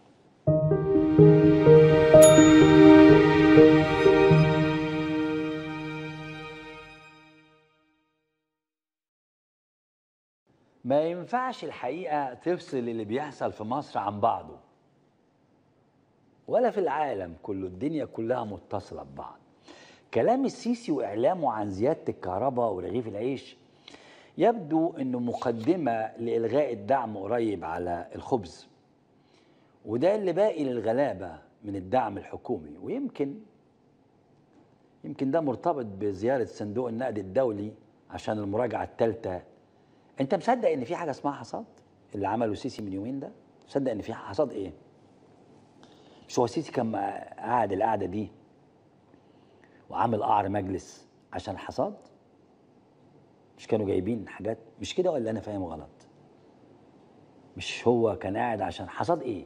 Speaker 1: ما ينفعش الحقيقه تفصل اللي بيحصل في مصر عن بعضه ولا في العالم كله الدنيا كلها متصلة ببعض كلام السيسي وإعلامه عن زيادة الكهرباء ورغيف العيش يبدو أنه مقدمة لإلغاء الدعم قريب على الخبز وده اللي باقي للغلابة من الدعم الحكومي ويمكن يمكن ده مرتبط بزيارة صندوق النقد الدولي عشان المراجعة الثالثة أنت مصدق إن في حاجة اسمها حصاد اللي عمله السيسي من يومين ده؟ مصدق إن في حصاد إيه؟ مش هو السيسي كان قاعد القعده دي وعامل قعر مجلس عشان الحصاد مش كانوا جايبين حاجات مش كده ولا انا فاهم غلط مش هو كان قاعد عشان حصاد ايه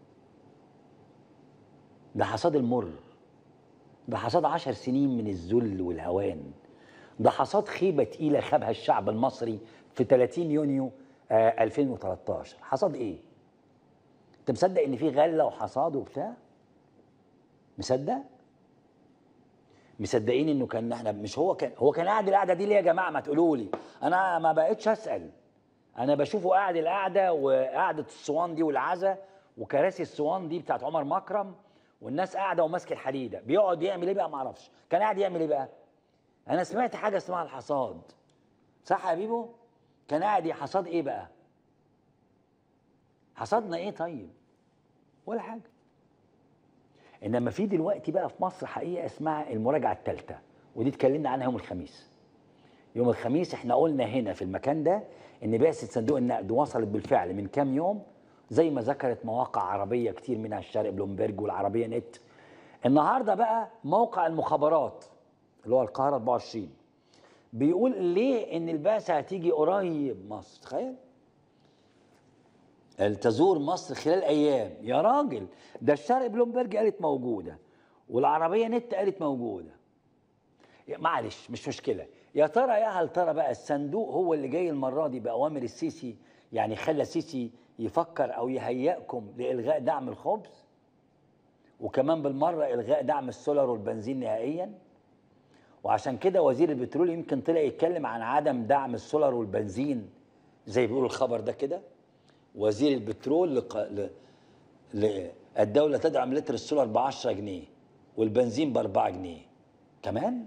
Speaker 1: ده حصاد المر ده حصاد عشر سنين من الذل والهوان ده حصاد خيبة تقيلة خابها الشعب المصري في 30 يونيو آه 2013 حصاد ايه انت مصدق ان في غله وحصاد وبتاع مصدق مصدقين انه كان احنا مش هو كان هو كان قاعد القعده دي ليه يا جماعه ما تقولوا لي انا ما بقتش اسال انا بشوفه قاعد القعده وقعده الصوان دي والعزا وكراسي الصوان دي بتاعت عمر مكرم والناس قاعده وماسك الحديده بيقعد يعمل ايه بقى ما اعرفش كان قاعد يعمل ايه بقى انا سمعت حاجه اسمها الحصاد صح يا بيبو كان قاعد حصاد ايه بقى حصدنا ايه طيب ولا حاجه انما في دلوقتي بقى في مصر حقيقه اسمها المراجعه الثالثه ودي اتكلمنا عنها يوم الخميس يوم الخميس احنا قلنا هنا في المكان ده ان بعثه صندوق النقد وصلت بالفعل من كام يوم زي ما ذكرت مواقع عربيه كتير منها الشرق بلومبرج والعربيه نت النهارده بقى موقع المخابرات اللي هو القاهره 24 بيقول ليه ان البعثه هتيجي قريب مصر تخيل تزور مصر خلال ايام يا راجل ده الشرق بلومبرج قالت موجوده والعربيه نت قالت موجوده يا- معلش مش مشكله يا ترى يا هل ترى بقى الصندوق هو اللي جاي المره دي باوامر السيسي يعني خلى السيسي يفكر او يهيئكم لالغاء دعم الخبز وكمان بالمره الغاء دعم السولار والبنزين نهائيا وعشان كده وزير البترول يمكن طلع يتكلم عن عدم دعم السولار والبنزين زي بيقول الخبر ده كده وزير البترول لق... ل... ل... الدولة تدعم لتر السولار ب 10 جنيه والبنزين ب 4 جنيه كمان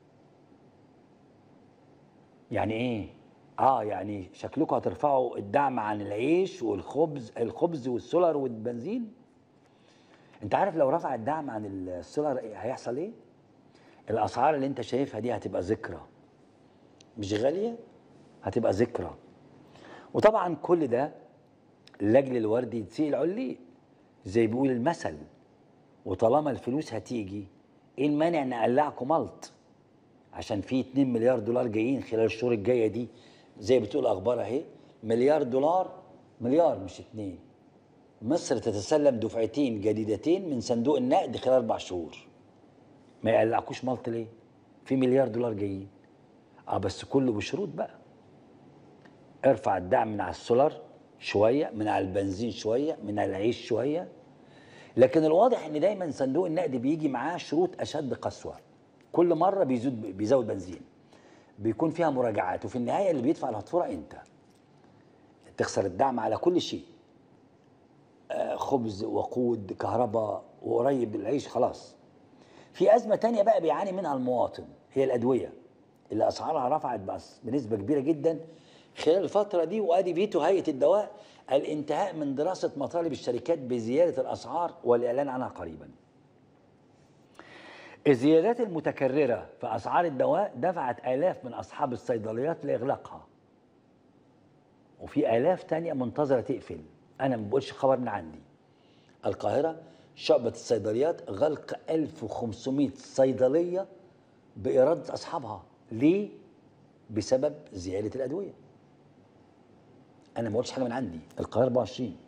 Speaker 1: يعني ايه اه يعني شكلكم هترفعوا الدعم عن العيش والخبز الخبز والسولار والبنزين انت عارف لو رفع الدعم عن السولار إيه هيحصل ايه الاسعار اللي انت شايفها دي هتبقى ذكرى مش غاليه هتبقى ذكرى وطبعا كل ده لاجل الورد يتسيء العليق زي بيقول المثل وطالما الفلوس هتيجي ايه المانع نقلعكم ملط عشان في 2 مليار دولار جايين خلال الشهور الجايه دي زي بتقول اخبار اهي مليار دولار مليار مش اتنين مصر تتسلم دفعتين جديدتين من صندوق النقد خلال اربع شهور ما يقلعكوش ملط ليه؟ في مليار دولار جايين اه بس كله بشروط بقى ارفع الدعم من على السولار شويه من على البنزين شويه من على العيش شويه لكن الواضح ان دايما صندوق النقد بيجي معاه شروط اشد قسوه كل مره بيزود بيزود بنزين بيكون فيها مراجعات وفي النهايه اللي بيدفع الفاتوره انت تخسر الدعم على كل شيء آه، خبز وقود كهرباء وقريب العيش خلاص في أزمة تانية بقى بيعاني منها المواطن هي الأدوية اللي أسعارها رفعت بس بنسبة كبيرة جدا خلال الفترة دي وأدي فيتو هيئة الدواء الانتهاء من دراسة مطالب الشركات بزيادة الأسعار والإعلان عنها قريبا الزيادات المتكررة في أسعار الدواء دفعت آلاف من أصحاب الصيدليات لإغلاقها وفي آلاف تانية منتظرة تقفل أنا ما بقولش خبر من عندي القاهرة شعبة الصيدليات غلق 1500 صيدلية بإرادة أصحابها ليه؟ بسبب زيادة الأدوية أنا ما قلتش حاجة من عندي القاهرة 24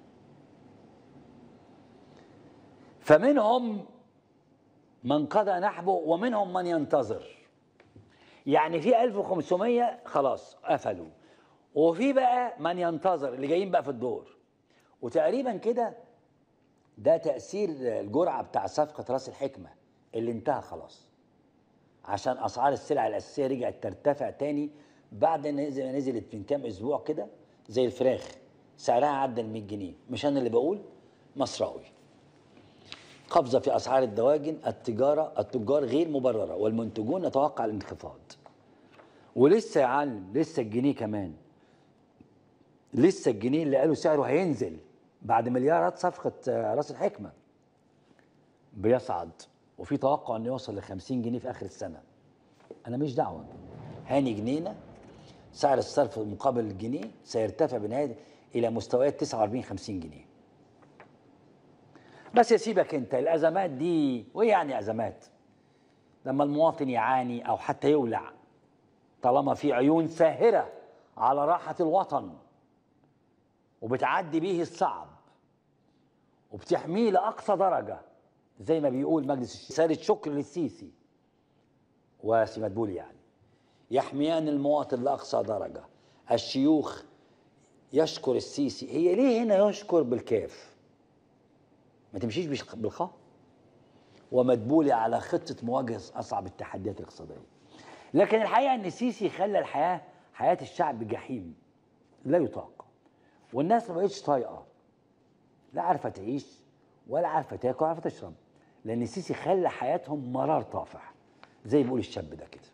Speaker 1: فمنهم من قضى نحبه ومنهم من ينتظر يعني في 1500 خلاص قفلوا وفي بقى من ينتظر اللي جايين بقى في الدور وتقريبا كده ده تأثير الجرعة بتاع صفقة راس الحكمة اللي انتهى خلاص عشان أسعار السلع الأساسية رجعت ترتفع تاني بعد ما نزل- ما نزلت من كام أسبوع كده زي الفراخ سعرها عدى ال 100 جنيه مش أنا اللي بقول مصراوي قفزة في أسعار الدواجن التجارة التجار غير مبررة والمنتجون نتوقع الانخفاض ولسه يا معلم لسه الجنيه كمان لسه الجنيه اللي قالوا سعره هينزل بعد مليارات صفقة آه، راس الحكمة بيصعد وفي توقع انه يوصل ل 50 جنيه في اخر السنة انا مش دعوة هاني جنينة سعر الصرف مقابل الجنيه سيرتفع بنهاية الى مستويات 49 50 جنيه بس يا سيبك انت الازمات دي وايه يعني ازمات لما المواطن يعاني او حتى يولع طالما في عيون ساهرة على راحة الوطن وبتعدي بيه الصعب وبتحميه لأقصى درجة زي ما بيقول مجلس الش- رسالة شكر للسيسي واسي مدبولي يعني يحميان المواطن لأقصى درجة الشيوخ يشكر السيسي هي ليه هنا يشكر بالكاف ما تمشيش بش- بالخاء ومدبولي على خطة مواجهة أصعب التحديات الاقتصادية لكن الحقيقة أن السيسي خلى الحياة حياة الشعب جحيم لا يطاق والناس ما بقتش طايقة لا عارفة تعيش ولا عارفة تاكل ولا عارفة تشرب لأن السيسي خلى حياتهم مرار طافح زي بيقول الشاب ده كده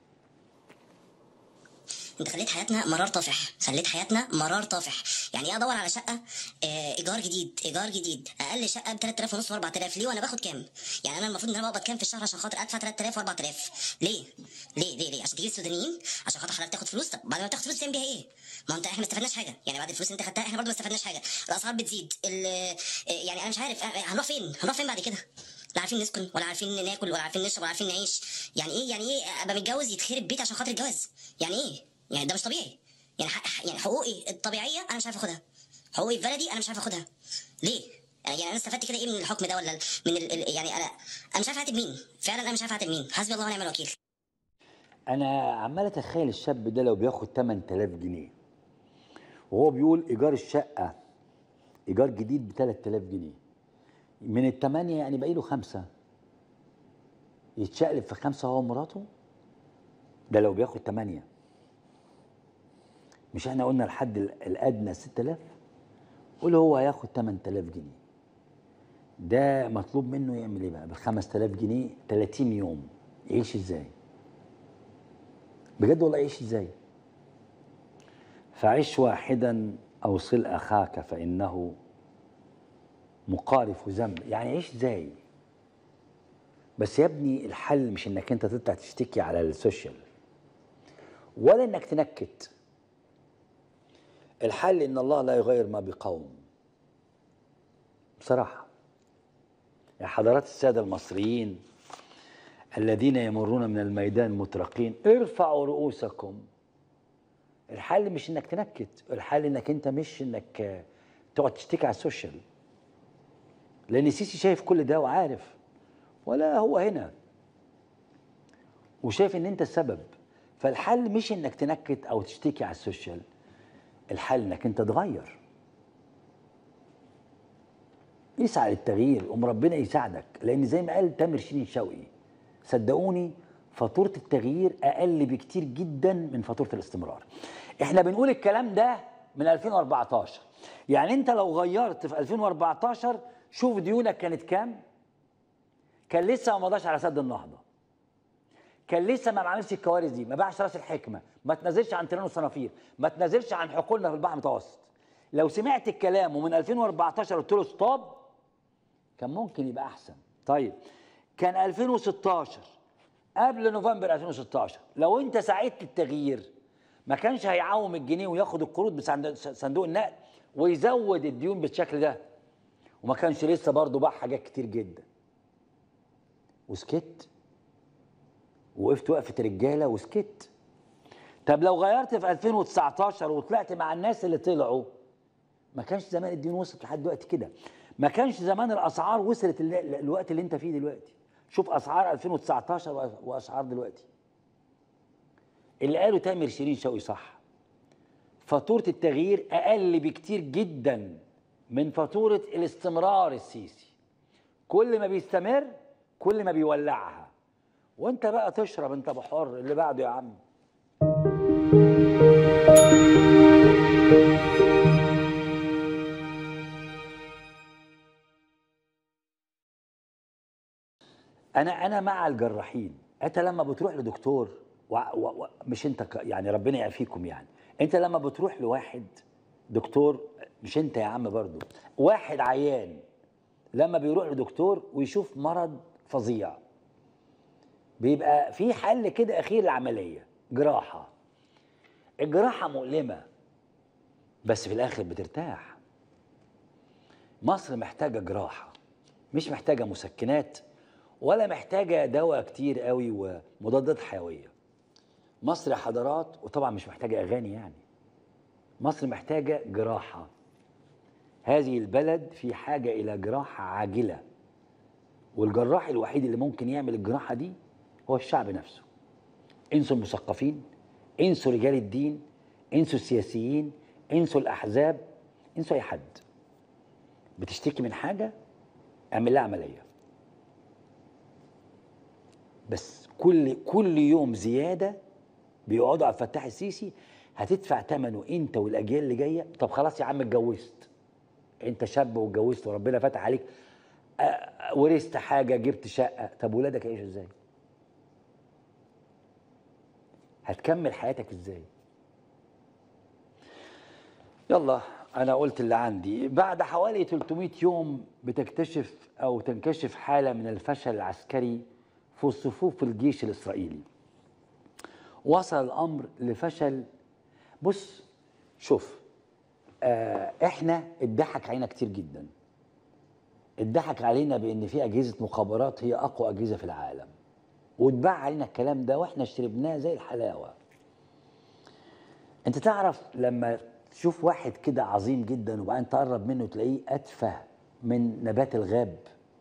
Speaker 2: انت خليت حياتنا مرار طافح خليت حياتنا مرار طافح يعني ايه ادور على شقه آه ايجار جديد ايجار جديد اقل شقه ب 3000 ونص و 4000 ليه وانا باخد كام يعني انا المفروض ان انا بقبض كام في الشهر عشان خاطر ادفع 3000 و 4000 ليه ليه ليه ليه عشان تجيب السودانيين عشان خاطر حضرتك تاخد فلوس طب بعد ما تاخد فلوس تعمل بيها ايه ما انت احنا ما استفدناش حاجه يعني بعد الفلوس اللي انت خدتها احنا برضه ما استفدناش حاجه الاسعار بتزيد ال- آه، يعني انا مش عارف آه، هنروح فين هنروح فين بعد كده لا عارفين نسكن ولا عارفين ناكل ولا عارفين نشرب ولا عارفين نعيش يعني ايه يعني ايه ابقى متجوز يتخرب بيت عشان خاطر الجواز يعني ايه يعني ده مش طبيعي يعني حق يعني حقوقي الطبيعيه انا مش عارف اخدها حقوقي في بلدي انا مش عارف اخدها ليه يعني انا استفدت كده ايه من الحكم ده ولا من ال... ال- يعني انا انا مش عارف اعاتب مين فعلا انا مش عارف اعاتب مين حسبي الله ونعم الوكيل
Speaker 1: انا عمال اتخيل الشاب ده لو بياخد 8000 جنيه وهو بيقول ايجار الشقه ايجار جديد ب 3000 جنيه من الثمانيه يعني باقي له خمسه يتشقلب في خمسه هو ومراته ده لو بياخد ثمانيه مش احنا قلنا الحد ال- الادنى 6000 قول هو هياخد 8000 جنيه ده مطلوب منه يعمل ايه بقى بال 5000 جنيه 30 يوم يعيش ازاي بجد والله يعيش ازاي فعش واحدا او صل اخاك فانه مقارف ذنب يعني عيش ازاي بس يا ابني الحل مش انك انت تطلع تشتكي على السوشيال ولا انك تنكت الحل ان الله لا يغير ما بقوم بصراحه يا حضرات الساده المصريين الذين يمرون من الميدان مطرقين ارفعوا رؤوسكم الحل مش انك تنكت الحل انك انت مش انك آه، تقعد تشتكي على السوشيال لان السيسي شايف كل ده وعارف ولا هو هنا وشايف ان انت السبب فالحل مش انك تنكت او تشتكي على السوشيال الحل انك انت تغير اسعى للتغيير قوم ربنا يساعدك لان زي ما قال تامر شيرين شوقي صدقوني فاتوره التغيير اقل بكتير جدا من فاتوره الاستمرار احنا بنقول الكلام ده من 2014 يعني انت لو غيرت في 2014 شوف ديونك كانت كام كان لسه ما مضاش على سد النهضه كان لسه ما عملش الكوارث دي ما باعش راس الحكمه ما تنزلش عن تيران وصنافير ما تنزلش عن حقولنا في البحر المتوسط لو سمعت الكلام ومن 2014 قلت له ستوب كان ممكن يبقى احسن طيب كان 2016 قبل نوفمبر 2016 لو انت ساعدت التغيير ما كانش هيعوم الجنيه وياخد القروض بصندوق النقد ويزود الديون بالشكل ده وما كانش لسه برضه باع حاجات كتير جدا وسكت وقفت وقفه رجاله وسكت طب لو غيرت في 2019 وطلعت مع الناس اللي طلعوا ما كانش زمان الدين وصلت لحد دلوقتي كده ما كانش زمان الاسعار وصلت ال- ال- الوقت اللي انت فيه دلوقتي شوف اسعار 2019 وأ- واسعار دلوقتي اللي قاله تامر شيرين شوقي صح فاتوره التغيير اقل بكتير جدا من فاتوره الاستمرار السيسي كل ما بيستمر كل ما بيولعها وانت بقى تشرب انت بحر اللي بعده يا عم انا انا مع الجراحين انت لما بتروح لدكتور و... و... و... مش انت ك... يعني ربنا يعافيكم يعني انت لما بتروح لواحد دكتور مش انت يا عم برضو واحد عيان لما بيروح لدكتور ويشوف مرض فظيع بيبقى في حل كده اخير العمليه جراحه الجراحه مؤلمه بس في الاخر بترتاح مصر محتاجه جراحه مش محتاجه مسكنات ولا محتاجه دواء كتير قوي ومضادات حيويه مصر يا حضرات وطبعا مش محتاجه اغاني يعني مصر محتاجه جراحه هذه البلد في حاجه الى جراحه عاجله والجراح الوحيد اللي ممكن يعمل الجراحه دي هو الشعب نفسه انسوا المثقفين انسوا رجال الدين انسوا السياسيين انسوا الاحزاب انسوا اي حد بتشتكي من حاجه اعمل لها عمليه بس كل كل يوم زياده بيقعدوا على الفتاح السيسي هتدفع ثمنه انت والاجيال اللي جايه طب خلاص يا عم اتجوزت انت شاب واتجوزت وربنا فتح عليك آه، ورثت حاجه جبت شقه طب ولادك يعيشوا ازاي؟ هتكمل حياتك ازاي؟ يلا انا قلت اللي عندي بعد حوالي 300 يوم بتكتشف او تنكشف حاله من الفشل العسكري في صفوف الجيش الاسرائيلي وصل الامر لفشل بص شوف آه احنا اتضحك علينا كتير جدا اتضحك علينا بان في اجهزه مخابرات هي اقوى اجهزه في العالم واتباع علينا الكلام ده واحنا شربناه زي الحلاوه انت تعرف لما تشوف واحد كده عظيم جدا وبعدين تقرب منه تلاقيه اتفه من نبات الغاب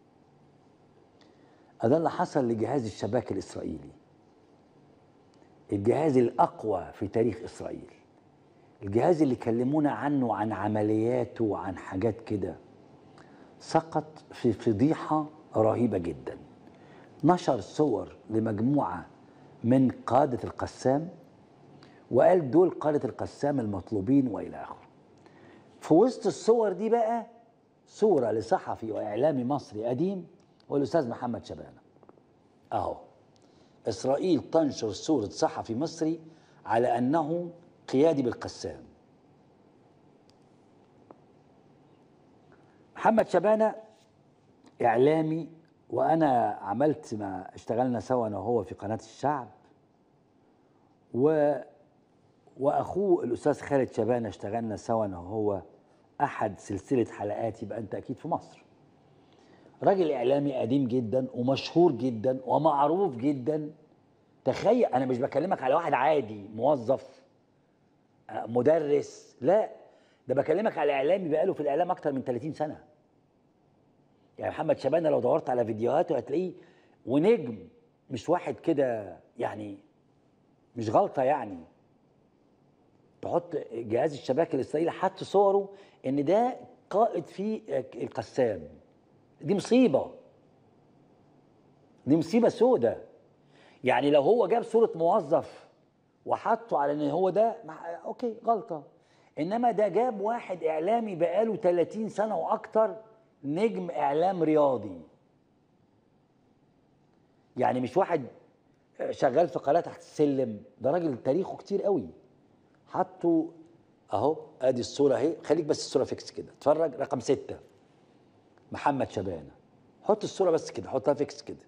Speaker 1: ده اللي حصل لجهاز الشباك الإسرائيلي الجهاز الأقوى في تاريخ إسرائيل الجهاز اللي كلمونا عنه عن عملياته وعن حاجات كده سقط في فضيحة رهيبة جدا نشر صور لمجموعة من قادة القسام وقال دول قادة القسام المطلوبين وإلى آخره في وسط الصور دي بقى صورة لصحفي وإعلامي مصري قديم والأستاذ محمد شبانة أهو إسرائيل تنشر صورة صحفي مصري على أنه قيادي بالقسام محمد شبانة إعلامي وأنا عملت ما اشتغلنا سوا أنا وهو في قناة الشعب و واخوه الاستاذ خالد شبانه اشتغلنا سوا انا وهو احد سلسله حلقات يبقى انت اكيد في مصر راجل اعلامي قديم جدا ومشهور جدا ومعروف جدا تخيل انا مش بكلمك على واحد عادي موظف آه، مدرس لا ده بكلمك على اعلامي بقاله في الاعلام اكتر من 30 سنه يعني محمد شبانه لو دورت على فيديوهاته هتلاقيه ونجم مش واحد كده يعني مش غلطه يعني تحط جهاز الشباك الاسرائيلي حط صوره ان ده قائد في القسام دي مصيبه دي مصيبه سودة يعني لو هو جاب صوره موظف وحطه على ان هو ده مع- اوكي غلطه انما ده جاب واحد اعلامي بقاله 30 سنه واكتر نجم اعلام رياضي يعني مش واحد شغال في قناه تحت السلم ده راجل تاريخه كتير قوي حطوا اهو ادي الصوره اهي خليك بس الصوره فيكس كده اتفرج رقم ستة محمد شبانه حط الصوره بس كده حطها فيكس كده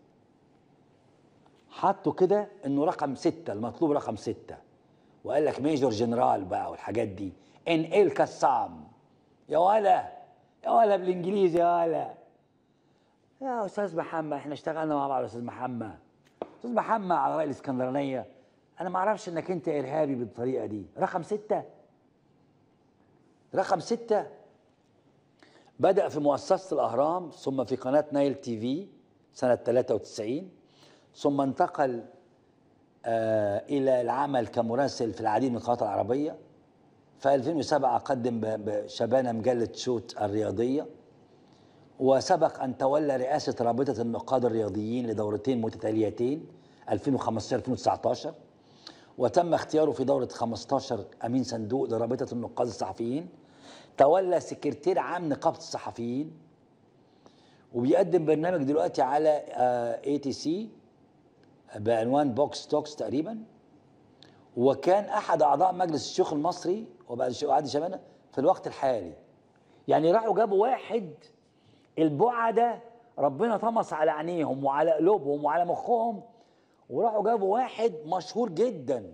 Speaker 1: حطوا كده انه رقم ستة المطلوب رقم ستة وقال لك ميجور جنرال بقى والحاجات دي ان ال كسام يا ولا يا ولا بالانجليزي يا ولا يا استاذ محمد احنا اشتغلنا مع بعض يا استاذ محمد استاذ محمد على راي الاسكندرانيه انا ما اعرفش انك انت ارهابي بالطريقه دي رقم ستة رقم ستة بدأ في مؤسسة الأهرام ثم في قناة نايل تي في سنة 93 ثم انتقل آه إلى العمل كمراسل في العديد من القنوات العربية في 2007 قدم ب- بشبانة مجلة شوت الرياضية وسبق أن تولى رئاسة رابطة النقاد الرياضيين لدورتين متتاليتين 2015-2019 وتم اختياره في دورة 15 أمين صندوق لرابطة النقاد الصحفيين تولى سكرتير عام نقابة الصحفيين وبيقدم برنامج دلوقتي على اي تي سي بعنوان بوكس توكس تقريبا وكان احد اعضاء مجلس الشيوخ المصري وبعد الشيخ عادل شبانه في الوقت الحالي يعني راحوا جابوا واحد البعدة ربنا طمس على عينيهم وعلى قلوبهم وعلى مخهم وراحوا جابوا واحد مشهور جدا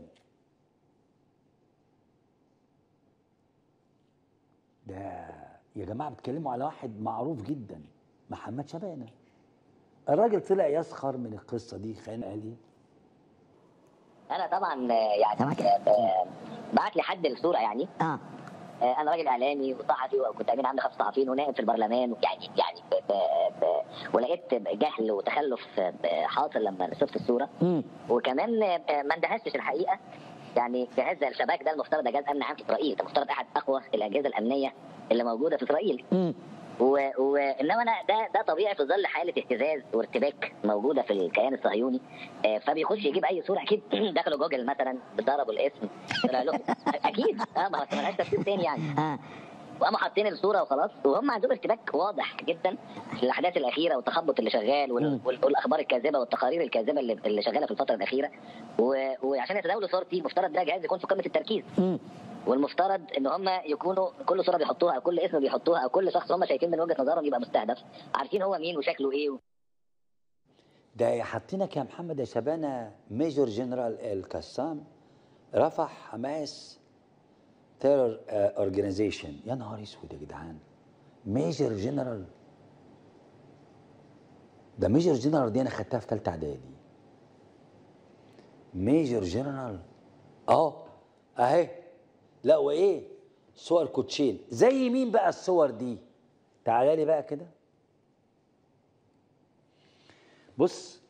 Speaker 1: ده يا جماعه بتكلموا على واحد معروف جدا محمد شبانه الراجل طلع يسخر من القصه دي خلينا قال ايه
Speaker 3: انا طبعا آه، يعني آه، بعت لي حد الصوره يعني
Speaker 7: اه
Speaker 3: آه، انا راجل اعلامي وصحفي وكنت امين عام نقابه الصحفيين ونائب في البرلمان يعني يعني ب ب ب ولقيت جهل وتخلف آه، حاصل لما شفت الصوره
Speaker 7: مم.
Speaker 3: وكمان آه، ما اندهشتش الحقيقه يعني جهاز زي الشباك ده المفترض ده جهاز امن عام في اسرائيل ده المفترض احد اقوى الاجهزه الامنيه اللي موجوده في اسرائيل
Speaker 7: مم.
Speaker 3: و... وانما انا ده ده طبيعي في ظل حاله اهتزاز وارتباك موجوده في الكيان الصهيوني آه، فبيخش يجيب اي صوره اكيد دخلوا جوجل مثلا ضربوا الاسم طلع لهم اكيد اه ما هو ملهاش تفسير تاني يعني
Speaker 7: اه
Speaker 3: وقاموا حاطين الصوره وخلاص وهم عندهم ارتباك واضح جدا في الاحداث الاخيره والتخبط اللي شغال وال... وال- والاخبار الكاذبه والتقارير الكاذبه اللي, اللي شغاله في الفتره الاخيره و... وعشان يتداولوا صورتي المفترض ده جهاز يكون في قمه التركيز
Speaker 7: مم.
Speaker 3: والمفترض ان هم يكونوا كل صوره بيحطوها او كل اسم بيحطوها او كل شخص هم شايفين من وجهه نظرهم يبقى مستهدف عارفين هو مين وشكله ايه
Speaker 1: ده حاطينك يا محمد يا شبانه ميجور جنرال القسام رفع حماس تيرور اورجانيزيشن يا نهار اسود يا جدعان ميجور جنرال ده ميجور جنرال دي انا خدتها في ثالثه اعدادي ميجور جنرال اه اهي لا وايه صور كوتشين زي مين بقى الصور دي تعالى لي بقى كده بص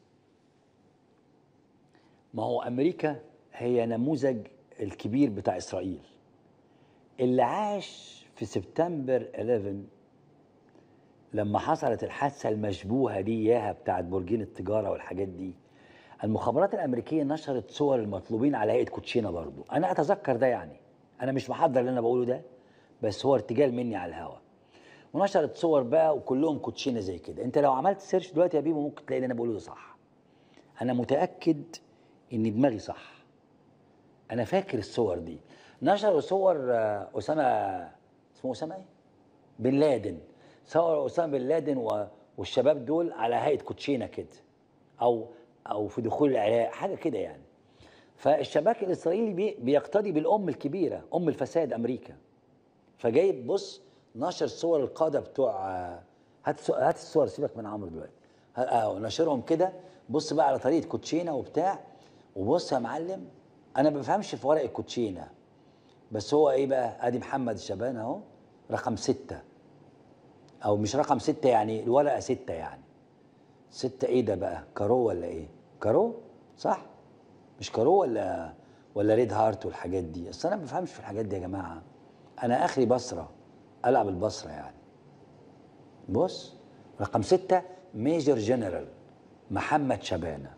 Speaker 1: ما هو امريكا هي نموذج الكبير بتاع اسرائيل اللي عاش في سبتمبر 11 لما حصلت الحادثه المشبوهه دي اياها بتاعت برجين التجاره والحاجات دي المخابرات الامريكيه نشرت صور المطلوبين على هيئه كوتشينه برضو انا اتذكر ده يعني انا مش محضر اللي انا بقوله ده بس هو ارتجال مني على الهوا ونشرت صور بقى وكلهم كوتشينه زي كده انت لو عملت سيرش دلوقتي يا بيبو ممكن تلاقي اللي انا بقوله ده صح انا متاكد ان دماغي صح انا فاكر الصور دي نشروا صور آه، اسامه اسمه اسامه ايه بن لادن صور اسامه بن لادن و- والشباب دول على هيئه كوتشينه كده او او في دخول العراق حاجه كده يعني فالشباك الاسرائيلي بي- بيقتدي بالام الكبيره ام الفساد امريكا فجايب بص نشر صور القاده بتوع آه، هات الصو- هات الصور سيبك من عمرو دلوقتي ها- اه نشرهم كده بص بقى على طريقه كوتشينه وبتاع وبص يا معلم انا ما بفهمش في ورق الكوتشينه بس هو ايه بقى ادي محمد الشبان اهو رقم ستة او مش رقم ستة يعني الورقه ستة يعني ستة ايه ده بقى كارو ولا ايه كارو صح مش كارو ولا ولا ريد هارت والحاجات دي اصل انا ما بفهمش في الحاجات دي يا جماعه انا اخري بصره العب البصره يعني بص رقم ستة ميجر جنرال محمد شبانه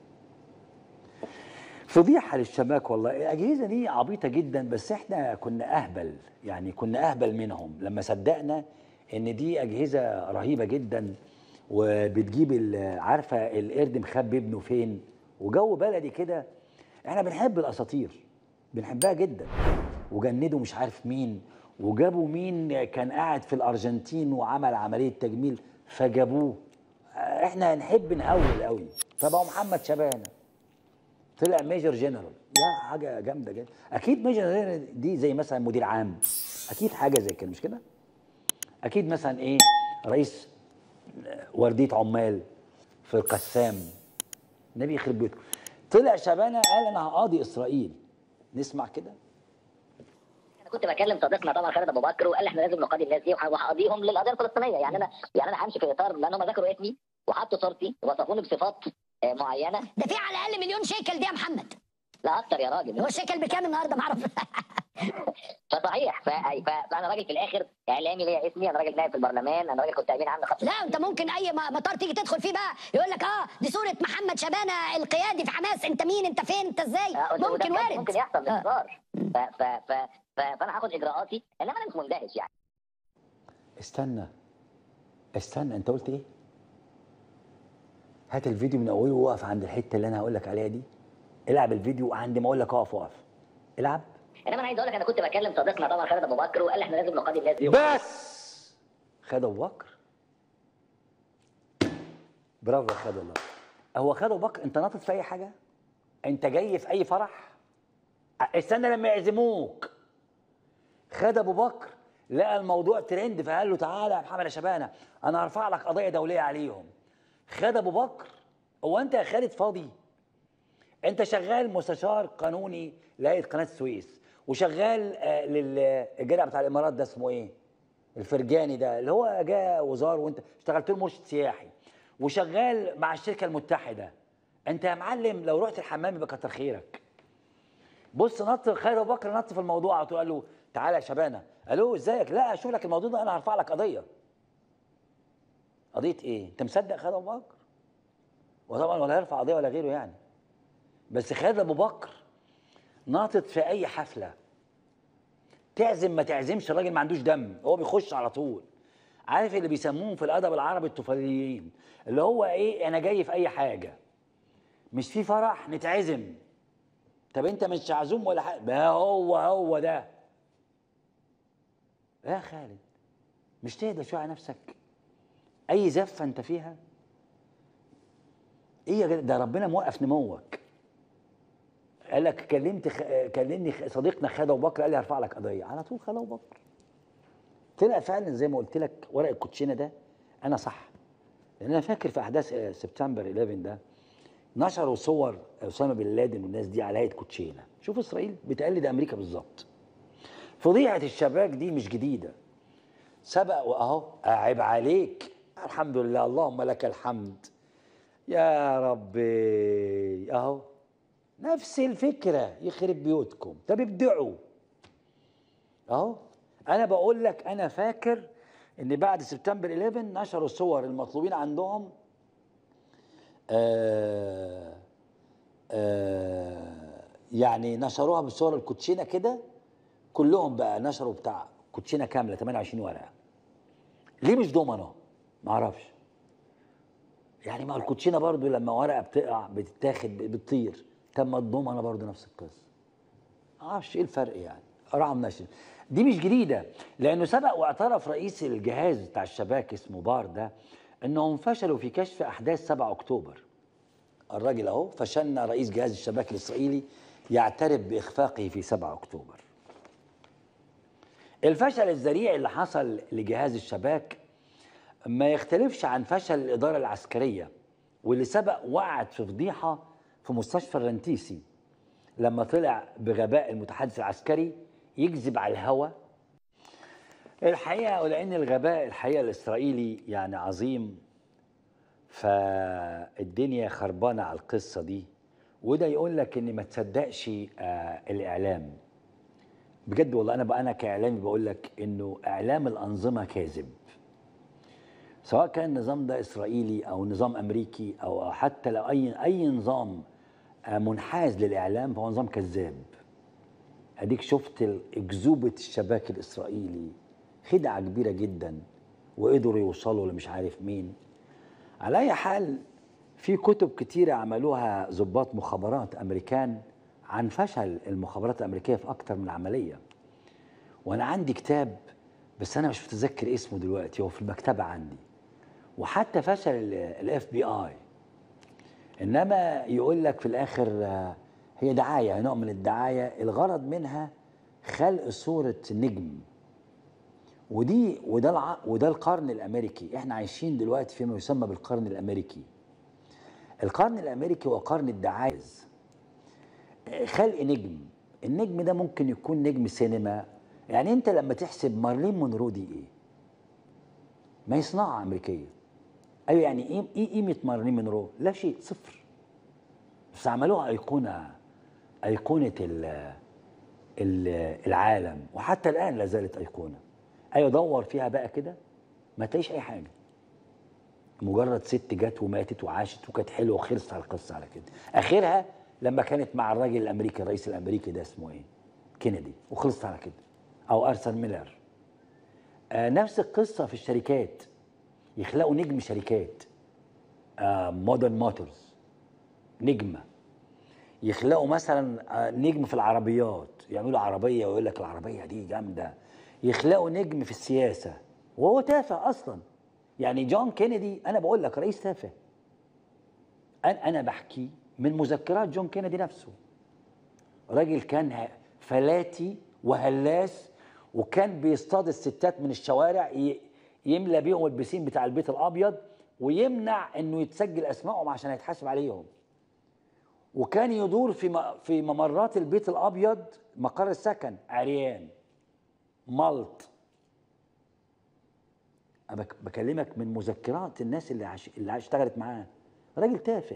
Speaker 1: فضيحه للشباك والله الاجهزه دي عبيطه جدا بس احنا كنا اهبل يعني كنا اهبل منهم لما صدقنا ان دي اجهزه رهيبه جدا وبتجيب ال- عارفه القرد مخبي ابنه فين وجو بلدي كده احنا بنحب الاساطير بنحبها جدا وجندوا مش عارف مين وجابوا مين كان قاعد في الارجنتين وعمل عمليه تجميل فجابوه احنا نحب نقول قوي فبقى محمد شبانه طلع ميجر جنرال لا حاجه جامده جدا اكيد ميجر جنرال دي زي مثلا مدير عام اكيد حاجه زي كده مش كده اكيد مثلا ايه رئيس ورديه عمال في القسام النبي يخرب بيته طلع شبانه قال انا هقاضي اسرائيل نسمع كده
Speaker 3: انا كنت بكلم صديقنا طبعا خالد ابو بكر وقال لي احنا لازم نقاضي الناس دي وهقاضيهم للقضيه الفلسطينيه يعني انا يعني انا همشي في اطار لان هم ذكروا اسمي وحطوا صورتي ووصفوني بصفات آه، معينه
Speaker 4: ده في على الاقل مليون شيكل دي يا محمد
Speaker 3: لا اكتر يا راجل
Speaker 4: هو الشيكل بكام النهارده ما اعرف
Speaker 3: فصحيح ف... ف... فانا راجل في الاخر اعلامي ليا اسمي انا راجل نائب في البرلمان انا راجل كنت امين عام خط
Speaker 4: لا انت ممكن اي م- مطار تيجي تدخل فيه بقى يقول لك اه دي صوره محمد شبانه القيادي في حماس انت مين انت فين انت ازاي
Speaker 3: آه، وده
Speaker 4: ممكن
Speaker 3: بجد
Speaker 4: وارد
Speaker 3: ممكن يحصل
Speaker 4: آه.
Speaker 3: باصرار ف... ف... ف... ف... فانا هاخد اجراءاتي انما انا مش مندهش يعني
Speaker 1: استنى استنى انت قلت ايه هات الفيديو من اوله وقف عند الحته اللي انا هقول لك عليها دي العب الفيديو عند ما اقول لك اقف وقف العب
Speaker 3: انما انا عايز اقول لك انا كنت بكلم صديقنا طبعا خالد ابو بكر وقال لي احنا لازم نقاضي الناس دي
Speaker 1: بس خد ابو بكر برافو يا خد الله هو خد ابو بكر انت ناطط في اي حاجه انت جاي في اي فرح استنى لما يعزموك خد ابو بكر لقى الموضوع ترند فقال له تعالى يا محمد يا شبانه انا هرفع لك قضيه دوليه عليهم خد ابو بكر هو انت يا خالد فاضي انت شغال مستشار قانوني لهيئه قناه السويس وشغال آه، للجدع بتاع الامارات ده اسمه ايه الفرجاني ده اللي هو جاء وزار وانت اشتغلت له مرشد سياحي وشغال مع الشركه المتحده انت يا معلم لو رحت الحمام يبقى كتر خيرك بص نط خالد ابو بكر نط في الموضوع على طول قال له تعالى يا شبانه قال له ازيك لا اشوف لك الموضوع ده انا هرفع لك قضيه قضيه ايه انت مصدق خالد ابو بكر وطبعا ولا هيرفع قضيه ولا غيره يعني بس خالد ابو بكر ناطط في اي حفله تعزم ما تعزمش الراجل ما عندوش دم هو بيخش على طول عارف اللي بيسموهم في الادب العربي الطفيليين اللي هو ايه انا جاي في اي حاجه مش في فرح نتعزم طب انت مش عزوم ولا حاجه ما هو هو ده يا خالد مش تهدى شويه على نفسك اي زفه انت فيها ايه يا جدع ده ربنا موقف نموك قال لك كلمت خ... كلمني خ- صديقنا خالد ابو بكر قال لي هرفع لك قضيه على طول خالد ابو بكر طلع فعلا زي ما قلت لك ورق الكوتشينه ده انا صح لان انا فاكر في احداث آه، سبتمبر 11 ده نشروا صور اسامه بن لادن والناس دي على هيئه كوتشينه شوف اسرائيل بتقلد امريكا بالظبط فضيحه الشباك دي مش جديده سبق واهو عيب عليك الحمد لله اللهم لك الحمد يا ربي اهو نفس الفكره يخرب بيوتكم طب ابدعوا اهو انا بقول لك انا فاكر ان بعد سبتمبر 11 نشروا صور المطلوبين عندهم آه آه يعني نشروها بصور الكوتشينه كده كلهم بقى نشروا بتاع كوتشينه كامله 28 ورقه ليه مش دومنه ما اعرفش يعني ما الكوتشينه برضو لما ورقه بتقع بتتاخد بتطير طب ما الضمنه برضو نفس القصه ما اعرفش ايه الفرق يعني راحوا منشر دي مش جديده لانه سبق واعترف رئيس الجهاز بتاع الشباك اسمه بار ده انهم فشلوا في كشف احداث 7 اكتوبر الراجل اهو فشلنا رئيس جهاز الشباك الاسرائيلي يعترف باخفاقه في 7 اكتوبر الفشل الذريع اللي حصل لجهاز الشباك ما يختلفش عن فشل الإدارة العسكرية واللي سبق وقعت في فضيحة في مستشفى الرنتيسي لما طلع بغباء المتحدث العسكري يكذب على الهوى الحقيقة ولأن الغباء الحقيقة الإسرائيلي يعني عظيم فالدنيا خربانة على القصة دي وده يقول لك إن ما تصدقش آه الإعلام بجد والله أنا بقى أنا كإعلامي بقول لك إنه إعلام الأنظمة كاذب سواء كان النظام ده اسرائيلي او نظام امريكي او حتى لو اي اي نظام آه، منحاز للاعلام فهو نظام كذاب اديك شفت اكذوبه الشباك الاسرائيلي خدعه كبيره جدا وقدروا يوصلوا لمش عارف مين على اي حال في كتب كتيره عملوها ضباط مخابرات امريكان عن فشل المخابرات الامريكيه في اكتر من عمليه وانا عندي كتاب بس انا مش متذكر اسمه دلوقتي هو في المكتبه عندي وحتى فشل الاف بي اي انما يقول لك في الاخر آه، هي دعايه نوع من الدعايه الغرض منها خلق صوره نجم ودي وده الع... وده القرن الامريكي احنا عايشين دلوقتي فيما يسمى بالقرن الامريكي القرن الامريكي هو قرن الدعايز خلق نجم النجم ده ممكن يكون نجم سينما يعني انت لما تحسب مارلين مونرو دي ايه ما هي صناعه امريكيه ايوه يعني ايه ايه قيمه مارلين مونرو لا شيء صفر بس عملوها ايقونه ايقونه ال ال العالم وحتى الان لا زالت ايقونه ايوه دور فيها بقى كده ما تلاقيش اي حاجه مجرد ست جت وماتت وعاشت وكانت حلوه وخلصت على القصه على كده اخرها لما كانت مع الراجل الامريكي الرئيس الامريكي ده اسمه ايه كينيدي وخلصت على كده او ارسل ميلر آه نفس القصه في الشركات يخلقوا نجم شركات آه مودرن موتورز نجمه يخلقوا مثلا آه نجم في العربيات يعملوا عربيه ويقول لك العربيه دي جامده يخلقوا نجم في السياسه وهو تافه اصلا يعني جون كينيدي انا بقول لك رئيس تافه انا انا بحكي من مذكرات جون كينيدي نفسه راجل كان فلاتي وهلاس وكان بيصطاد الستات من الشوارع ي- يملى بيهم البسين بتاع البيت الابيض ويمنع انه يتسجل اسمائهم عشان يتحاسب عليهم وكان يدور في م- في ممرات البيت الابيض مقر السكن عريان ملط أنا بك- بكلمك من مذكرات الناس اللي عش... اللي اشتغلت معاه راجل تافه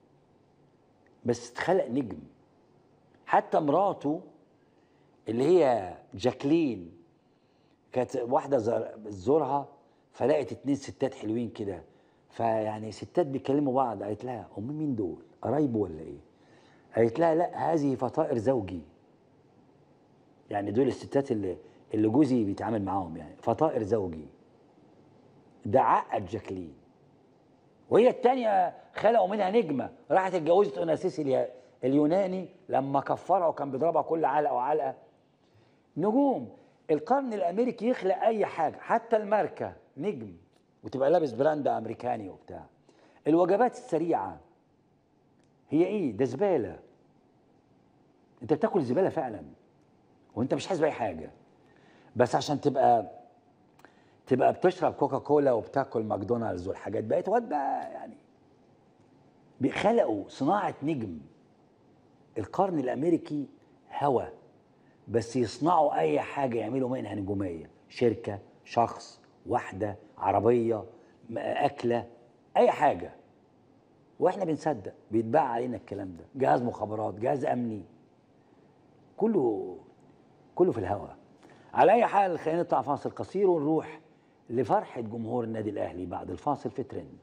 Speaker 1: بس اتخلق نجم حتى مراته اللي هي جاكلين كانت واحده زار- زورها فلقت اتنين ستات حلوين كده فيعني ستات بيكلموا بعض قالت لها هم مين دول قرايبه ولا ايه قالت لها لا هذه فطائر زوجي يعني دول الستات اللي اللي جوزي بيتعامل معاهم يعني فطائر زوجي ده عقد جاكلين وهي التانية خلقوا منها نجمة راحت اتجوزت أوناسيس اليا- اليوناني لما كفرها وكان بيضربها كل علقة وعلقة نجوم القرن الأمريكي يخلق أي حاجة حتى الماركة نجم وتبقى لابس براند أمريكاني وبتاع الوجبات السريعة هي إيه ده زبالة أنت بتاكل زبالة فعلا وأنت مش حاسس بأي حاجة بس عشان تبقى تبقى بتشرب كوكا كولا وبتاكل ماكدونالدز والحاجات بقت واد بقى يعني خلقوا صناعة نجم القرن الأمريكي هوى بس يصنعوا أي حاجة يعملوا منها نجومية شركة شخص واحده عربيه م- اكله اي حاجه واحنا بنصدق بيتباع علينا الكلام ده جهاز مخابرات جهاز امني كله كله في الهواء على اي حال خلينا نطلع فاصل قصير ونروح لفرحه جمهور النادي الاهلي بعد الفاصل في ترند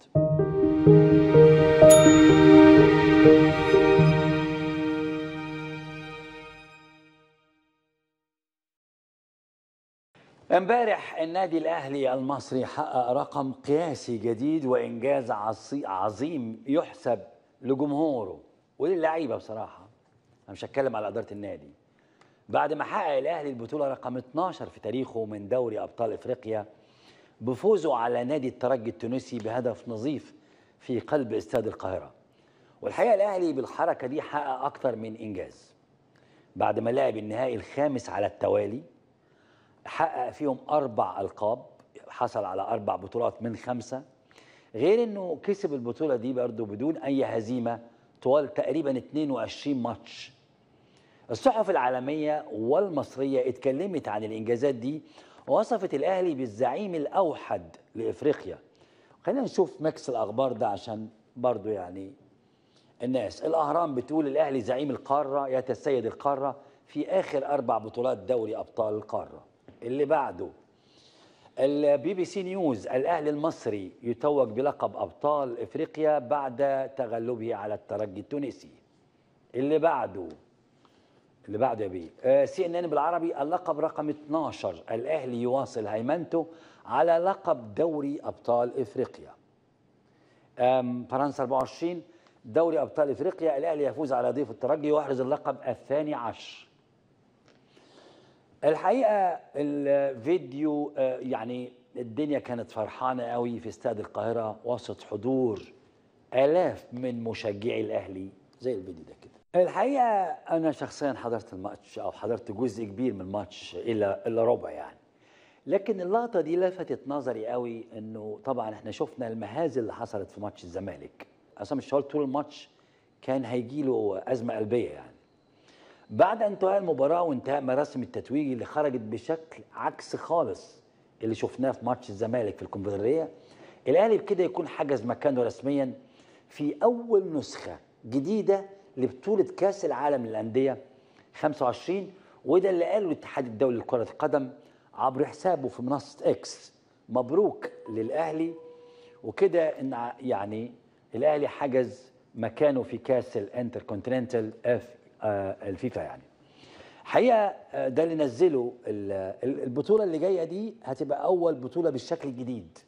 Speaker 1: امبارح النادي الاهلي المصري حقق رقم قياسي جديد وانجاز عصي- عظيم يحسب لجمهوره وللعيبه بصراحه انا مش هتكلم على اداره النادي بعد ما حقق الاهلي البطوله رقم 12 في تاريخه من دوري ابطال افريقيا بفوزه على نادي الترجي التونسي بهدف نظيف في قلب استاد القاهره والحقيقه الاهلي بالحركه دي حقق اكتر من انجاز بعد ما لعب النهائي الخامس على التوالي حقق فيهم أربع ألقاب حصل على أربع بطولات من خمسة غير أنه كسب البطولة دي برضه بدون أي هزيمة طوال تقريبا 22 ماتش الصحف العالمية والمصرية اتكلمت عن الإنجازات دي ووصفت الأهلي بالزعيم الأوحد لإفريقيا خلينا نشوف ميكس الأخبار ده عشان برضه يعني الناس الأهرام بتقول الأهلي زعيم القارة يتسيد القارة في آخر أربع بطولات دوري أبطال القارة اللي بعده البي بي سي نيوز الأهلي المصري يتوج بلقب أبطال إفريقيا بعد تغلبه على الترجي التونسي اللي بعده اللي بعده يا بيه سي ان ان بالعربي اللقب رقم 12 الاهلي يواصل هيمنته على لقب دوري ابطال افريقيا أم، فرنسا 24 دوري ابطال افريقيا الاهلي يفوز على ضيف الترجي ويحرز اللقب الثاني عشر الحقيقه الفيديو آه، يعني الدنيا كانت فرحانه قوي في استاد القاهره وسط حضور الاف من مشجعي الاهلي زي الفيديو ده كده الحقيقه انا شخصيا حضرت الماتش او حضرت جزء كبير من الماتش الا الا ربع يعني لكن اللقطه دي لفتت نظري قوي انه طبعا احنا شفنا المهازل اللي حصلت في ماتش الزمالك عصام الشوال طول الماتش كان هيجي له ازمه قلبيه يعني بعد انتهاء المباراه وانتهاء مراسم التتويج اللي خرجت بشكل عكس خالص اللي شفناه في ماتش الزمالك في الكونفدراليه الاهلي بكده يكون حجز مكانه رسميا في اول نسخه جديده لبطوله كاس العالم للانديه 25 وده اللي قاله الاتحاد الدولي لكره القدم عبر حسابه في منصه اكس مبروك للاهلي وكده ان ع- يعني الاهلي حجز مكانه في كاس الانتر كونتيننتال اف آه، الفيفا يعني حقيقه آه، ده اللي نزله ال- ال- البطوله اللي جايه دي هتبقى اول بطوله بالشكل الجديد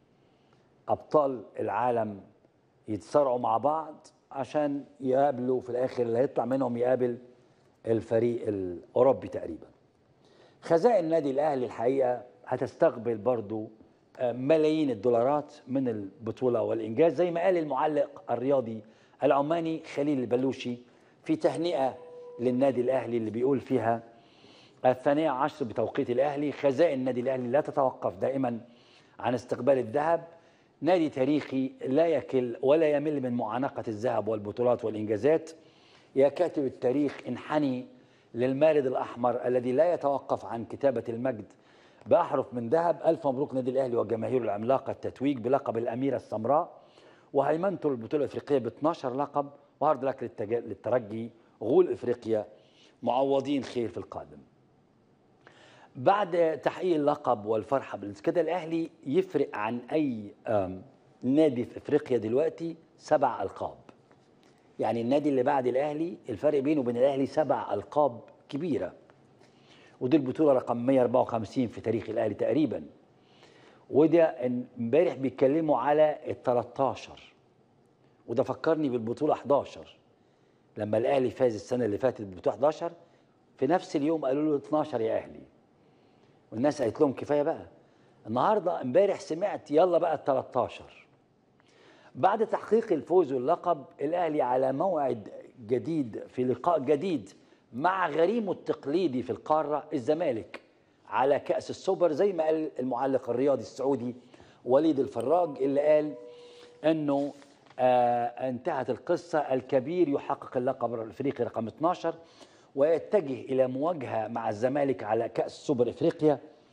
Speaker 1: ابطال العالم يتصارعوا مع بعض عشان يقابلوا في الاخر اللي هيطلع منهم يقابل الفريق الاوروبي تقريبا خزائن النادي الاهلي الحقيقه هتستقبل برضو آه، ملايين الدولارات من البطوله والانجاز زي ما قال المعلق الرياضي العماني خليل البلوشي في تهنئه للنادي الاهلي اللي بيقول فيها الثانية عشر بتوقيت الأهلي خزائن النادي الأهلي لا تتوقف دائما عن استقبال الذهب نادي تاريخي لا يكل ولا يمل من معانقة الذهب والبطولات والإنجازات يا كاتب التاريخ انحني للمارد الأحمر الذي لا يتوقف عن كتابة المجد بأحرف من ذهب ألف مبروك نادي الأهلي وجماهيره العملاقة التتويج بلقب الأميرة السمراء وهيمنته البطولة الإفريقية ب 12 لقب وهارد لك للتج- للترجي غول إفريقيا معوضين خير في القادم بعد تحقيق اللقب والفرحه بالنسبه كده الاهلي يفرق عن اي آم، نادي في افريقيا دلوقتي سبع القاب يعني النادي اللي بعد الاهلي الفرق بينه وبين الاهلي سبع القاب كبيره ودي البطوله رقم 154 في تاريخ الاهلي تقريبا وده إن- امبارح بيتكلموا على ال 13 وده فكرني بالبطوله 11 لما الاهلي فاز السنه اللي فاتت ببطوله 11 في نفس اليوم قالوا له 12 يا اهلي والناس قالت لهم كفايه بقى النهارده امبارح سمعت يلا بقى ال 13 بعد تحقيق الفوز واللقب الاهلي على موعد جديد في لقاء جديد مع غريمه التقليدي في القاره الزمالك على كاس السوبر زي ما قال المعلق الرياضي السعودي وليد الفراج اللي قال انه آه انتهت القصه الكبير يحقق اللقب الافريقي رقم 12 ويتجه الى مواجهه مع الزمالك على كاس سوبر افريقيا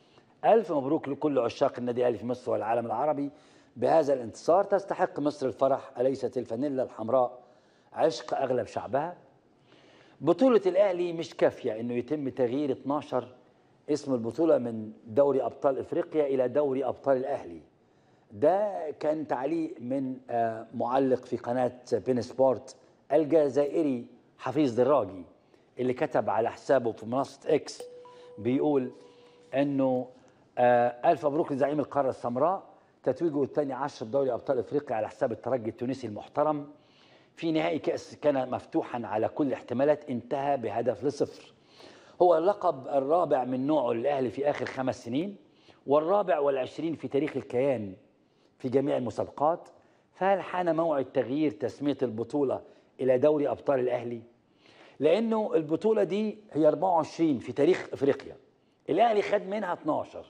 Speaker 1: ألف مبروك لكل عشاق النادي الأهلي في مصر والعالم العربي بهذا الانتصار تستحق مصر الفرح أليست الفانيلا الحمراء عشق أغلب شعبها بطولة الأهلي مش كافية إنه يتم تغيير 12 اسم البطولة من دوري أبطال إفريقيا إلى دوري أبطال الأهلي ده كان تعليق من آه، معلق في قناة بين سبورت الجزائري حفيظ دراجي اللي كتب على حسابه في منصة إكس بيقول انه آه الف مبروك لزعيم القاره السمراء تتويجه الثاني عشر بدوري ابطال افريقيا على حساب الترجي التونسي المحترم في نهائي كاس كان مفتوحا على كل الاحتمالات انتهى بهدف لصفر هو اللقب الرابع من نوعه للاهلي في اخر خمس سنين والرابع والعشرين في تاريخ الكيان في جميع المسابقات فهل حان موعد تغيير تسميه البطوله الى دوري ابطال الاهلي لانه البطوله دي هي 24 في تاريخ افريقيا الاهلي خد منها 12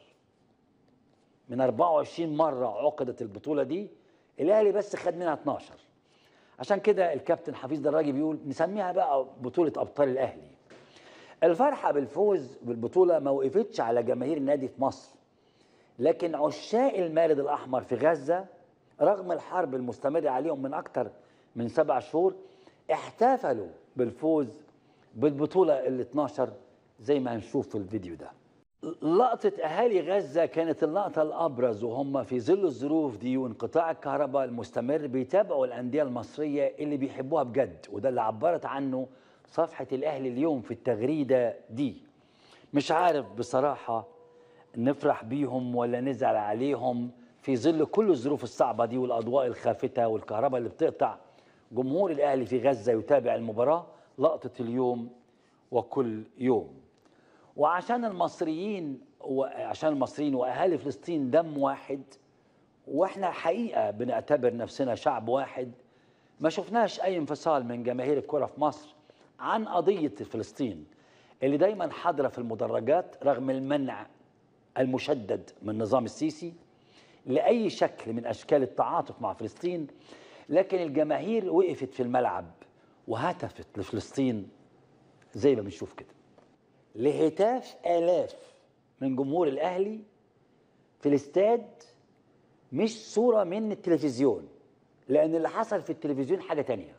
Speaker 1: من 24 مره عقدت البطوله دي الاهلي بس خد منها 12 عشان كده الكابتن حفيظ دراجي بيقول نسميها بقى بطوله ابطال الاهلي الفرحه بالفوز بالبطوله ما وقفتش على جماهير النادي في مصر لكن عشاق المارد الاحمر في غزه رغم الحرب المستمره عليهم من اكثر من سبع شهور احتفلوا بالفوز بالبطوله ال 12 زي ما هنشوف في الفيديو ده لقطة أهالي غزة كانت اللقطة الأبرز وهم في ظل الظروف دي وانقطاع الكهرباء المستمر بيتابعوا الأندية المصرية اللي بيحبوها بجد وده اللي عبرت عنه صفحة الأهلي اليوم في التغريدة دي مش عارف بصراحة نفرح بيهم ولا نزعل عليهم في ظل كل الظروف الصعبة دي والأضواء الخافتة والكهرباء اللي بتقطع جمهور الأهلي في غزة يتابع المباراة لقطة اليوم وكل يوم وعشان المصريين وعشان المصريين واهالي فلسطين دم واحد واحنا حقيقه بنعتبر نفسنا شعب واحد ما شفناش اي انفصال من جماهير الكره في مصر عن قضيه فلسطين اللي دايما حاضره في المدرجات رغم المنع المشدد من النظام السيسي لاي شكل من اشكال التعاطف مع فلسطين لكن الجماهير وقفت في الملعب وهتفت لفلسطين زي ما بنشوف كده لهتاف آلاف من جمهور الأهلي في الاستاد مش صورة من التلفزيون لأن اللي حصل في التلفزيون حاجة تانية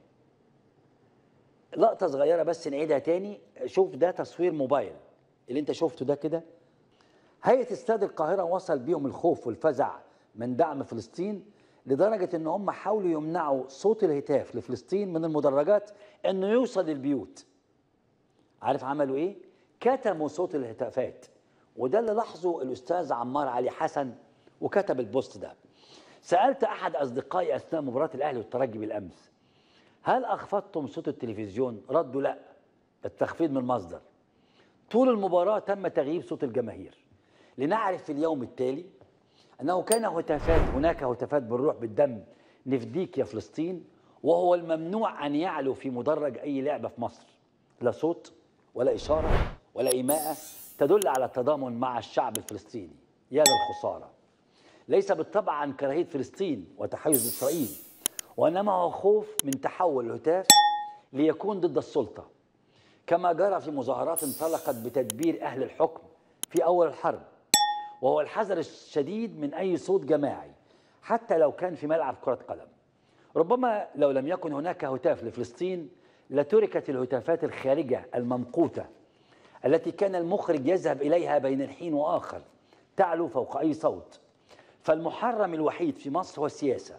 Speaker 1: لقطة صغيرة بس نعيدها تاني شوف ده تصوير موبايل اللي انت شفته ده كده هيئة استاد القاهرة وصل بيهم الخوف والفزع من دعم فلسطين لدرجة ان هم حاولوا يمنعوا صوت الهتاف لفلسطين من المدرجات انه يوصل للبيوت عارف عملوا ايه؟ كتموا صوت الهتافات وده اللي لاحظه الاستاذ عمار علي حسن وكتب البوست ده سالت احد اصدقائي اثناء مباراه الاهلي والترجي بالامس هل اخفضتم صوت التلفزيون ردوا لا التخفيض من المصدر طول المباراه تم تغييب صوت الجماهير لنعرف في اليوم التالي انه كان هتافات هناك هتافات بالروح بالدم نفديك يا فلسطين وهو الممنوع ان يعلو في مدرج اي لعبه في مصر لا صوت ولا اشاره ولا إيماءة تدل على التضامن مع الشعب الفلسطيني يا للخسارة ليس بالطبع عن كراهية فلسطين وتحيز إسرائيل وإنما هو خوف من تحول الهتاف ليكون ضد السلطة كما جرى في مظاهرات انطلقت بتدبير أهل الحكم في أول الحرب وهو الحذر الشديد من أي صوت جماعي حتى لو كان في ملعب كرة قدم ربما لو لم يكن هناك هتاف لفلسطين لتركت الهتافات الخارجة الممقوتة التي كان المخرج يذهب إليها بين حين وآخر تعلو فوق أي صوت فالمحرم الوحيد في مصر هو السياسة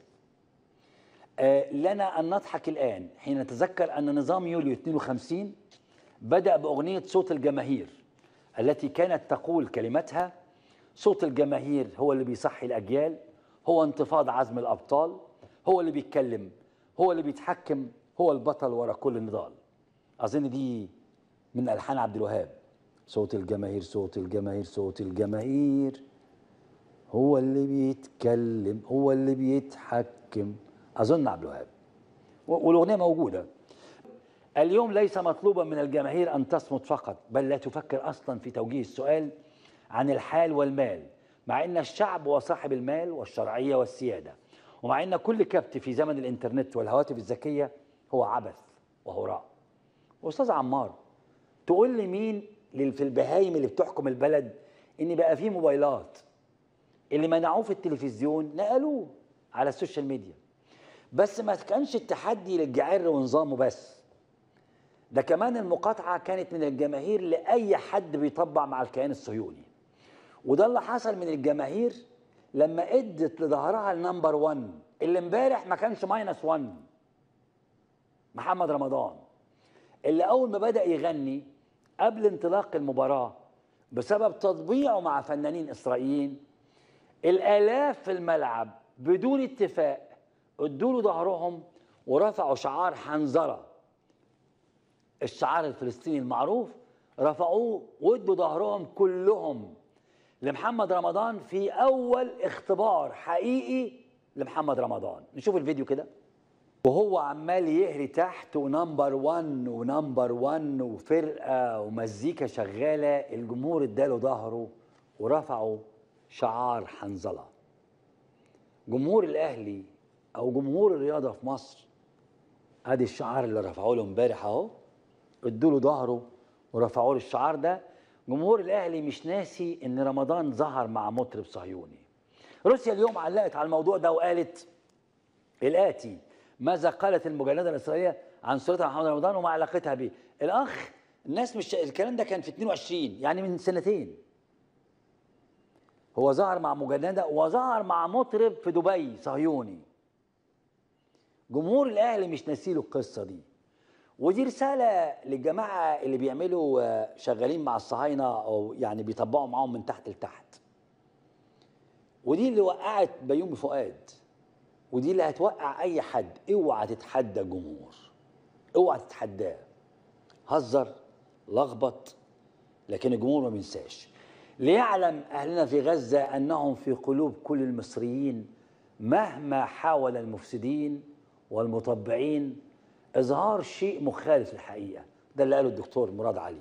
Speaker 1: آه لنا أن نضحك الآن حين نتذكر أن نظام يوليو 52 بدأ بأغنية صوت الجماهير التي كانت تقول كلمتها صوت الجماهير هو اللي بيصحي الأجيال هو انتفاض عزم الأبطال هو اللي بيتكلم هو اللي بيتحكم هو البطل ورا كل نضال أظن دي من ألحان عبد الوهاب صوت الجماهير صوت الجماهير صوت الجماهير هو اللي بيتكلم هو اللي بيتحكم أظن عبد الوهاب والأغنية موجودة اليوم ليس مطلوبا من الجماهير أن تصمت فقط بل لا تفكر أصلا في توجيه السؤال عن الحال والمال مع أن الشعب هو صاحب المال والشرعية والسيادة ومع أن كل كبت في زمن الإنترنت والهواتف الذكية هو عبث وهراء أستاذ عمار تقول لي مين في البهايم اللي بتحكم البلد ان بقى فيه موبايلات اللي منعوه في التلفزيون نقلوه على السوشيال ميديا بس ما كانش التحدي للجعر ونظامه بس ده كمان المقاطعة كانت من الجماهير لأي حد بيطبع مع الكيان الصهيوني وده اللي حصل من الجماهير لما ادت لظهرها النمبر 1 اللي امبارح ما كانش ماينس 1 محمد رمضان اللي اول ما بدا يغني قبل انطلاق المباراه بسبب تطبيعه مع فنانين اسرائيليين الالاف في الملعب بدون اتفاق ادوا له ظهرهم ورفعوا شعار حنظره الشعار الفلسطيني المعروف رفعوه وادوا ظهرهم كلهم لمحمد رمضان في اول اختبار حقيقي لمحمد رمضان نشوف الفيديو كده وهو عمال يهري تحت ونمبر 1 ونمبر 1 وفرقه ومزيكا شغاله الجمهور اداله ظهره ورفعوا شعار حنظله جمهور الاهلي او جمهور الرياضه في مصر ادي الشعار اللي رفعوه له امبارح اهو ادوا له ظهره ورفعوا له الشعار ده جمهور الاهلي مش ناسي ان رمضان ظهر مع مطرب صهيوني روسيا اليوم علقت على الموضوع ده وقالت الاتي ماذا قالت المجلده الاسرائيليه عن صورتها محمد رمضان وما علاقتها به الاخ الناس مش الكلام ده كان في 22 يعني من سنتين هو ظهر مع مجلده وظهر مع مطرب في دبي صهيوني جمهور الاهلي مش ناسيله القصه دي ودي رساله للجماعه اللي بيعملوا آه، شغالين مع الصهاينه او يعني بيطبقوا معاهم من تحت لتحت ودي اللي وقعت بيومي فؤاد ودي اللي هتوقع اي حد اوعى تتحدى الجمهور اوعى تتحداه هزر لخبط لكن الجمهور ما بينساش ليعلم اهلنا في غزه انهم في قلوب كل المصريين مهما حاول المفسدين والمطبعين اظهار شيء مخالف للحقيقه ده اللي قاله الدكتور مراد علي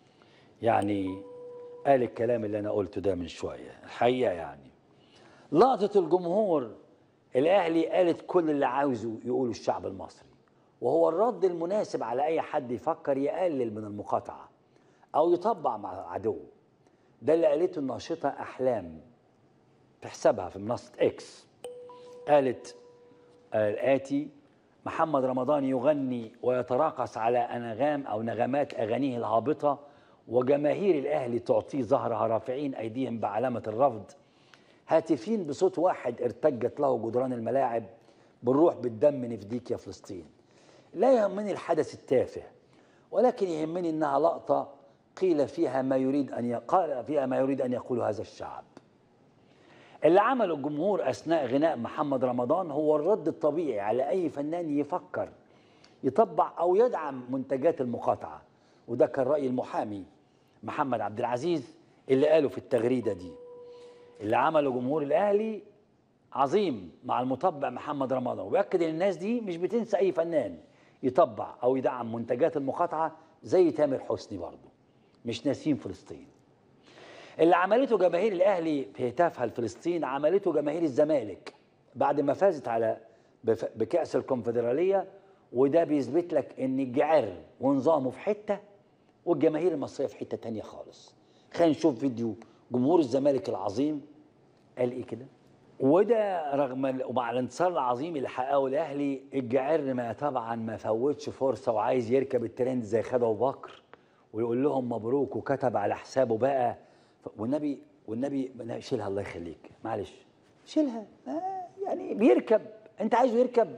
Speaker 1: يعني قال الكلام اللي انا قلته ده من شويه الحقيقه يعني لقطه الجمهور الاهلي قالت كل اللي عاوزه يقوله الشعب المصري وهو الرد المناسب على اي حد يفكر يقلل من المقاطعه او يطبع مع عدوه ده اللي قالته الناشطه احلام في حسابها في منصه اكس قالت الاتي محمد رمضان يغني ويتراقص على انغام او نغمات اغانيه الهابطه وجماهير الاهلي تعطيه ظهرها رافعين ايديهم بعلامه الرفض هاتفين بصوت واحد ارتجت له جدران الملاعب بالروح بالدم نفديك يا فلسطين لا يهمني الحدث التافه ولكن يهمني انها لقطه قيل فيها ما يريد ان يقال فيها ما يريد ان يقوله هذا الشعب اللي عمله الجمهور اثناء غناء محمد رمضان هو الرد الطبيعي على اي فنان يفكر يطبع او يدعم منتجات المقاطعه وده كان راي المحامي محمد عبد العزيز اللي قاله في التغريده دي اللي عمله جمهور الاهلي عظيم مع المطبع محمد رمضان وبيأكد ان الناس دي مش بتنسى اي فنان يطبع او يدعم منتجات المقاطعه زي تامر حسني برضه مش ناسين فلسطين اللي عملته جماهير الاهلي في هتافها لفلسطين عملته جماهير الزمالك بعد ما فازت على بف- بكاس الكونفدراليه وده بيثبت لك ان الجعر ونظامه في حته والجماهير المصريه في حته تانية خالص خلينا نشوف فيديو جمهور الزمالك العظيم قال ايه كده وده رغم ال- ومع الانتصار العظيم اللي حققه الاهلي الجعر ما طبعا ما فوتش فرصه وعايز يركب الترند زي خالد ابو بكر ويقول لهم مبروك وكتب على حسابه بقى ف- والنبي والنبي لا، شيلها الله يخليك معلش شيلها آه يعني بيركب انت عايزه يركب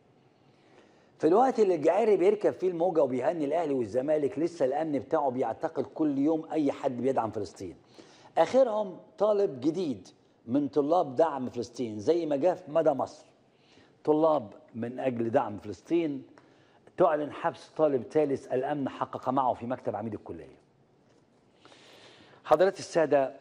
Speaker 1: في الوقت اللي الجعيري بيركب فيه الموجه وبيهني الاهلي والزمالك لسه الامن بتاعه بيعتقل كل يوم اي حد بيدعم فلسطين اخرهم طالب جديد من طلاب دعم فلسطين زي ما جاء في مدى مصر طلاب من اجل دعم فلسطين تعلن حبس طالب ثالث الامن حقق معه في مكتب عميد الكليه حضرات الساده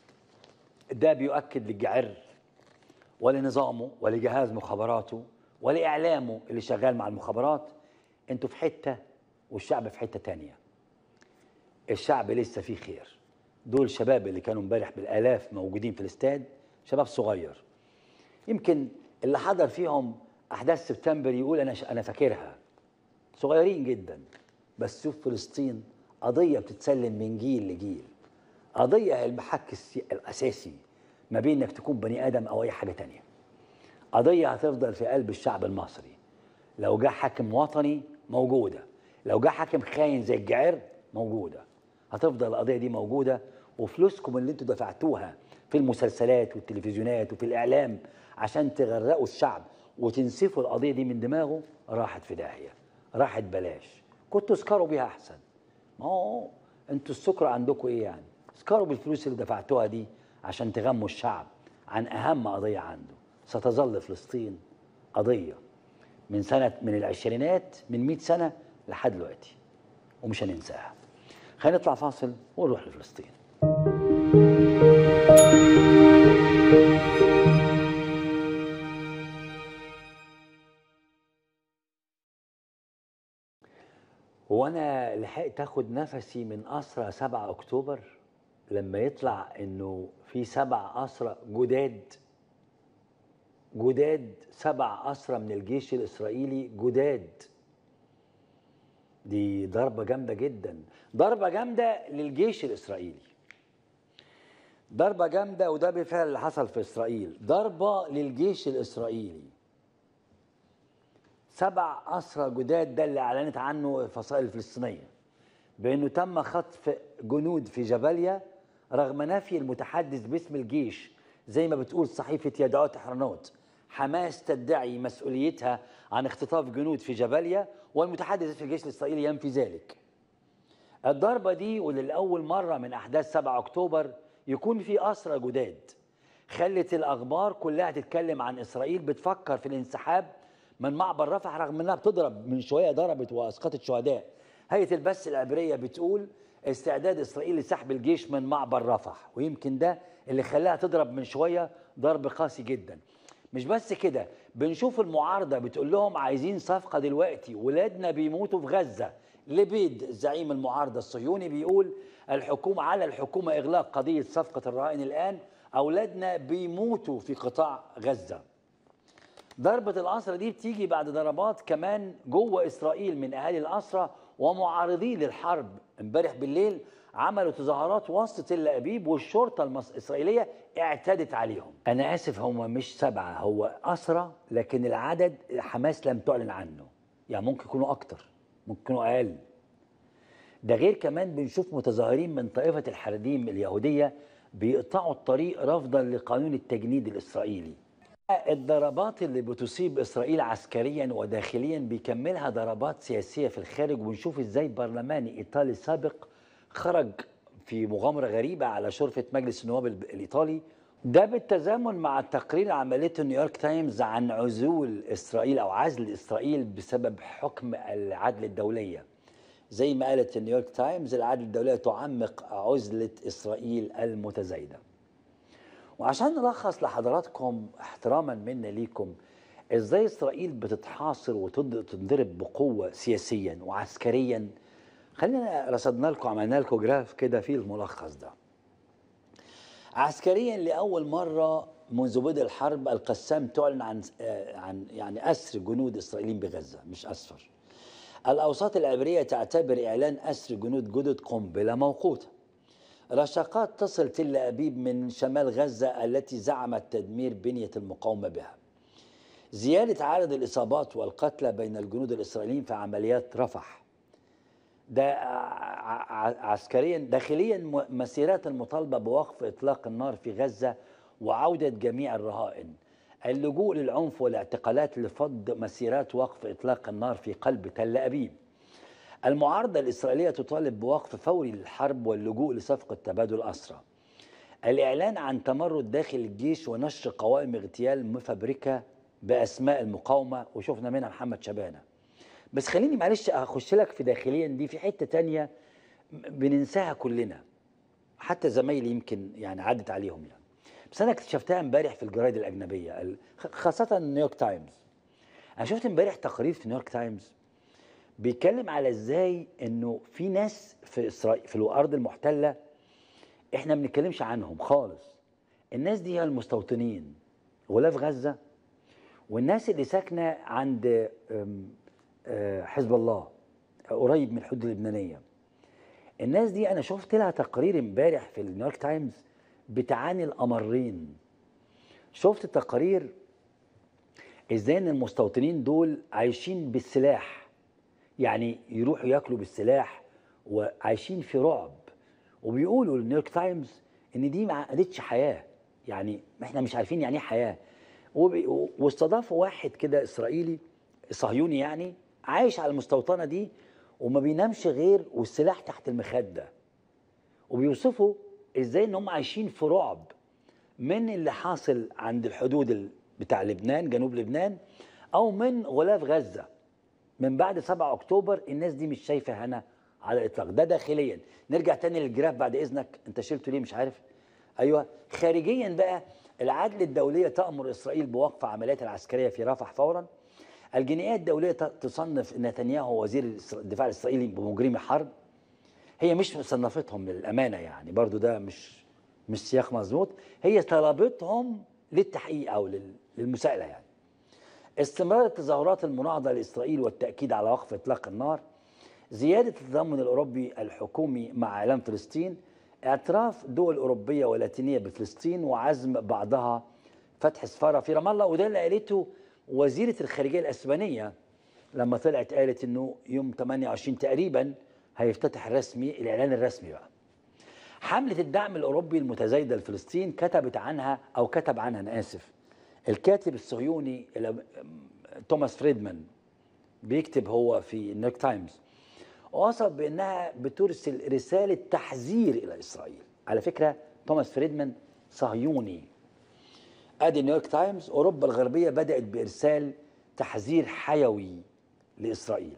Speaker 1: ده بيؤكد للجعر ولنظامه ولجهاز مخابراته ولإعلامه اللي شغال مع المخابرات انتوا في حتة والشعب في حتة تانية الشعب لسه فيه خير دول شباب اللي كانوا امبارح بالآلاف موجودين في الاستاد شباب صغير يمكن اللي حضر فيهم أحداث سبتمبر يقول أنا أنا فاكرها صغيرين جدا بس شوف فلسطين قضية بتتسلم من جيل لجيل قضيه هي المحك السي- الاساسي ما بين انك تكون بني ادم او اي حاجه تانية قضيه هتفضل في قلب الشعب المصري لو جه حاكم وطني موجوده لو جه حاكم خاين زي الجعير موجوده هتفضل القضيه دي موجوده وفلوسكم اللي انتوا دفعتوها في المسلسلات والتلفزيونات وفي الاعلام عشان تغرقوا الشعب وتنسفوا القضيه دي من دماغه راحت في داهيه راحت بلاش كنتوا اسكروا بيها احسن ما هو انتوا السكر عندكم ايه يعني اسكروا بالفلوس اللي دفعتوها دي عشان تغموا الشعب عن اهم قضيه عنده ستظل فلسطين قضيه من سنه من العشرينات من 100 سنه لحد دلوقتي ومش هننساها خلينا نطلع فاصل ونروح لفلسطين هو انا لحقت اخد نفسي من اسرى 7 اكتوبر لما يطلع انه في سبع اسرى جداد جداد سبع اسرى من الجيش الاسرائيلي جداد دي ضربه جامده جدا ضربه جامده للجيش الاسرائيلي ضربه جامده وده بالفعل اللي حصل في اسرائيل ضربه للجيش الاسرائيلي سبع أسرى جداد ده اللي أعلنت عنه الفصائل الفلسطينية بأنه تم خطف جنود في جباليا رغم نفي المتحدث باسم الجيش زي ما بتقول صحيفة يدعوت حرنوت حماس تدعي مسؤوليتها عن اختطاف جنود في جباليا والمتحدث في الجيش الإسرائيلي ينفي ذلك الضربة دي وللأول مرة من أحداث 7 أكتوبر يكون في أسرى جداد خلت الأخبار كلها تتكلم عن إسرائيل بتفكر في الانسحاب من معبر رفح رغم انها بتضرب من شويه ضربت واسقطت شهداء. هيئه البث العبريه بتقول استعداد اسرائيل لسحب الجيش من معبر رفح ويمكن ده اللي خلاها تضرب من شويه ضرب قاسي جدا. مش بس كده بنشوف المعارضه بتقول لهم عايزين صفقه دلوقتي ولادنا بيموتوا في غزه. لبيد زعيم المعارضه الصهيوني بيقول الحكومه على الحكومه اغلاق قضيه صفقه الرهائن الان اولادنا بيموتوا في قطاع غزه. ضربة الأسرة دي بتيجي بعد ضربات كمان جوه إسرائيل من أهالي الأسرة ومعارضين للحرب امبارح بالليل عملوا تظاهرات وسط تل أبيب والشرطة المص- الإسرائيلية اعتدت عليهم أنا آسف هم مش سبعة هو أسرة لكن العدد حماس لم تعلن عنه يعني ممكن يكونوا أكتر ممكن يكونوا أقل ده غير كمان بنشوف متظاهرين من طائفة الحريم اليهودية بيقطعوا الطريق رفضا لقانون التجنيد الإسرائيلي الضربات اللي بتصيب إسرائيل عسكريا وداخليا بيكملها ضربات سياسية في الخارج ونشوف إزاي برلمان إيطالي سابق خرج في مغامرة غريبة على شرفة مجلس النواب ال- الإيطالي ده بالتزامن مع تقرير عملته نيويورك تايمز عن عزول إسرائيل أو عزل إسرائيل بسبب حكم العدل الدولية زي ما قالت نيويورك تايمز العدل الدولية تعمق عزلة إسرائيل المتزايدة وعشان نلخص لحضراتكم احتراما منا ليكم ازاي اسرائيل بتتحاصر وتنضرب بقوه سياسيا وعسكريا خلينا رصدنا لكم عملنا لكم جراف كده فيه الملخص ده عسكريا لاول مره منذ بدء الحرب القسام تعلن عن آه، عن يعني اسر جنود اسرائيليين بغزه مش اسفر الاوساط العبريه تعتبر اعلان اسر جنود جدد قنبله موقوته رشقات تصل تل أبيب من شمال غزة التي زعمت تدمير بنية المقاومة بها زيادة عدد الإصابات والقتلى بين الجنود الإسرائيليين في عمليات رفح ده ع- ع- عسكريا داخليا م- مسيرات المطالبة بوقف إطلاق النار في غزة وعودة جميع الرهائن اللجوء للعنف والاعتقالات لفض مسيرات وقف إطلاق النار في قلب تل أبيب المعارضة الإسرائيلية تطالب بوقف فوري للحرب واللجوء لصفقة تبادل أسرى الإعلان عن تمرد داخل الجيش ونشر قوائم اغتيال مفبركة بأسماء المقاومة وشفنا منها محمد شبانة بس خليني معلش أخش لك في داخليا دي في حتة تانية بننساها كلنا حتى زمايلي يمكن يعني عدت عليهم يعني بس أنا اكتشفتها امبارح في الجرايد الأجنبية ال- خاصة نيويورك تايمز أنا شفت امبارح تقرير في نيويورك تايمز بيتكلم على ازاي انه في ناس في اسرائيل في الارض المحتله احنا ما بنتكلمش عنهم خالص الناس دي هي المستوطنين ولا في غزه والناس اللي ساكنه عند أم، آه، حزب الله قريب من الحدود اللبنانيه الناس دي انا شفت لها تقرير امبارح في النيويورك تايمز بتعاني الامرين شفت تقارير ازاي ان المستوطنين دول عايشين بالسلاح يعني يروحوا ياكلوا بالسلاح وعايشين في رعب وبيقولوا للنيويورك تايمز ان دي ما عقدتش حياه يعني احنا مش عارفين يعني ايه حياه وب- واستضافوا واحد كده اسرائيلي صهيوني يعني عايش على المستوطنه دي وما بينامش غير والسلاح تحت المخده وبيوصفوا ازاي ان هم عايشين في رعب من اللي حاصل عند الحدود ال- بتاع لبنان جنوب لبنان او من غلاف غزه من بعد 7 اكتوبر الناس دي مش شايفه هنا على الاطلاق ده داخليا نرجع تاني للجراف بعد اذنك انت شلته ليه مش عارف ايوه خارجيا بقى العدل الدوليه تامر اسرائيل بوقف عمليات العسكريه في رفح فورا الجنائيه الدوليه ت- تصنف نتنياهو وزير الإسر- الدفاع الاسرائيلي بمجرمي حرب هي مش صنفتهم للامانه يعني برضو ده مش مش سياق مظبوط هي طلبتهم للتحقيق او لل- للمساءله يعني استمرار التظاهرات المناهضه لاسرائيل والتاكيد على وقف اطلاق النار زياده التضامن الاوروبي الحكومي مع اعلام فلسطين اعتراف دول اوروبيه ولاتينيه بفلسطين وعزم بعضها فتح سفاره في رام الله وده اللي قالته وزيره الخارجيه الاسبانيه لما طلعت قالت انه يوم 28 تقريبا هيفتتح الرسمي الاعلان الرسمي بقى حملة الدعم الأوروبي المتزايدة لفلسطين كتبت عنها أو كتب عنها أنا آسف الكاتب الصهيوني ال- توماس فريدمان بيكتب هو في النيويورك تايمز وصف بأنها بترسل رسالة تحذير إلى إسرائيل على فكرة توماس فريدمان صهيوني ادي نيويورك تايمز اوروبا الغربيه بدات بارسال تحذير حيوي لاسرائيل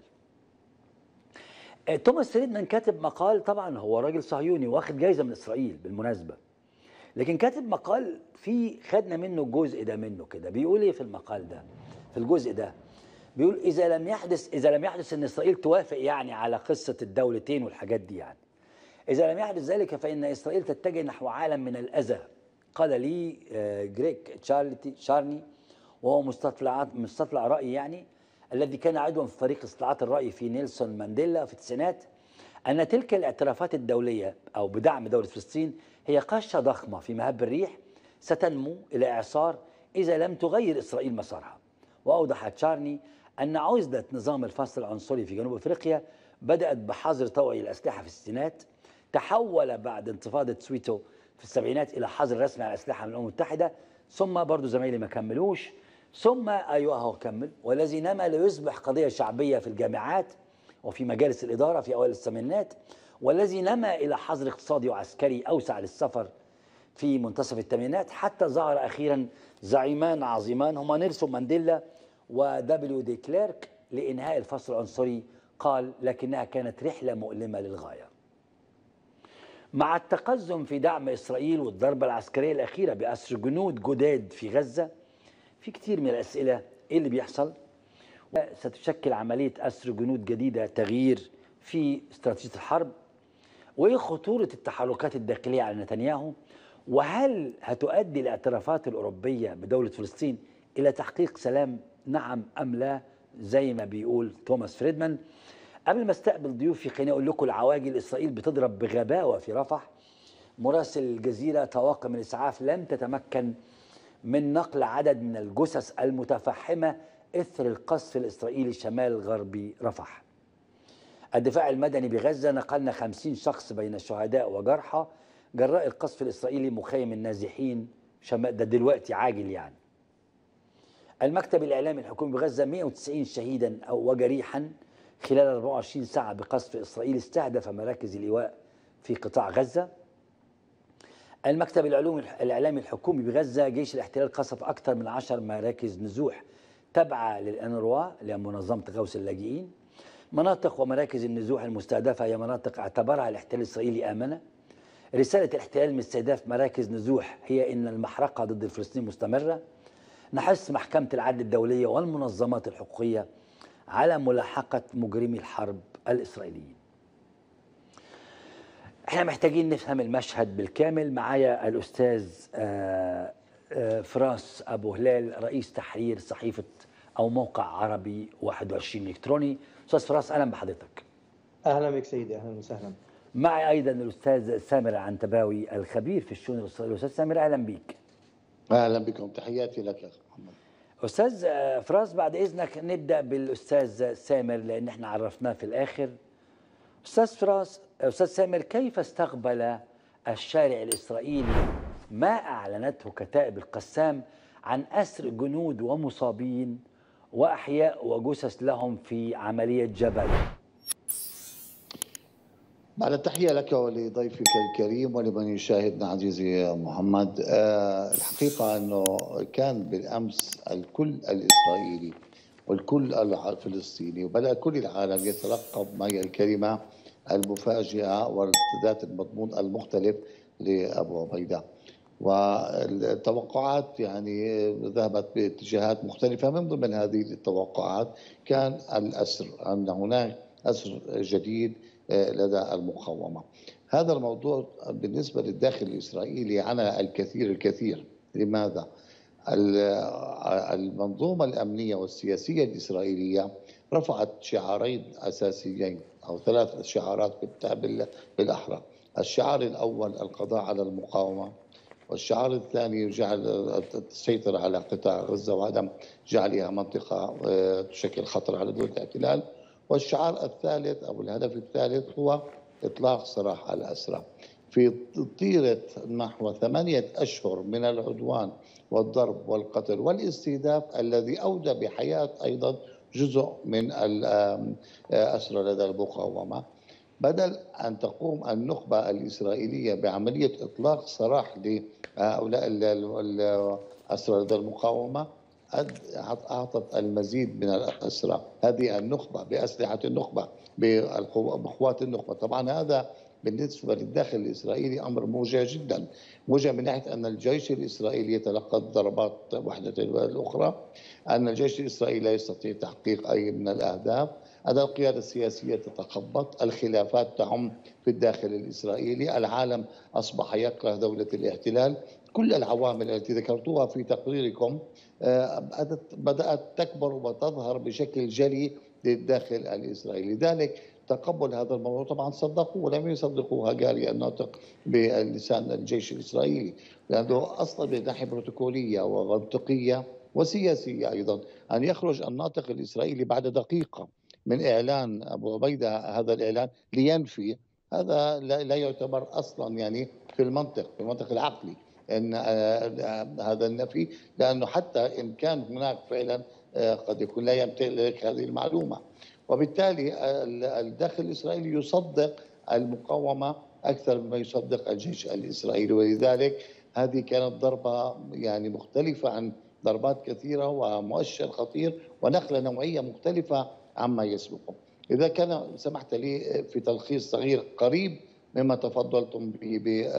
Speaker 1: آه، توماس فريدمان كاتب مقال طبعا هو راجل صهيوني واخد جايزه من اسرائيل بالمناسبه لكن كاتب مقال فيه خدنا منه الجزء ده منه كده بيقول ايه في المقال ده في الجزء ده بيقول اذا لم يحدث اذا لم يحدث ان اسرائيل توافق يعني على قصه الدولتين والحاجات دي يعني إذا لم يحدث ذلك فإن إسرائيل تتجه نحو عالم من الأذى قال لي آه، جريك تشارلتي شارني وهو مستطلع مستطلع رأي يعني الذي كان عضوا في فريق استطلاعات الرأي في نيلسون مانديلا في التسعينات أن تلك الاعترافات الدولية أو بدعم دولة فلسطين هي قشة ضخمة في مهب الريح ستنمو إلى إعصار إذا لم تغير إسرائيل مسارها وأوضح تشارني أن عزلة نظام الفصل العنصري في جنوب أفريقيا بدأت بحظر طوعي الأسلحة في الستينات تحول بعد انتفاضة سويتو في السبعينات إلى حظر رسمي على الأسلحة من الأمم المتحدة ثم برضو زمايلي ما كملوش ثم أيوه هو كمل والذي نما ليصبح قضية شعبية في الجامعات وفي مجالس الإدارة في أوائل الثمانينات والذي نما إلى حظر اقتصادي وعسكري أوسع للسفر في منتصف الثمانينات حتى ظهر أخيرا زعيمان عظيمان هما نيلسون مانديلا ودبليو دي كليرك لإنهاء الفصل العنصري قال لكنها كانت رحلة مؤلمة للغاية مع التقزم في دعم إسرائيل والضربة العسكرية الأخيرة بأسر جنود جداد في غزة في كتير من الأسئلة إيه اللي بيحصل ستشكل عملية أسر جنود جديدة تغيير في استراتيجية الحرب وإيه خطورة التحركات الداخلية على نتنياهو وهل هتؤدي الاعترافات الأوروبية بدولة فلسطين إلى تحقيق سلام نعم أم لا زي ما بيقول توماس فريدمان قبل ما استقبل ضيوفي خليني أقول لكم العواجل إسرائيل بتضرب بغباوة في رفح مراسل الجزيرة طواقم الإسعاف لم تتمكن من نقل عدد من الجثث المتفحمة إثر القصف الإسرائيلي شمال غربي رفح الدفاع المدني بغزة نقلنا 50 شخص بين شهداء وجرحى جراء القصف الإسرائيلي مخيم النازحين شمال ده دلوقتي عاجل يعني المكتب الإعلامي الحكومي بغزة 190 شهيدا أو وجريحا خلال 24 ساعة بقصف إسرائيل استهدف مراكز الإيواء في قطاع غزة المكتب العلومي الإعلامي الحكومي بغزة جيش الاحتلال قصف أكثر من 10 مراكز نزوح تابعة للأنروا لمنظمة غوث اللاجئين مناطق ومراكز النزوح المستهدفة هي مناطق اعتبرها الاحتلال الإسرائيلي آمنة رسالة الاحتلال من استهداف مراكز نزوح هي إن المحرقة ضد الفلسطينيين مستمرة نحث محكمة العدل الدولية والمنظمات الحقوقية على ملاحقة مجرمي الحرب الإسرائيليين احنا محتاجين نفهم المشهد بالكامل معايا الأستاذ آه، آه، فراس أبو هلال رئيس تحرير صحيفة أو موقع عربي 21 إلكتروني أستاذ فراس أهلا بحضرتك
Speaker 8: اهلا بك سيدي اهلا وسهلا
Speaker 1: معي ايضا الاستاذ سامر العنتباوي الخبير في الشؤون الاسرائيليه استاذ سامر اهلا بيك
Speaker 8: اهلا بكم تحياتي لك يا اخي محمد
Speaker 1: استاذ آه، فراس بعد اذنك نبدا بالاستاذ سامر لان احنا عرفناه في الاخر استاذ فراس استاذ سامر كيف استقبل الشارع الاسرائيلي ما اعلنته كتائب القسام عن اسر جنود ومصابين واحياء وجثث لهم في عمليه جبل
Speaker 8: بعد التحية لك ولضيفك الكريم ولمن يشاهدنا عزيزي محمد آه، الحقيقة أنه كان بالأمس الكل الإسرائيلي والكل الفلسطيني وبدأ كل العالم يترقب معي الكلمة المفاجئة وذات المضمون المختلف لأبو عبيدة والتوقعات يعني ذهبت باتجاهات مختلفة من ضمن هذه التوقعات كان الأسر أن هناك أسر جديد آه، لدى المقاومة هذا الموضوع بالنسبة للداخل الإسرائيلي عنا الكثير الكثير لماذا؟ المنظومة الأمنية والسياسية الإسرائيلية رفعت شعارين أساسيين أو ثلاث شعارات بالأحرى الشعار الأول القضاء على المقاومة والشعار الثاني جعل السيطرة على قطاع غزة وعدم جعلها منطقة آه، تشكل خطر على دولة الاحتلال والشعار الثالث أو الهدف الثالث هو إطلاق سراح الأسرى في طيلة نحو ثمانية أشهر من العدوان والضرب والقتل والاستهداف الذي أودى بحياة أيضا جزء من الأسرى لدى المقاومة بدل أن تقوم النخبة الإسرائيلية بعملية إطلاق سراح لهؤلاء الأسرى لدى المقاومة أعطت المزيد من الأسرى هذه النخبة بأسلحة النخبة بقوات النخبة طبعا هذا بالنسبة للداخل الإسرائيلي أمر موجع جدا موجع من ناحية أن الجيش الإسرائيلي يتلقى ضربات وحدة الأخرى أن الجيش الإسرائيلي لا يستطيع تحقيق أي من الأهداف أن القيادة السياسية تتخبط الخلافات تعم في الداخل الإسرائيلي العالم أصبح يكره دولة الاحتلال كل العوامل التي ذكرتوها في تقريركم آه، بدأت تكبر وتظهر بشكل جلي للداخل الإسرائيلي لذلك تقبل هذا الموضوع طبعا صدقوه ولم يصدقوا هاجاري الناطق بلسان الجيش الإسرائيلي لأنه أصلا من ناحية بروتوكولية ومنطقية وسياسية أيضا أن يخرج الناطق الإسرائيلي بعد دقيقة من إعلان أبو عبيدة هذا الإعلان لينفي هذا لا يعتبر أصلا يعني في المنطق في المنطق العقلي ان آه، آه، هذا النفي لانه حتى ان كان هناك فعلا آه، قد يكون لا يمتلك هذه المعلومه وبالتالي الداخل الاسرائيلي يصدق المقاومه اكثر مما يصدق الجيش الاسرائيلي ولذلك هذه كانت ضربه يعني مختلفه عن ضربات كثيره ومؤشر خطير ونقله نوعيه مختلفه عما يسبقه. اذا كان سمحت لي في تلخيص صغير قريب مما تفضلتم به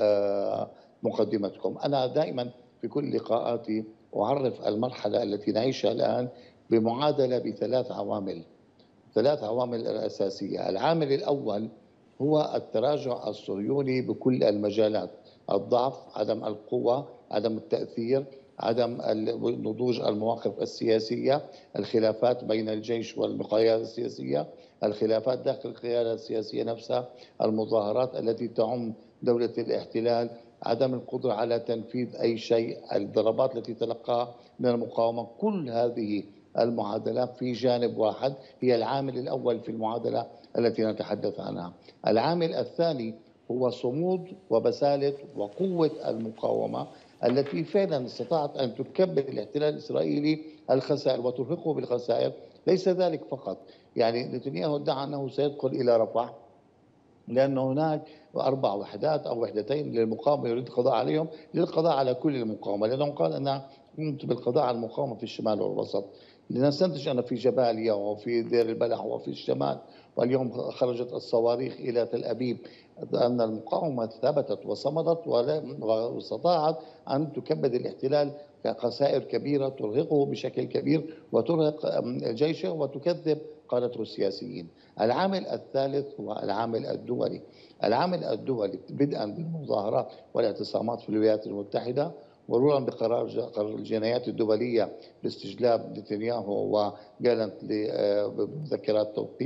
Speaker 8: مقدمتكم أنا دائما في كل لقاءاتي أعرف المرحلة التي نعيشها الآن بمعادلة بثلاث عوامل ثلاث عوامل أساسية العامل الأول هو التراجع الصهيوني بكل المجالات الضعف عدم القوة عدم التأثير عدم نضوج المواقف السياسية الخلافات بين الجيش والقيادة السياسية الخلافات داخل القيادة السياسية نفسها المظاهرات التي تعم دولة الاحتلال عدم القدرة على تنفيذ أي شيء الضربات التي تلقاها من المقاومة كل هذه المعادلات في جانب واحد هي العامل الأول في المعادلة التي نتحدث عنها العامل الثاني هو صمود وبسالة وقوة المقاومة التي فعلا استطاعت أن تكبر الاحتلال الإسرائيلي الخسائر وترهقه بالخسائر ليس ذلك فقط يعني نتنياهو ادعى أنه سيدخل إلى رفح لأن هناك أربع وحدات أو وحدتين للمقاومة يريد القضاء عليهم للقضاء على كل المقاومة لأنه قال أنا قمت بالقضاء على المقاومة في الشمال والوسط لنستنتج أنا في جباليا وفي دير البلح وفي الشمال واليوم خرجت الصواريخ إلى تل أبيب أن المقاومة ثبتت وصمدت واستطاعت أن تكبد الاحتلال خسائر كبيرة ترهقه بشكل كبير وترهق جيشه وتكذب قالته السياسيين العامل الثالث هو العامل الدولي العامل الدولي بدءا بالمظاهرات والاعتصامات في الولايات المتحدة مرورا بقرار الجنايات الدولية باستجلاب نتنياهو وجالنت بمذكرات توقيف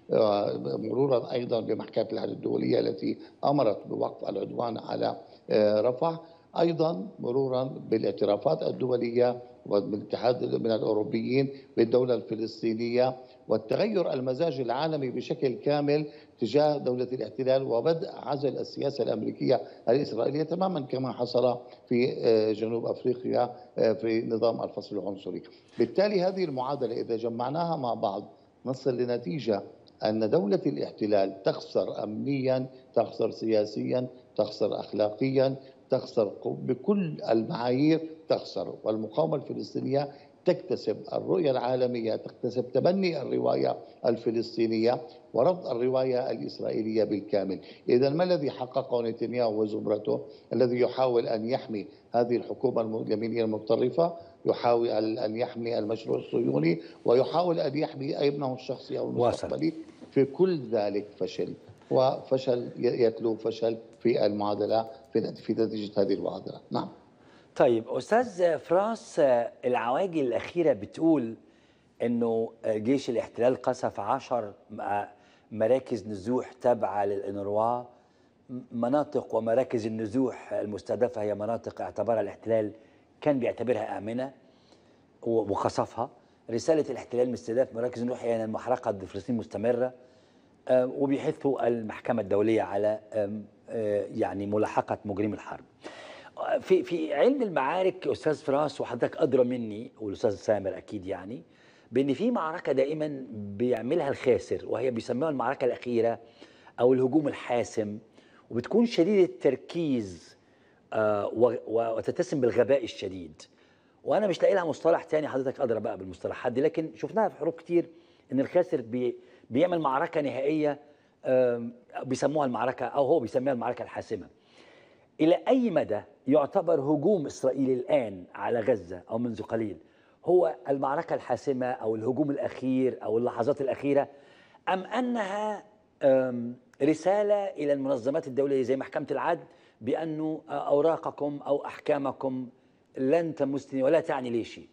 Speaker 8: آه، مرورا ايضا بمحكمه العدل الدوليه التي امرت بوقف العدوان على آه، رفح ايضا مرورا بالاعترافات الدوليه والاتحاد من الاوروبيين بالدوله الفلسطينيه والتغير المزاج العالمي بشكل كامل تجاه دوله الاحتلال وبدء عزل السياسه الامريكيه الاسرائيليه تماما كما حصل في آه، جنوب افريقيا آه، في نظام الفصل العنصري. بالتالي هذه المعادله اذا جمعناها مع بعض نصل لنتيجه ان دوله الاحتلال تخسر امنيا، تخسر سياسيا، تخسر اخلاقيا، تخسر بكل المعايير تخسر والمقاومه الفلسطينيه تكتسب الرؤيه العالميه تكتسب تبني الروايه الفلسطينيه ورفض الروايه الاسرائيليه بالكامل، اذا ما الذي حققه نتنياهو وزمرته الذي يحاول ان يحمي هذه الحكومه اليمينيه المتطرفه يحاول ان يحمي المشروع الصهيوني ويحاول ان يحمي ابنه الشخصي او المستقبلي في كل ذلك فشل وفشل يتلو فشل في المعادله في في نتيجه هذه المعادله، نعم.
Speaker 1: طيب استاذ فراس العواجل الاخيره بتقول انه جيش الاحتلال قصف عشر مراكز نزوح تابعه للانروا مناطق ومراكز النزوح المستهدفه هي مناطق اعتبرها الاحتلال كان بيعتبرها امنه وقصفها رساله الاحتلال من استهداف مراكز النزوح هي ان المحرقه ضد فلسطين مستمره وبيحثوا المحكمه الدوليه على يعني ملاحقه مجرمي الحرب في في علم المعارك استاذ فراس وحضرتك ادرى مني والاستاذ سامر اكيد يعني بان في معركه دائما بيعملها الخاسر وهي بيسموها المعركه الاخيره او الهجوم الحاسم وبتكون شديده التركيز آه وتتسم بالغباء الشديد وانا مش لاقي لها مصطلح تاني حضرتك ادرى بقى بالمصطلحات دي لكن شفناها في حروب كتير ان الخاسر بي بيعمل معركه نهائيه آه بيسموها المعركه او هو بيسميها المعركه الحاسمه إلى أي مدى يعتبر هجوم إسرائيل الآن على غزة أو منذ قليل هو المعركة الحاسمة أو الهجوم الأخير أو اللحظات الأخيرة أم أنها رسالة إلى المنظمات الدولية زي محكمة العدل بأنه أوراقكم أو أحكامكم لن تمسني ولا تعني لي شيء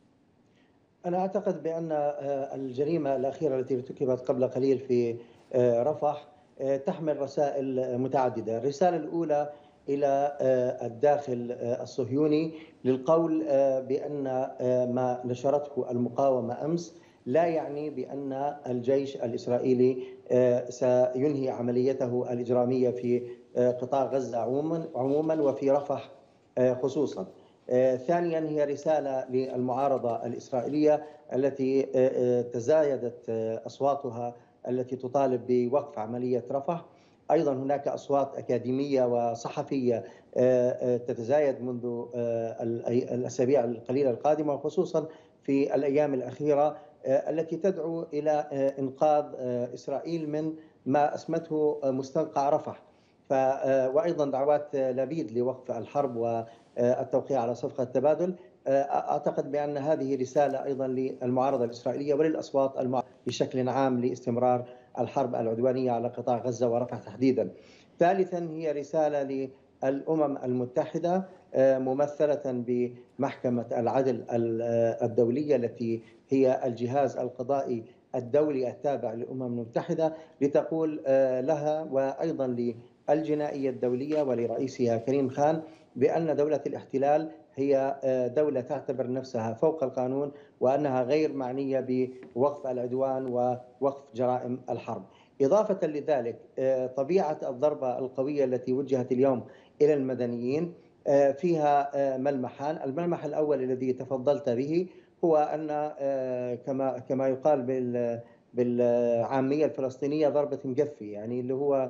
Speaker 9: أنا أعتقد بأن الجريمة الأخيرة التي ارتكبت قبل قليل في رفح تحمل رسائل متعددة الرسالة الأولى الى الداخل الصهيوني للقول بان ما نشرته المقاومه امس لا يعني بان الجيش الاسرائيلي سينهي عمليته الاجراميه في قطاع غزه عموما عموما وفي رفح خصوصا. ثانيا هي رساله للمعارضه الاسرائيليه التي تزايدت اصواتها التي تطالب بوقف عمليه رفح ايضا هناك اصوات اكاديميه وصحفيه تتزايد منذ الاسابيع القليله القادمه وخصوصا في الايام الاخيره التي تدعو الى انقاذ اسرائيل من ما اسمته مستنقع رفح ف وايضا دعوات لبيد لوقف الحرب والتوقيع على صفقه تبادل اعتقد بان هذه رساله ايضا للمعارضه الاسرائيليه وللاصوات المعارضة بشكل عام لاستمرار الحرب العدوانيه على قطاع غزه ورفح تحديدا. ثالثا هي رساله للامم المتحده ممثله بمحكمه العدل الدوليه التي هي الجهاز القضائي الدولي التابع للامم المتحده لتقول لها وايضا للجنائيه الدوليه ولرئيسها كريم خان بان دوله الاحتلال هي دولة تعتبر نفسها فوق القانون وأنها غير معنية بوقف العدوان ووقف جرائم الحرب إضافة لذلك طبيعة الضربة القوية التي وجهت اليوم إلى المدنيين فيها ملمحان الملمح الأول الذي تفضلت به هو أن كما كما يقال بالعامية الفلسطينية ضربة مقفي يعني اللي هو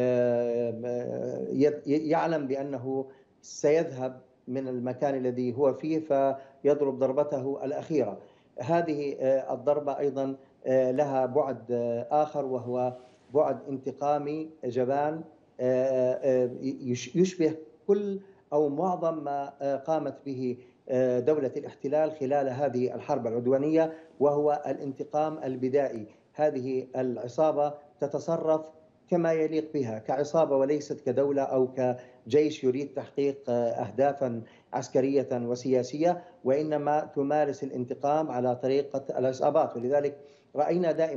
Speaker 9: يعلم بأنه سيذهب من المكان الذي هو فيه فيضرب ضربته الأخيرة هذه الضربة أيضا لها بعد آخر وهو بعد انتقامي جبان يشبه كل أو معظم ما قامت به دولة الاحتلال خلال هذه الحرب العدوانية وهو الانتقام البدائي هذه العصابة تتصرف كما يليق بها كعصابة وليست كدولة أو كجيش يريد تحقيق أهدافا عسكرية وسياسية وإنما تمارس الانتقام على طريقة العصابات ولذلك رأينا دائما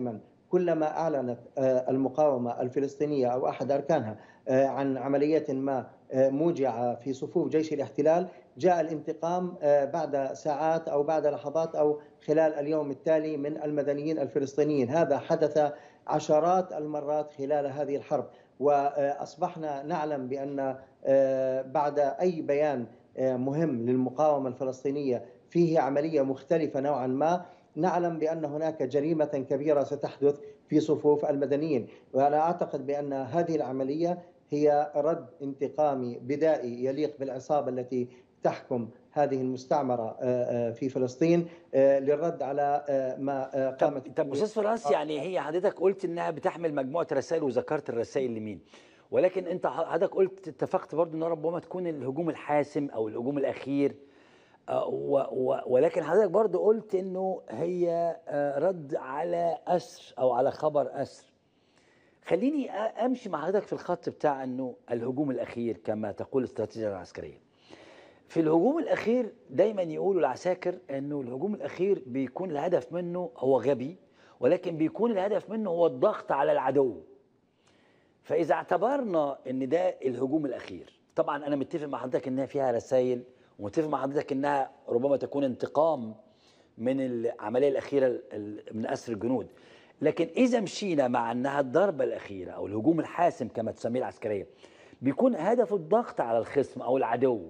Speaker 9: كلما اعلنت آه، المقاومه الفلسطينيه او احد اركانها آه، عن عمليه ما آه، موجعه في صفوف جيش الاحتلال جاء الانتقام آه، بعد ساعات او بعد لحظات او خلال اليوم التالي من المدنيين الفلسطينيين هذا حدث عشرات المرات خلال هذه الحرب واصبحنا نعلم بان آه، بعد اي بيان آه، مهم للمقاومه الفلسطينيه فيه عمليه مختلفه نوعا ما نعلم بان هناك جريمه كبيره ستحدث في صفوف المدنيين وانا اعتقد بان هذه العمليه هي رد انتقامي بدائي يليق بالعصابه التي تحكم هذه المستعمره آه، آه، في فلسطين آه، للرد على آه، ما آه، قامت
Speaker 1: طب طب استاذ فراس يعني هي حضرتك قلت انها بتحمل مجموعه رسائل وذكرت الرسائل لمين ولكن انت حضرتك قلت اتفقت برضو ان ربما تكون الهجوم الحاسم او الهجوم الاخير آه، و- و- ولكن حضرتك برضو قلت انه هي آه، رد على اسر او على خبر اسر خليني أ- امشي مع حضرتك في الخط بتاع انه الهجوم الاخير كما تقول الاستراتيجيه العسكريه في الهجوم الاخير دايما يقولوا العساكر انه الهجوم الاخير بيكون الهدف منه هو غبي ولكن بيكون الهدف منه هو الضغط على العدو فاذا اعتبرنا ان ده الهجوم الاخير طبعا انا متفق مع حضرتك انها فيها رسائل ومتفق مع حضرتك انها ربما تكون انتقام من العمليه الاخيره ال- ال- من اسر الجنود لكن اذا مشينا مع انها الضربه الاخيره او الهجوم الحاسم كما تسميه العسكريه بيكون هدفه الضغط على الخصم او العدو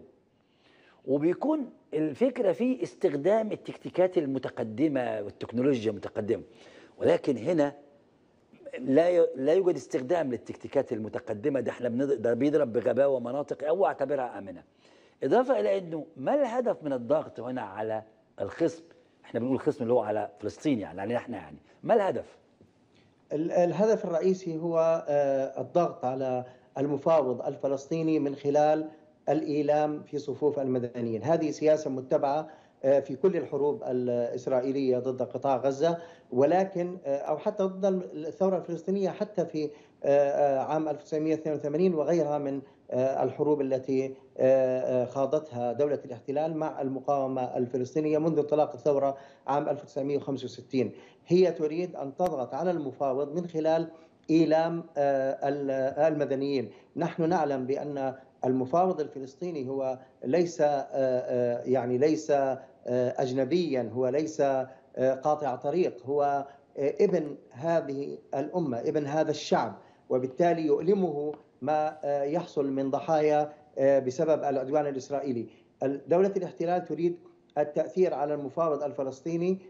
Speaker 1: وبيكون الفكره فيه استخدام التكتيكات المتقدمه والتكنولوجيا المتقدمه ولكن هنا لا ي- لا يوجد استخدام للتكتيكات المتقدمه ده احنا بنض- ده بيضرب بغباوه مناطق او اعتبرها امنه اضافه الى انه ما الهدف من الضغط هنا على الخصم احنا بنقول الخصم اللي هو على فلسطين يعني علينا احنا يعني ما الهدف
Speaker 9: ال- الهدف الرئيسي هو آه، الضغط على المفاوض الفلسطيني من خلال الإيلام في صفوف المدنيين هذه سياسة متبعة آه، في كل الحروب الإسرائيلية ضد قطاع غزة ولكن آه، أو حتى ضد الثورة الفلسطينية حتى في آه، آه، عام 1982 وغيرها من آه، الحروب التي آه، آه، خاضتها دولة الاحتلال مع المقاومة الفلسطينية منذ انطلاق الثورة عام 1965 هي تريد ان تضغط على المفاوض من خلال ايلام آه، ال- المدنيين، نحن نعلم بان المفاوض الفلسطيني هو ليس آه، آه، يعني ليس آه، اجنبيا، هو ليس آه، قاطع طريق، هو آه، ابن هذه الامه، ابن هذا الشعب، وبالتالي يؤلمه ما آه، يحصل من ضحايا آه، بسبب العدوان الاسرائيلي. دولة الاحتلال تريد التأثير على المفاوض الفلسطيني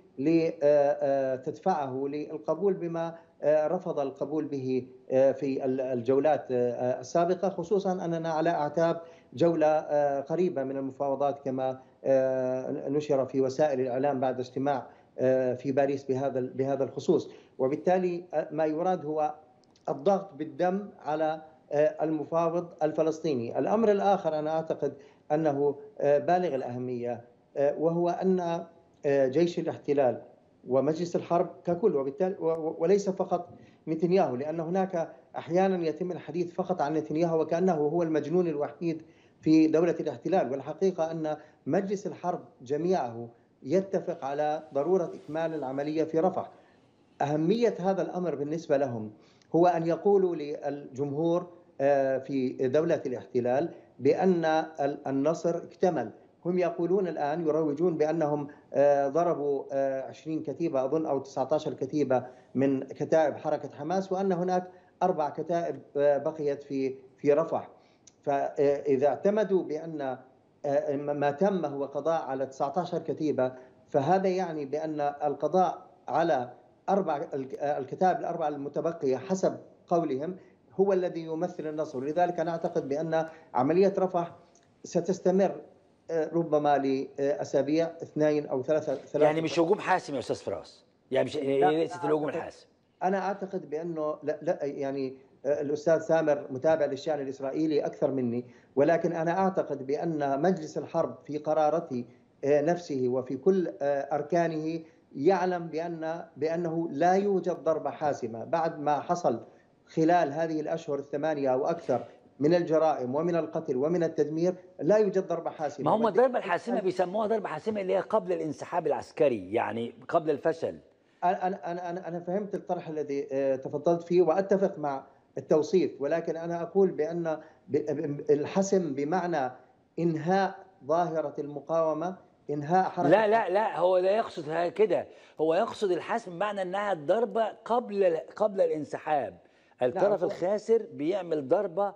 Speaker 9: لتدفعه للقبول بما آه، رفض القبول به آه، في ال- الجولات آه، السابقة خصوصا أننا على أعتاب جولة آه، قريبة من المفاوضات كما آه، نشر في وسائل الإعلام بعد اجتماع آه، في باريس بهذا بهذا الخصوص وبالتالي آه، ما يراد هو الضغط بالدم على آه، المفاوض الفلسطيني الأمر الآخر أنا أعتقد أنه آه، بالغ الأهمية آه، وهو أن آه، جيش الاحتلال ومجلس الحرب ككل وبالتالي و- و- وليس فقط نتنياهو لأن هناك أحيانا يتم الحديث فقط عن نتنياهو وكأنه هو المجنون الوحيد في دولة الاحتلال والحقيقة أن مجلس الحرب جميعه يتفق على ضرورة إكمال العملية في رفح أهمية هذا الأمر بالنسبة لهم هو أن يقولوا للجمهور آه، في دولة الاحتلال بأن ال- النصر اكتمل هم يقولون الآن يروجون بأنهم آه، ضربوا آه، 20 كتيبة أظن أو 19 كتيبة من كتائب حركة حماس وأن هناك أربع كتائب آه، بقيت في في رفح فإذا اعتمدوا بأن آه، ما تم هو قضاء على 19 كتيبة فهذا يعني بأن القضاء على أربع الك- الكتائب الأربعة المتبقية حسب قولهم هو الذي يمثل النصر لذلك أنا أعتقد بأن عملية رفح ستستمر آه، ربما لأسابيع اثنين أو ثلاثة ثلاثة
Speaker 1: يعني مش هجوم حاسم يا استاذ فراس يعني مش
Speaker 9: لا،
Speaker 1: هي ليست الهجوم
Speaker 9: أعتقد-
Speaker 1: الحاسم
Speaker 9: انا اعتقد بانه لا, لا يعني آه، الاستاذ سامر متابع للشان الاسرائيلي اكثر مني ولكن انا اعتقد بان مجلس الحرب في قرارته آه، نفسه وفي كل آه، اركانه يعلم بان بانه لا يوجد ضربه حاسمه بعد ما حصل خلال هذه الاشهر الثمانيه او اكثر من الجرائم ومن القتل ومن التدمير لا يوجد ضربه حاسمه
Speaker 1: ما هم الضربه الحاسمه بيسموها ضربه حاسمه اللي هي قبل الانسحاب العسكري يعني قبل الفشل
Speaker 9: انا انا انا انا فهمت الطرح الذي آه، تفضلت فيه واتفق مع التوصيف ولكن انا اقول بان ب- الحسم بمعنى انهاء ظاهره المقاومه انهاء حركه
Speaker 1: لا لا لا هو لا يقصد ها- كده هو يقصد الحسم بمعنى انها الضربه قبل قبل الانسحاب الطرف
Speaker 9: هو-
Speaker 1: الخاسر بيعمل ضربه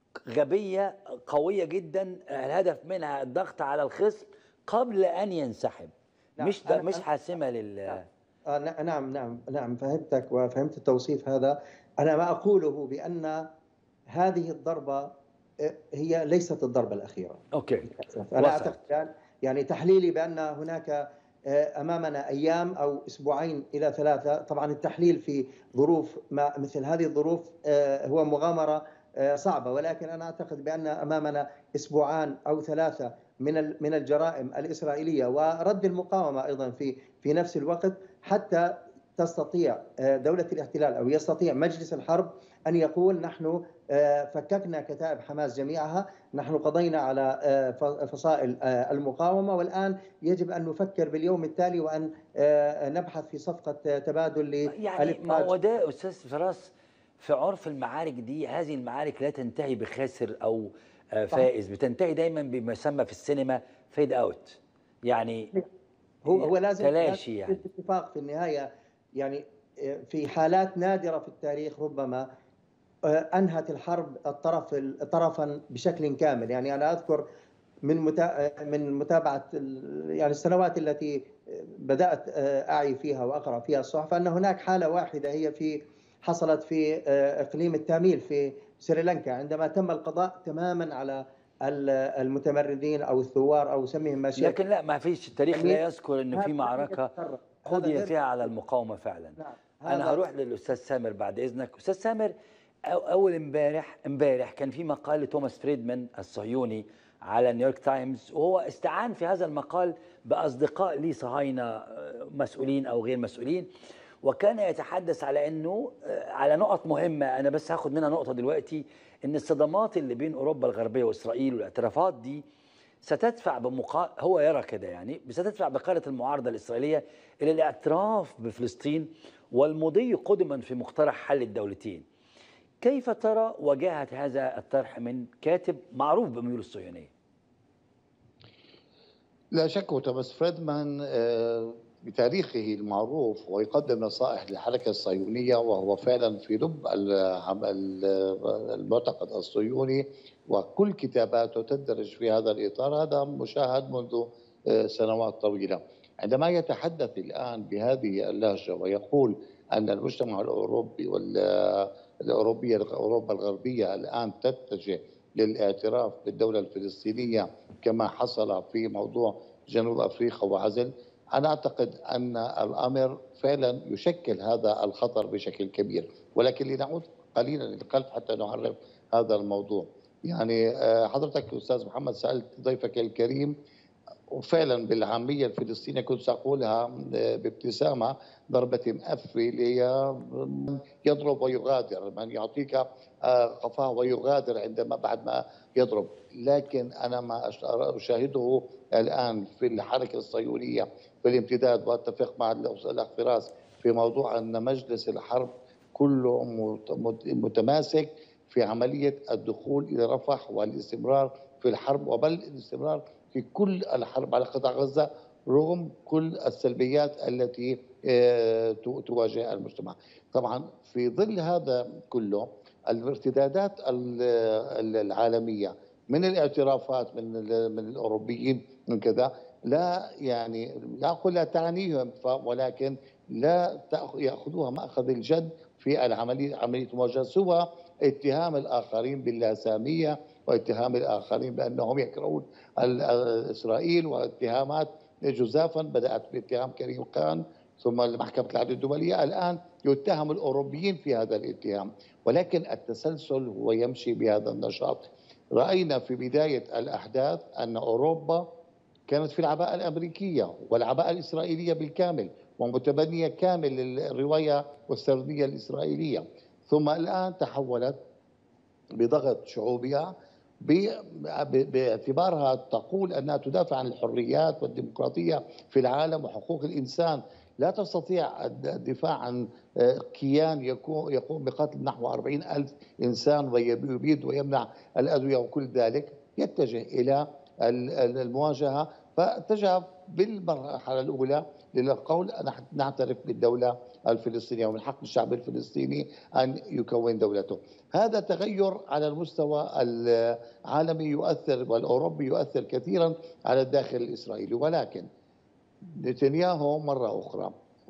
Speaker 1: غبيه قويه جدا الهدف منها الضغط على الخصم قبل ان ينسحب
Speaker 9: نعم،
Speaker 1: مش ده
Speaker 9: أنا-
Speaker 1: مش
Speaker 9: أنا-
Speaker 1: حاسمه لل
Speaker 9: آه، ن- نعم نعم نعم فهمتك وفهمت التوصيف هذا أنا ما أقوله بأن هذه الضربة آه، هي ليست الضربة الأخيرة
Speaker 1: اوكي
Speaker 9: أنا
Speaker 1: وصلت.
Speaker 9: أعتقد يعني- يعني تحليلي بأن هناك آه، أمامنا أيام أو أسبوعين إلى ثلاثة طبعا التحليل في ظروف ما مثل هذه الظروف آه، هو مغامرة آه، صعبة ولكن أنا أعتقد بأن أمامنا أسبوعان أو ثلاثة من ال- من الجرائم الإسرائيلية ورد المقاومة أيضا في في نفس الوقت حتى تستطيع آه، دولة الاحتلال أو يستطيع مجلس الحرب أن يقول نحن آه، فككنا كتائب حماس جميعها نحن قضينا على آه، ف- فصائل آه، المقاومة والآن يجب أن نفكر باليوم التالي وأن آه، نبحث في صفقة آه، تبادل
Speaker 1: يعني ما
Speaker 9: للإفراج
Speaker 1: هو ده استاذ فراس في عرف المعارك دي هذه المعارك لا تنتهي بخاسر او آه، فائز بتنتهي دايما بما يسمى في السينما فيد اوت يعني
Speaker 9: هو هو لازم
Speaker 1: تلاشي
Speaker 9: لازم
Speaker 1: يعني
Speaker 9: يكون اتفاق في النهايه يعني آه، في حالات نادره في التاريخ ربما آه، انهت الحرب الطرف طرفا بشكل كامل يعني انا اذكر من متا... من متابعه ال- يعني السنوات التي بدات آه، اعي فيها واقرا فيها الصحف ان هناك حاله واحده هي في حصلت في آه، اقليم التاميل في سريلانكا عندما تم القضاء تماما على ال- المتمردين او الثوار او سميهم ما شئت
Speaker 1: لكن لا ما فيش التاريخ لا يذكر انه في
Speaker 9: هذا
Speaker 1: معركه
Speaker 9: يتكرر. هذا
Speaker 1: قضي
Speaker 9: غير-
Speaker 1: فيها على المقاومه فعلا
Speaker 9: نعم
Speaker 1: انا
Speaker 9: هذا-
Speaker 1: هروح للاستاذ سامر بعد اذنك استاذ سامر أو- اول امبارح امبارح كان في مقال لتوماس فريدمان الصهيوني على نيويورك تايمز وهو استعان في هذا المقال باصدقاء لي صهاينه آه، مسؤولين او غير مسؤولين وكان يتحدث على انه آه، على نقط مهمه انا بس هاخد منها نقطه دلوقتي ان الصدمات اللي بين اوروبا الغربيه واسرائيل والاعترافات دي ستدفع بمقا... هو يرى كده يعني ستدفع بقارة المعارضة الإسرائيلية إلى الاعتراف بفلسطين والمضي قدما في مقترح حل الدولتين كيف ترى وجاهة هذا الطرح من كاتب معروف بميول الصهيونية
Speaker 8: لا شك وتوماس فريدمان آه، بتاريخه المعروف ويقدم نصائح للحركة الصهيونية وهو فعلا في لب العم- ال- المعتقد الصهيوني وكل كتاباته تندرج في هذا الإطار هذا مشاهد منذ آه، سنوات طويلة عندما يتحدث الآن بهذه اللهجة ويقول أن المجتمع الأوروبي والأوروبية أوروبا الغربية الآن تتجه للاعتراف بالدولة الفلسطينية كما حصل في موضوع جنوب افريقيا وعزل انا اعتقد ان الامر فعلا يشكل هذا الخطر بشكل كبير ولكن لنعود قليلا للخلف حتى نعرف هذا الموضوع يعني آه، حضرتك استاذ محمد سالت ضيفك الكريم وفعلا بالعامية الفلسطينية كنت سأقولها آه، بابتسامة ضربة مأفة اللي هي من يضرب ويغادر من يعطيك آه، قفاه ويغادر عندما بعد ما يضرب لكن أنا ما أش- أشاهده الآن في الحركة الصهيونية في الامتداد وأتفق مع الأخ فراس في موضوع أن مجلس الحرب كله مت- مت- متماسك في عملية الدخول إلى رفح والاستمرار في الحرب وبل الاستمرار في كل الحرب على قطاع غزة رغم كل السلبيات التي آه، تو- تواجه المجتمع طبعا في ظل هذا كله الارتدادات ال- ال- العالمية من الاعترافات من ال- من الاوروبيين من كذا لا يعني لا اقول لا تعنيهم ف- ولكن لا تأخ- ياخذوها ماخذ الجد في العمليه عمليه مواجهه سوى اتهام الاخرين باللاساميه واتهام الاخرين بانهم يكرهون ال- ال- اسرائيل واتهامات جزافا بدات باتهام كريم خان ثم محكمه العدل الدوليه الان يتهم الاوروبيين في هذا الاتهام ولكن التسلسل هو يمشي بهذا النشاط راينا في بدايه الاحداث ان اوروبا كانت في العباءه الامريكيه والعباءه الاسرائيليه بالكامل ومتبنيه كامل الروايه والسرديه الاسرائيليه ثم الان تحولت بضغط شعوبها ب- ب- باعتبارها تقول انها تدافع عن الحريات والديمقراطيه في العالم وحقوق الانسان لا تستطيع الدفاع عن آه، كيان يكون يقوم بقتل نحو 40 ألف إنسان ويبيد ويمنع الأدوية وكل ذلك يتجه إلى ال- ال- المواجهة فاتجه بالمرحلة الأولى للقول نحن نعترف بالدولة الفلسطينية ومن حق الشعب الفلسطيني أن يكون دولته هذا تغير على المستوى العالمي يؤثر والأوروبي يؤثر كثيرا على الداخل الإسرائيلي ولكن نتنياهو مرة أخرى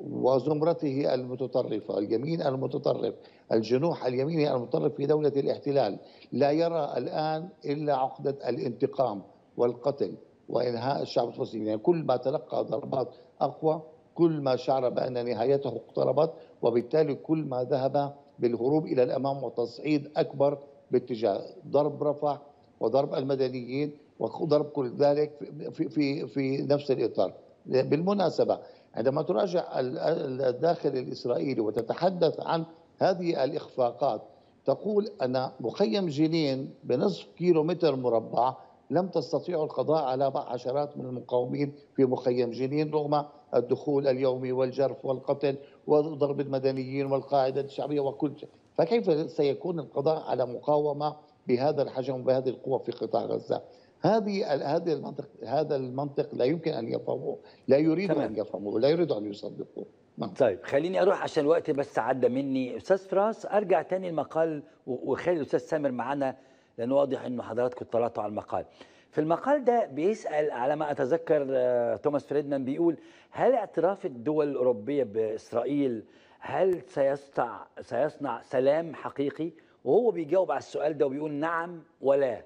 Speaker 8: وزمرته المتطرفة اليمين المتطرف الجنوح اليميني المتطرف في دولة الاحتلال لا يرى الآن إلا عقدة الانتقام والقتل وإنهاء الشعب الفلسطيني يعني كل ما تلقى ضربات أقوى كل ما شعر بأن نهايته اقتربت وبالتالي كل ما ذهب بالهروب إلى الأمام وتصعيد أكبر باتجاه ضرب رفح وضرب المدنيين وضرب كل ذلك في في في نفس الاطار بالمناسبه عندما تراجع ال- ال- الداخل الاسرائيلي وتتحدث عن هذه الاخفاقات تقول ان مخيم جنين بنصف كيلو متر مربع لم تستطيعوا القضاء على عشرات من المقاومين في مخيم جنين رغم الدخول اليومي والجرف والقتل وضرب المدنيين والقاعده الشعبيه وكل شيء فكيف سيكون القضاء على مقاومه بهذا الحجم وبهذه القوه في قطاع غزه هذه ال- هذه المنطق هذا المنطق لا يمكن ان يفهموه لا يريد
Speaker 1: تمام.
Speaker 8: ان يفهموه لا يريد ان يصدقوه نعم.
Speaker 1: طيب خليني اروح عشان الوقت بس عدى مني استاذ فراس ارجع تاني المقال و- وخلي الاستاذ سامر معانا لانه واضح انه حضراتكم اطلعتوا على المقال في المقال ده بيسال على ما اتذكر آه، توماس فريدمان بيقول هل اعتراف الدول الاوروبيه باسرائيل هل سيصنع سيصنع سلام حقيقي وهو بيجاوب على السؤال ده وبيقول نعم ولا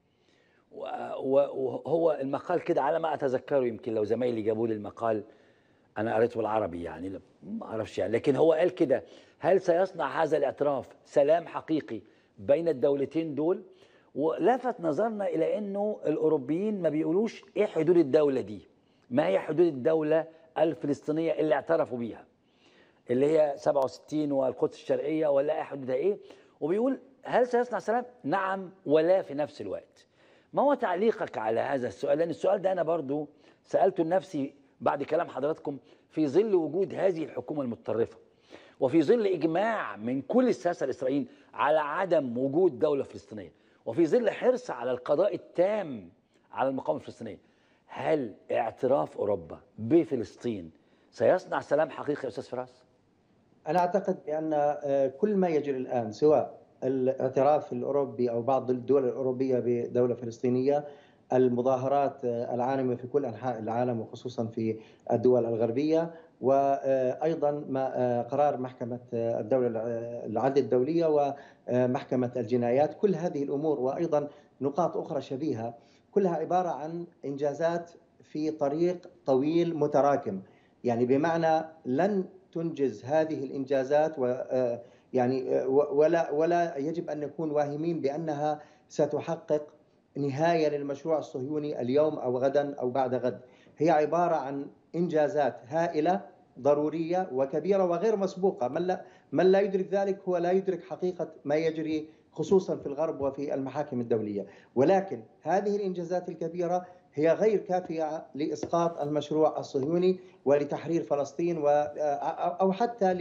Speaker 1: و- و- وهو المقال كده على ما اتذكره يمكن لو زمايلي جابوا لي المقال انا قريته بالعربي يعني لا- ما اعرفش يعني لكن هو قال كده هل سيصنع هذا الاعتراف سلام حقيقي بين الدولتين دول ولفت نظرنا الى انه الاوروبيين ما بيقولوش ايه حدود الدوله دي ما هي حدود الدوله الفلسطينيه اللي اعترفوا بيها اللي هي 67 والقدس الشرقيه ولا ايه حدودها ايه وبيقول هل سيصنع سلام نعم ولا في نفس الوقت ما هو تعليقك على هذا السؤال لان السؤال ده انا برضو سالته لنفسي بعد كلام حضراتكم في ظل وجود هذه الحكومه المتطرفه وفي ظل اجماع من كل الساسه الاسرائيليين على عدم وجود دوله فلسطينيه وفي ظل حرص على القضاء التام على المقاومه الفلسطينيه هل اعتراف اوروبا بفلسطين سيصنع سلام حقيقي يا استاذ فراس؟
Speaker 9: أنا أعتقد بأن آه، كل ما يجري الآن سواء الاعتراف الأوروبي أو بعض الدول الأوروبية بدولة فلسطينية المظاهرات آه، العالمة في كل أنحاء العالم وخصوصا في الدول الغربية وأيضا ما آه، قرار محكمة آه، الدولة الع- العدل الدولية ومحكمة الجنايات كل هذه الأمور وأيضا نقاط أخرى شبيهة كلها عبارة عن إنجازات في طريق طويل متراكم يعني بمعنى لن تنجز هذه الانجازات و آه، يعني آه، و- ولا ولا يجب ان نكون واهمين بانها ستحقق نهايه للمشروع الصهيوني اليوم او غدا او بعد غد هي عباره عن انجازات هائله ضروريه وكبيره وغير مسبوقه من لا من لا يدرك ذلك هو لا يدرك حقيقه ما يجري خصوصا في الغرب وفي المحاكم الدوليه ولكن هذه الانجازات الكبيره هي غير كافيه لاسقاط المشروع الصهيوني ولتحرير فلسطين و او حتى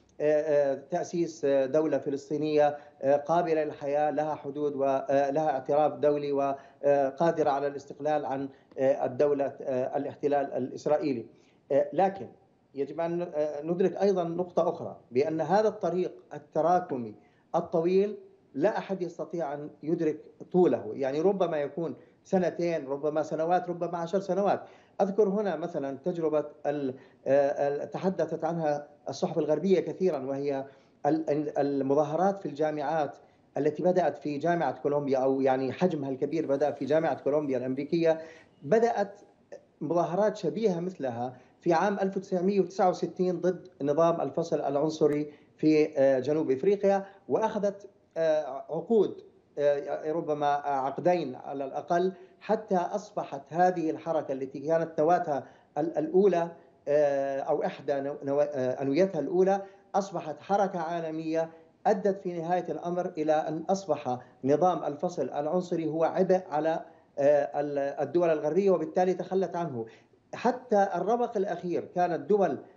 Speaker 9: لتاسيس دوله فلسطينيه قابله للحياه لها حدود ولها اعتراف دولي وقادره على الاستقلال عن الدوله الاحتلال الاسرائيلي لكن يجب ان ندرك ايضا نقطه اخرى بان هذا الطريق التراكمي الطويل لا احد يستطيع ان يدرك طوله يعني ربما يكون سنتين ربما سنوات ربما عشر سنوات اذكر هنا مثلا تجربه ال- ال- تحدثت عنها الصحف الغربيه كثيرا وهي ال- المظاهرات في الجامعات التي بدات في جامعه كولومبيا او يعني حجمها الكبير بدا في جامعه كولومبيا الامريكيه بدات مظاهرات شبيهه مثلها في عام 1969 ضد نظام الفصل العنصري في جنوب افريقيا واخذت عقود ربما عقدين على الاقل حتى اصبحت هذه الحركه التي كانت نواتها الاولى او احدى انويتها الاولى اصبحت حركه عالميه ادت في نهايه الامر الى ان اصبح نظام الفصل العنصري هو عبء على الدول الغربيه وبالتالي تخلت عنه حتى الربق الاخير كانت دول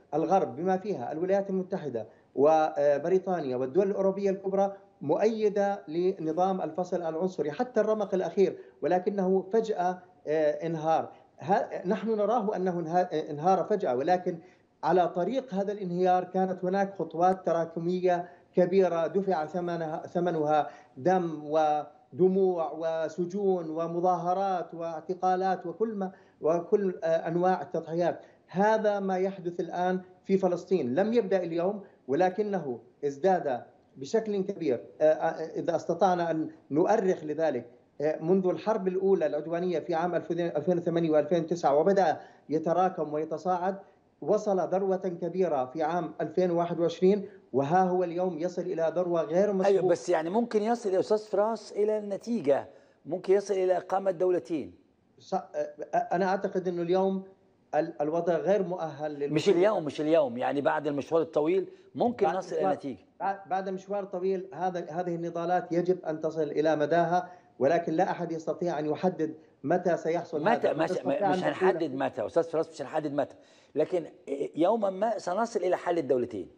Speaker 9: الغرب بما فيها الولايات المتحدة وبريطانيا والدول الأوروبية الكبرى مؤيدة لنظام الفصل العنصري حتى الرمق الأخير ولكنه فجأة آه، انهار ها- نحن نراه أنه انها- انهار فجأة ولكن على طريق هذا الانهيار كانت هناك خطوات تراكمية كبيرة دفع ثمنها, ثمنها دم ودموع وسجون ومظاهرات واعتقالات وكل ما وكل آه، انواع التضحيات هذا ما يحدث الان في فلسطين لم يبدا اليوم ولكنه ازداد بشكل كبير آه، آه، اذا استطعنا ان نؤرخ لذلك آه، منذ الحرب الاولى العدوانيه في عام 2008 و2009 وبدا يتراكم ويتصاعد وصل ذروه كبيره في عام 2021 وها هو اليوم يصل الى ذروه غير مسبوقه
Speaker 1: ايوه بس يعني ممكن يصل يا استاذ فراس الى النتيجه ممكن يصل الى اقامه دولتين
Speaker 9: ص- انا اعتقد انه اليوم ال- الوضع غير مؤهل للوصول
Speaker 1: مش اليوم مش اليوم يعني بعد المشوار الطويل ممكن
Speaker 9: بعد
Speaker 1: نصل الى
Speaker 9: مشوار-
Speaker 1: نتيجه
Speaker 9: بعد- بعد مشوار طويل هذا هذه النضالات يجب ان تصل الى مداها ولكن لا احد يستطيع ان يحدد متى سيحصل
Speaker 1: متى
Speaker 9: هذا
Speaker 1: مش,
Speaker 9: نستطيع
Speaker 1: مش
Speaker 9: أن نقول-
Speaker 1: هنحدد متى استاذ فراس مش هنحدد متى لكن يوما ما سنصل الى حل الدولتين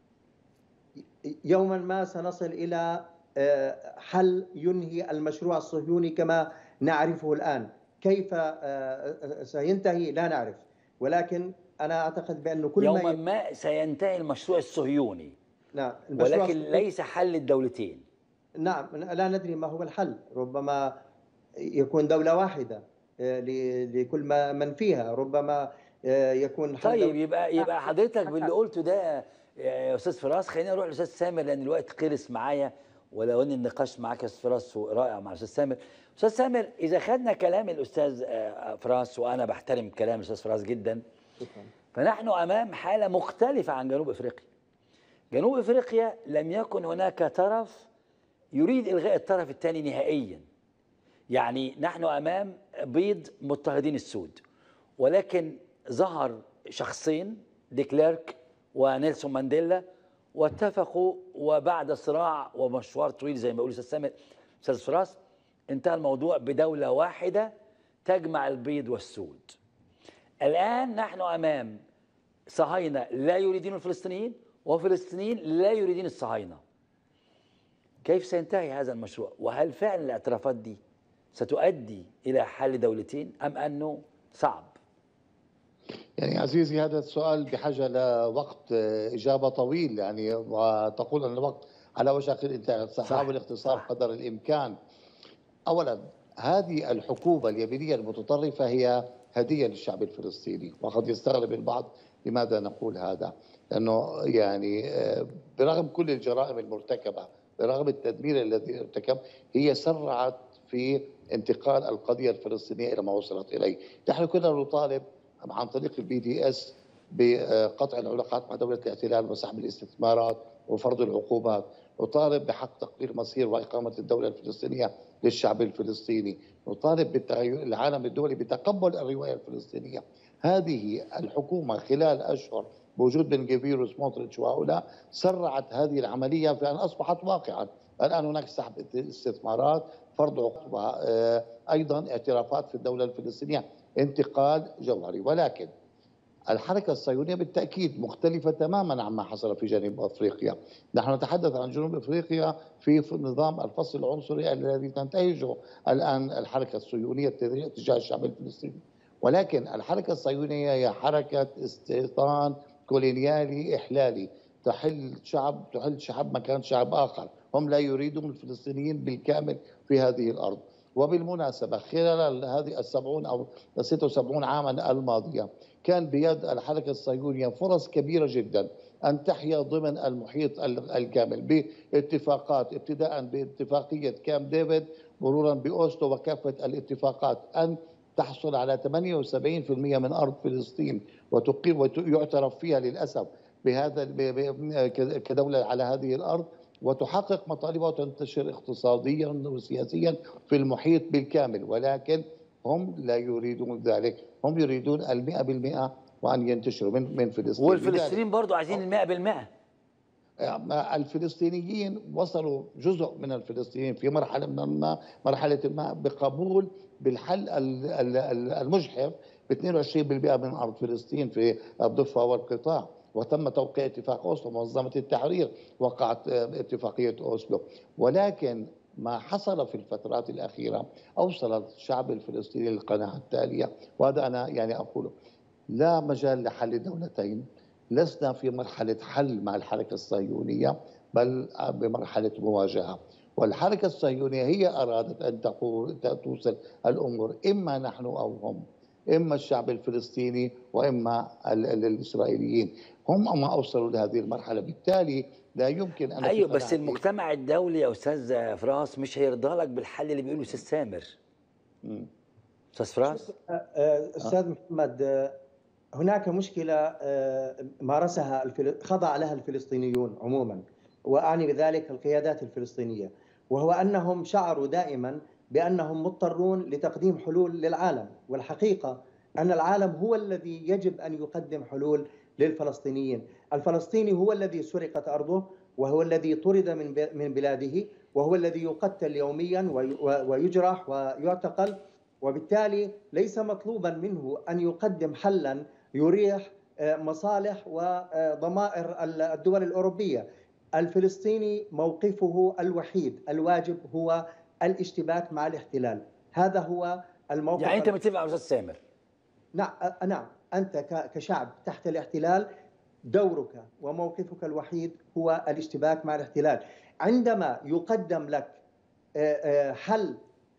Speaker 9: يوما ما سنصل الى آه، حل ينهي المشروع الصهيوني كما نعرفه الان كيف آه، سينتهي لا نعرف ولكن انا اعتقد بانه كل
Speaker 1: يوما
Speaker 9: ما
Speaker 1: ما سينتهي المشروع الصهيوني
Speaker 9: نعم المشروع
Speaker 1: ولكن
Speaker 9: الصهيوني-
Speaker 1: ليس حل الدولتين
Speaker 9: نعم لا ندري ما هو الحل ربما يكون دولة واحدة آه، ل- لكل ما من فيها ربما آه، يكون حل
Speaker 1: طيب
Speaker 9: دولة-
Speaker 1: يبقى يبقى حضرتك باللي قلته ده يا استاذ فراس خلينا نروح لاستاذ سامر لان الوقت خلص معايا ولو ان النقاش معاك يا استاذ فراس رائع مع الاستاذ سامر استاذ سامر اذا خدنا كلام الاستاذ آه، فراس وانا بحترم كلام الاستاذ فراس جدا
Speaker 9: شكراً.
Speaker 1: فنحن امام حاله مختلفه عن جنوب افريقيا جنوب افريقيا لم يكن هناك طرف يريد الغاء الطرف الثاني نهائيا يعني نحن امام بيض مضطهدين السود ولكن ظهر شخصين ديكليرك ونيلسون مانديلا واتفقوا وبعد صراع ومشوار طويل زي ما بيقول الاستاذ سامر استاذ فراس انتهى الموضوع بدوله واحده تجمع البيض والسود الان نحن امام صهاينه لا يريدون الفلسطينيين وفلسطينيين لا يريدون الصهاينه كيف سينتهي هذا المشروع وهل فعلا الاعترافات دي ستؤدي الى حل دولتين ام انه صعب
Speaker 8: يعني عزيزي هذا السؤال بحاجة لوقت آه، إجابة طويل يعني وتقول أن الوقت على وشك الانتهاء سأحاول اختصار
Speaker 1: صح.
Speaker 8: قدر الإمكان أولا هذه الحكومة اليمينية المتطرفة هي هدية للشعب الفلسطيني وقد يستغرب البعض لماذا نقول هذا لأنه يعني آه، برغم كل الجرائم المرتكبة برغم التدمير الذي ارتكب هي سرعت في انتقال القضية الفلسطينية إلى ما وصلت إليه نحن كنا نطالب عن طريق البي دي اس بقطع العلاقات مع دولة الاحتلال وسحب الاستثمارات وفرض العقوبات نطالب بحق تقرير مصير وإقامة الدولة الفلسطينية للشعب الفلسطيني نطالب بالتغير العالم الدولي بتقبل الرواية الفلسطينية هذه الحكومة خلال أشهر بوجود بن جفير وسموتريتش وهؤلاء سرعت هذه العملية في أن أصبحت واقعا الآن هناك سحب استثمارات فرض عقوبة آه، أيضا اعترافات في الدولة الفلسطينية انتقال جوهري ولكن الحركة الصهيونية بالتأكيد مختلفة تماما عما حصل في جنوب أفريقيا نحن نتحدث عن جنوب أفريقيا في نظام الفصل العنصري الذي تنتهجه الآن الحركة الصهيونية تجاه الشعب الفلسطيني ولكن الحركة الصهيونية هي حركة استيطان كولونيالي إحلالي تحل شعب تحل شعب مكان شعب آخر هم لا يريدون الفلسطينيين بالكامل في هذه الأرض وبالمناسبة خلال هذه السبعون أو 76 عاما الماضية كان بيد الحركة الصهيونية فرص كبيرة جدا أن تحيا ضمن المحيط الكامل باتفاقات ابتداء باتفاقية كام ديفيد مرورا بأوسلو وكافة الاتفاقات أن تحصل على 78% من أرض فلسطين وتقيم ويعترف فيها للأسف بهذا كدولة على هذه الأرض وتحقق مطالبها وتنتشر اقتصاديا وسياسيا في المحيط بالكامل ولكن هم لا يريدون ذلك هم يريدون المئة بالمئة وأن ينتشروا من من فلسطين
Speaker 1: والفلسطينيين برضو عايزين المئة بالمئة
Speaker 8: الفلسطينيين وصلوا جزء من الفلسطينيين في مرحلة من ما مرحلة ما بقبول بالحل المجحف ب 22% من أرض فلسطين في الضفة والقطاع وتم توقيع اتفاق أوسلو منظمة التحرير وقعت آه، اتفاقية أوسلو ولكن ما حصل في الفترات الأخيرة أوصل الشعب الفلسطيني للقناعة التالية وهذا أنا يعني أقوله لا مجال لحل دولتين لسنا في مرحلة حل مع الحركة الصهيونية بل بمرحلة مواجهة والحركة الصهيونية هي أرادت أن تقول توصل الأمور إما نحن أو هم إما الشعب الفلسطيني وإما ال- ال- الإسرائيليين هم ما أوصلوا لهذه المرحلة بالتالي لا يمكن أن
Speaker 1: ايوه بس المجتمع الدولي يا استاذ فراس مش هيرضى لك بالحل اللي بيقوله استاذ سامر استاذ فراس
Speaker 9: آه، استاذ محمد آه، هناك مشكله آه، مارسها الفل... خضع لها الفلسطينيون عموما واعني بذلك القيادات الفلسطينيه وهو انهم شعروا دائما بانهم مضطرون لتقديم حلول للعالم والحقيقه ان العالم هو الذي يجب ان يقدم حلول للفلسطينيين، الفلسطيني هو الذي سرقت ارضه وهو الذي طرد من ب- من بلاده وهو الذي يقتل يوميا وي- و- ويجرح ويعتقل وبالتالي ليس مطلوبا منه ان يقدم حلا يريح آه، مصالح وضمائر الدول الاوروبيه. الفلسطيني موقفه الوحيد الواجب هو الاشتباك مع الاحتلال، هذا هو الموقف
Speaker 1: يعني انت متفق مع استاذ سامر
Speaker 9: نعم أ- نعم انت ك- كشعب تحت الاحتلال دورك وموقفك الوحيد هو الاشتباك مع الاحتلال عندما يقدم لك آه، آه، حل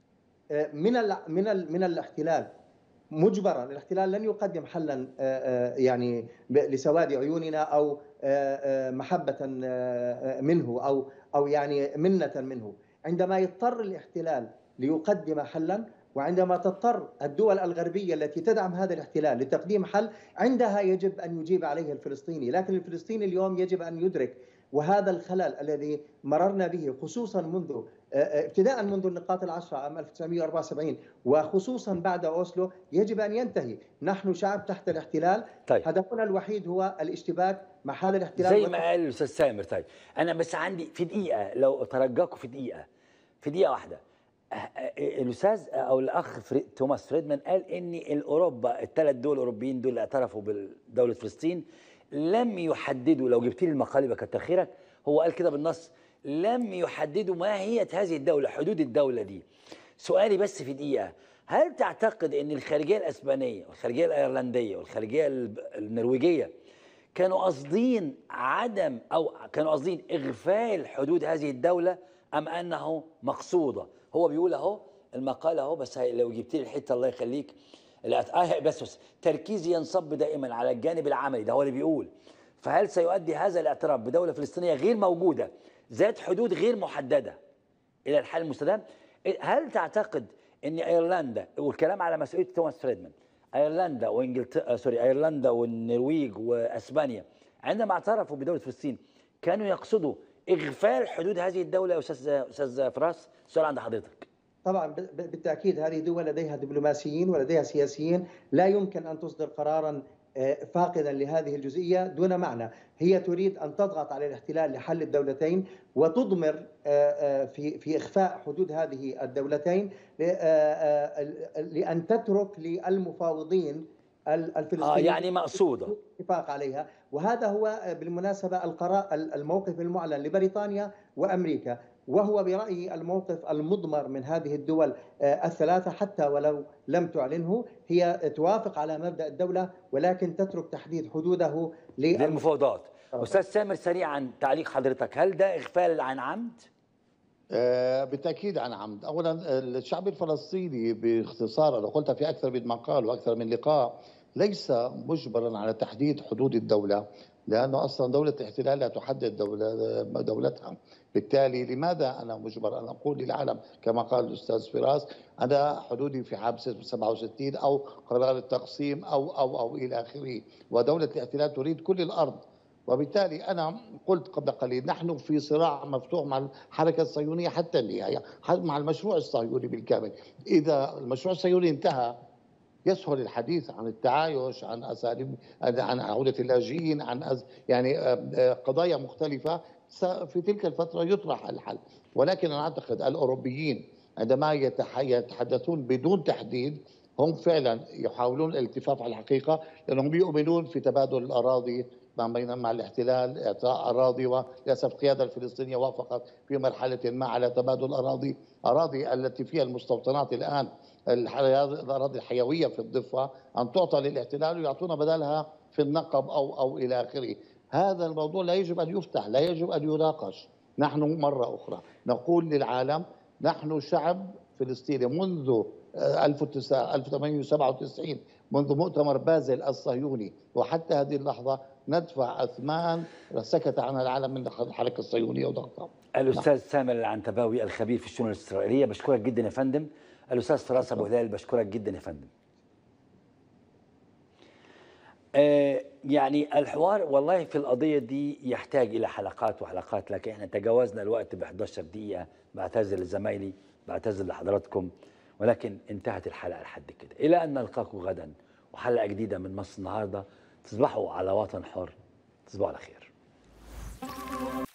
Speaker 9: آه، من ال- من ال- من الاحتلال مجبرا الاحتلال لن يقدم حلا آه، آه، يعني ب- لسواد عيوننا او آه، آه، محبه آه، آه، منه او او يعني منه منه عندما يضطر الاحتلال ليقدم حلا وعندما تضطر الدول الغربيه التي تدعم هذا الاحتلال لتقديم حل عندها يجب ان يجيب عليه الفلسطيني لكن الفلسطيني اليوم يجب ان يدرك وهذا الخلل الذي مررنا به خصوصا منذ آه، آه، ابتداء منذ النقاط العشرة عام 1974 وخصوصا بعد أوسلو يجب أن ينتهي نحن شعب تحت الاحتلال
Speaker 1: طيب.
Speaker 9: هدفنا الوحيد هو الاشتباك مع هذا الاحتلال
Speaker 1: زي
Speaker 9: وت-
Speaker 1: ما قال الاستاذ سامر طيب انا بس عندي في دقيقه لو ترجاكم في دقيقه في دقيقه واحده أه، أه، الاستاذ او الاخ فري توماس فريدمان قال ان الاوروبا الثلاث دول الاوروبيين دول اللي اعترفوا بدوله فلسطين لم يحددوا لو جبت لي المقال يبقى كتر خيرك هو قال كده بالنص لم يحددوا ماهيه هذه الدوله حدود الدوله دي سؤالي بس في دقيقه هل تعتقد ان الخارجيه الاسبانيه والخارجيه الايرلنديه والخارجيه الب- النرويجيه كانوا قاصدين عدم او كانوا قاصدين اغفال حدود هذه الدوله ام انه مقصوده هو بيقول اهو المقال اهو بس هي- لو جبت لي الحته الله يخليك لا آه بس بس تركيزي ينصب دائما على الجانب العملي ده هو اللي بيقول فهل سيؤدي هذا الاعتراف بدوله فلسطينيه غير موجوده ذات حدود غير محدده الى الحل المستدام هل تعتقد ان ايرلندا والكلام على مسؤوليه توماس فريدمان ايرلندا وانجلترا سوري ايرلندا والنرويج واسبانيا عندما اعترفوا بدوله فلسطين كانوا يقصدوا اغفال حدود هذه الدوله يا استاذ استاذ فراس سؤال عند حضرتك
Speaker 9: طبعا ب- ب- بالتاكيد هذه دول لديها دبلوماسيين ولديها سياسيين لا يمكن ان تصدر قرارا آه، فاقدا لهذه الجزئيه دون معنى، هي تريد ان تضغط على الاحتلال لحل الدولتين وتضمر آه، آه، في في اخفاء حدود هذه الدولتين ل- آه، آه، لان تترك للمفاوضين ال-
Speaker 1: اه
Speaker 9: الفلسطينيين
Speaker 1: يعني مقصوده
Speaker 9: اتفاق عليها وهذا هو بالمناسبة القرار الموقف المعلن لبريطانيا وأمريكا وهو برأيي الموقف المضمر من هذه الدول آه، الثلاثة حتى ولو لم تعلنه هي توافق على مبدأ الدولة ولكن تترك تحديد حدوده للمفاوضات
Speaker 1: للمفاوضات استاذ سامر سريعا تعليق حضرتك هل ده اغفال عن عمد
Speaker 8: آه، بالتاكيد عن عمد، اولا الشعب الفلسطيني باختصار انا قلت في اكثر من مقال واكثر من لقاء ليس مجبرا على تحديد حدود الدوله لانه اصلا دوله الاحتلال لا تحدد دوله دولتها، بالتالي لماذا انا مجبر ان اقول للعالم كما قال الاستاذ فراس انا حدودي في عام 67 او قرار التقسيم او او او الى اخره، ودوله الاحتلال تريد كل الارض وبالتالي انا قلت قبل قليل نحن في صراع مفتوح مع الحركه الصهيونيه حتى النهايه مع المشروع الصهيوني بالكامل اذا المشروع الصهيوني انتهى يسهل الحديث عن التعايش عن اساليب عن عوده اللاجئين عن أز يعني آه، آه، قضايا مختلفه س- في تلك الفتره يطرح الحل ولكن انا اعتقد الاوروبيين عندما يتح- يتحدثون بدون تحديد هم فعلا يحاولون الالتفاف على الحقيقه لانهم يؤمنون في تبادل الاراضي ما بين مع الاحتلال اعطاء اراضي وللاسف القياده الفلسطينيه وافقت في مرحله ما على تبادل اراضي اراضي التي فيها المستوطنات الان الحياة- الاراضي الحيويه في الضفه ان تعطى للاحتلال ويعطونا بدلها في النقب او او الى اخره هذا الموضوع لا يجب ان يفتح لا يجب ان يناقش نحن مره اخرى نقول للعالم نحن شعب فلسطيني منذ آه، 1897 منذ مؤتمر بازل الصهيوني وحتى هذه اللحظة ندفع أثمان سكت عنها العالم من الحركة الصهيونية وضغطها
Speaker 1: الاستاذ سامر العنتباوي الخبير في الشؤون الاسرائيليه بشكرك جدا يا فندم الاستاذ فراس ابو هلال بشكرك جدا يا فندم آه يعني الحوار والله في القضيه دي يحتاج الى حلقات وحلقات لكن احنا تجاوزنا الوقت ب 11 دقيقه بعتذر لزمايلي بعتذر لحضراتكم ولكن انتهت الحلقه لحد كده الى ان نلقاكم غدا وحلقه جديده من مصر النهارده تصبحوا على وطن حر تصبحوا على خير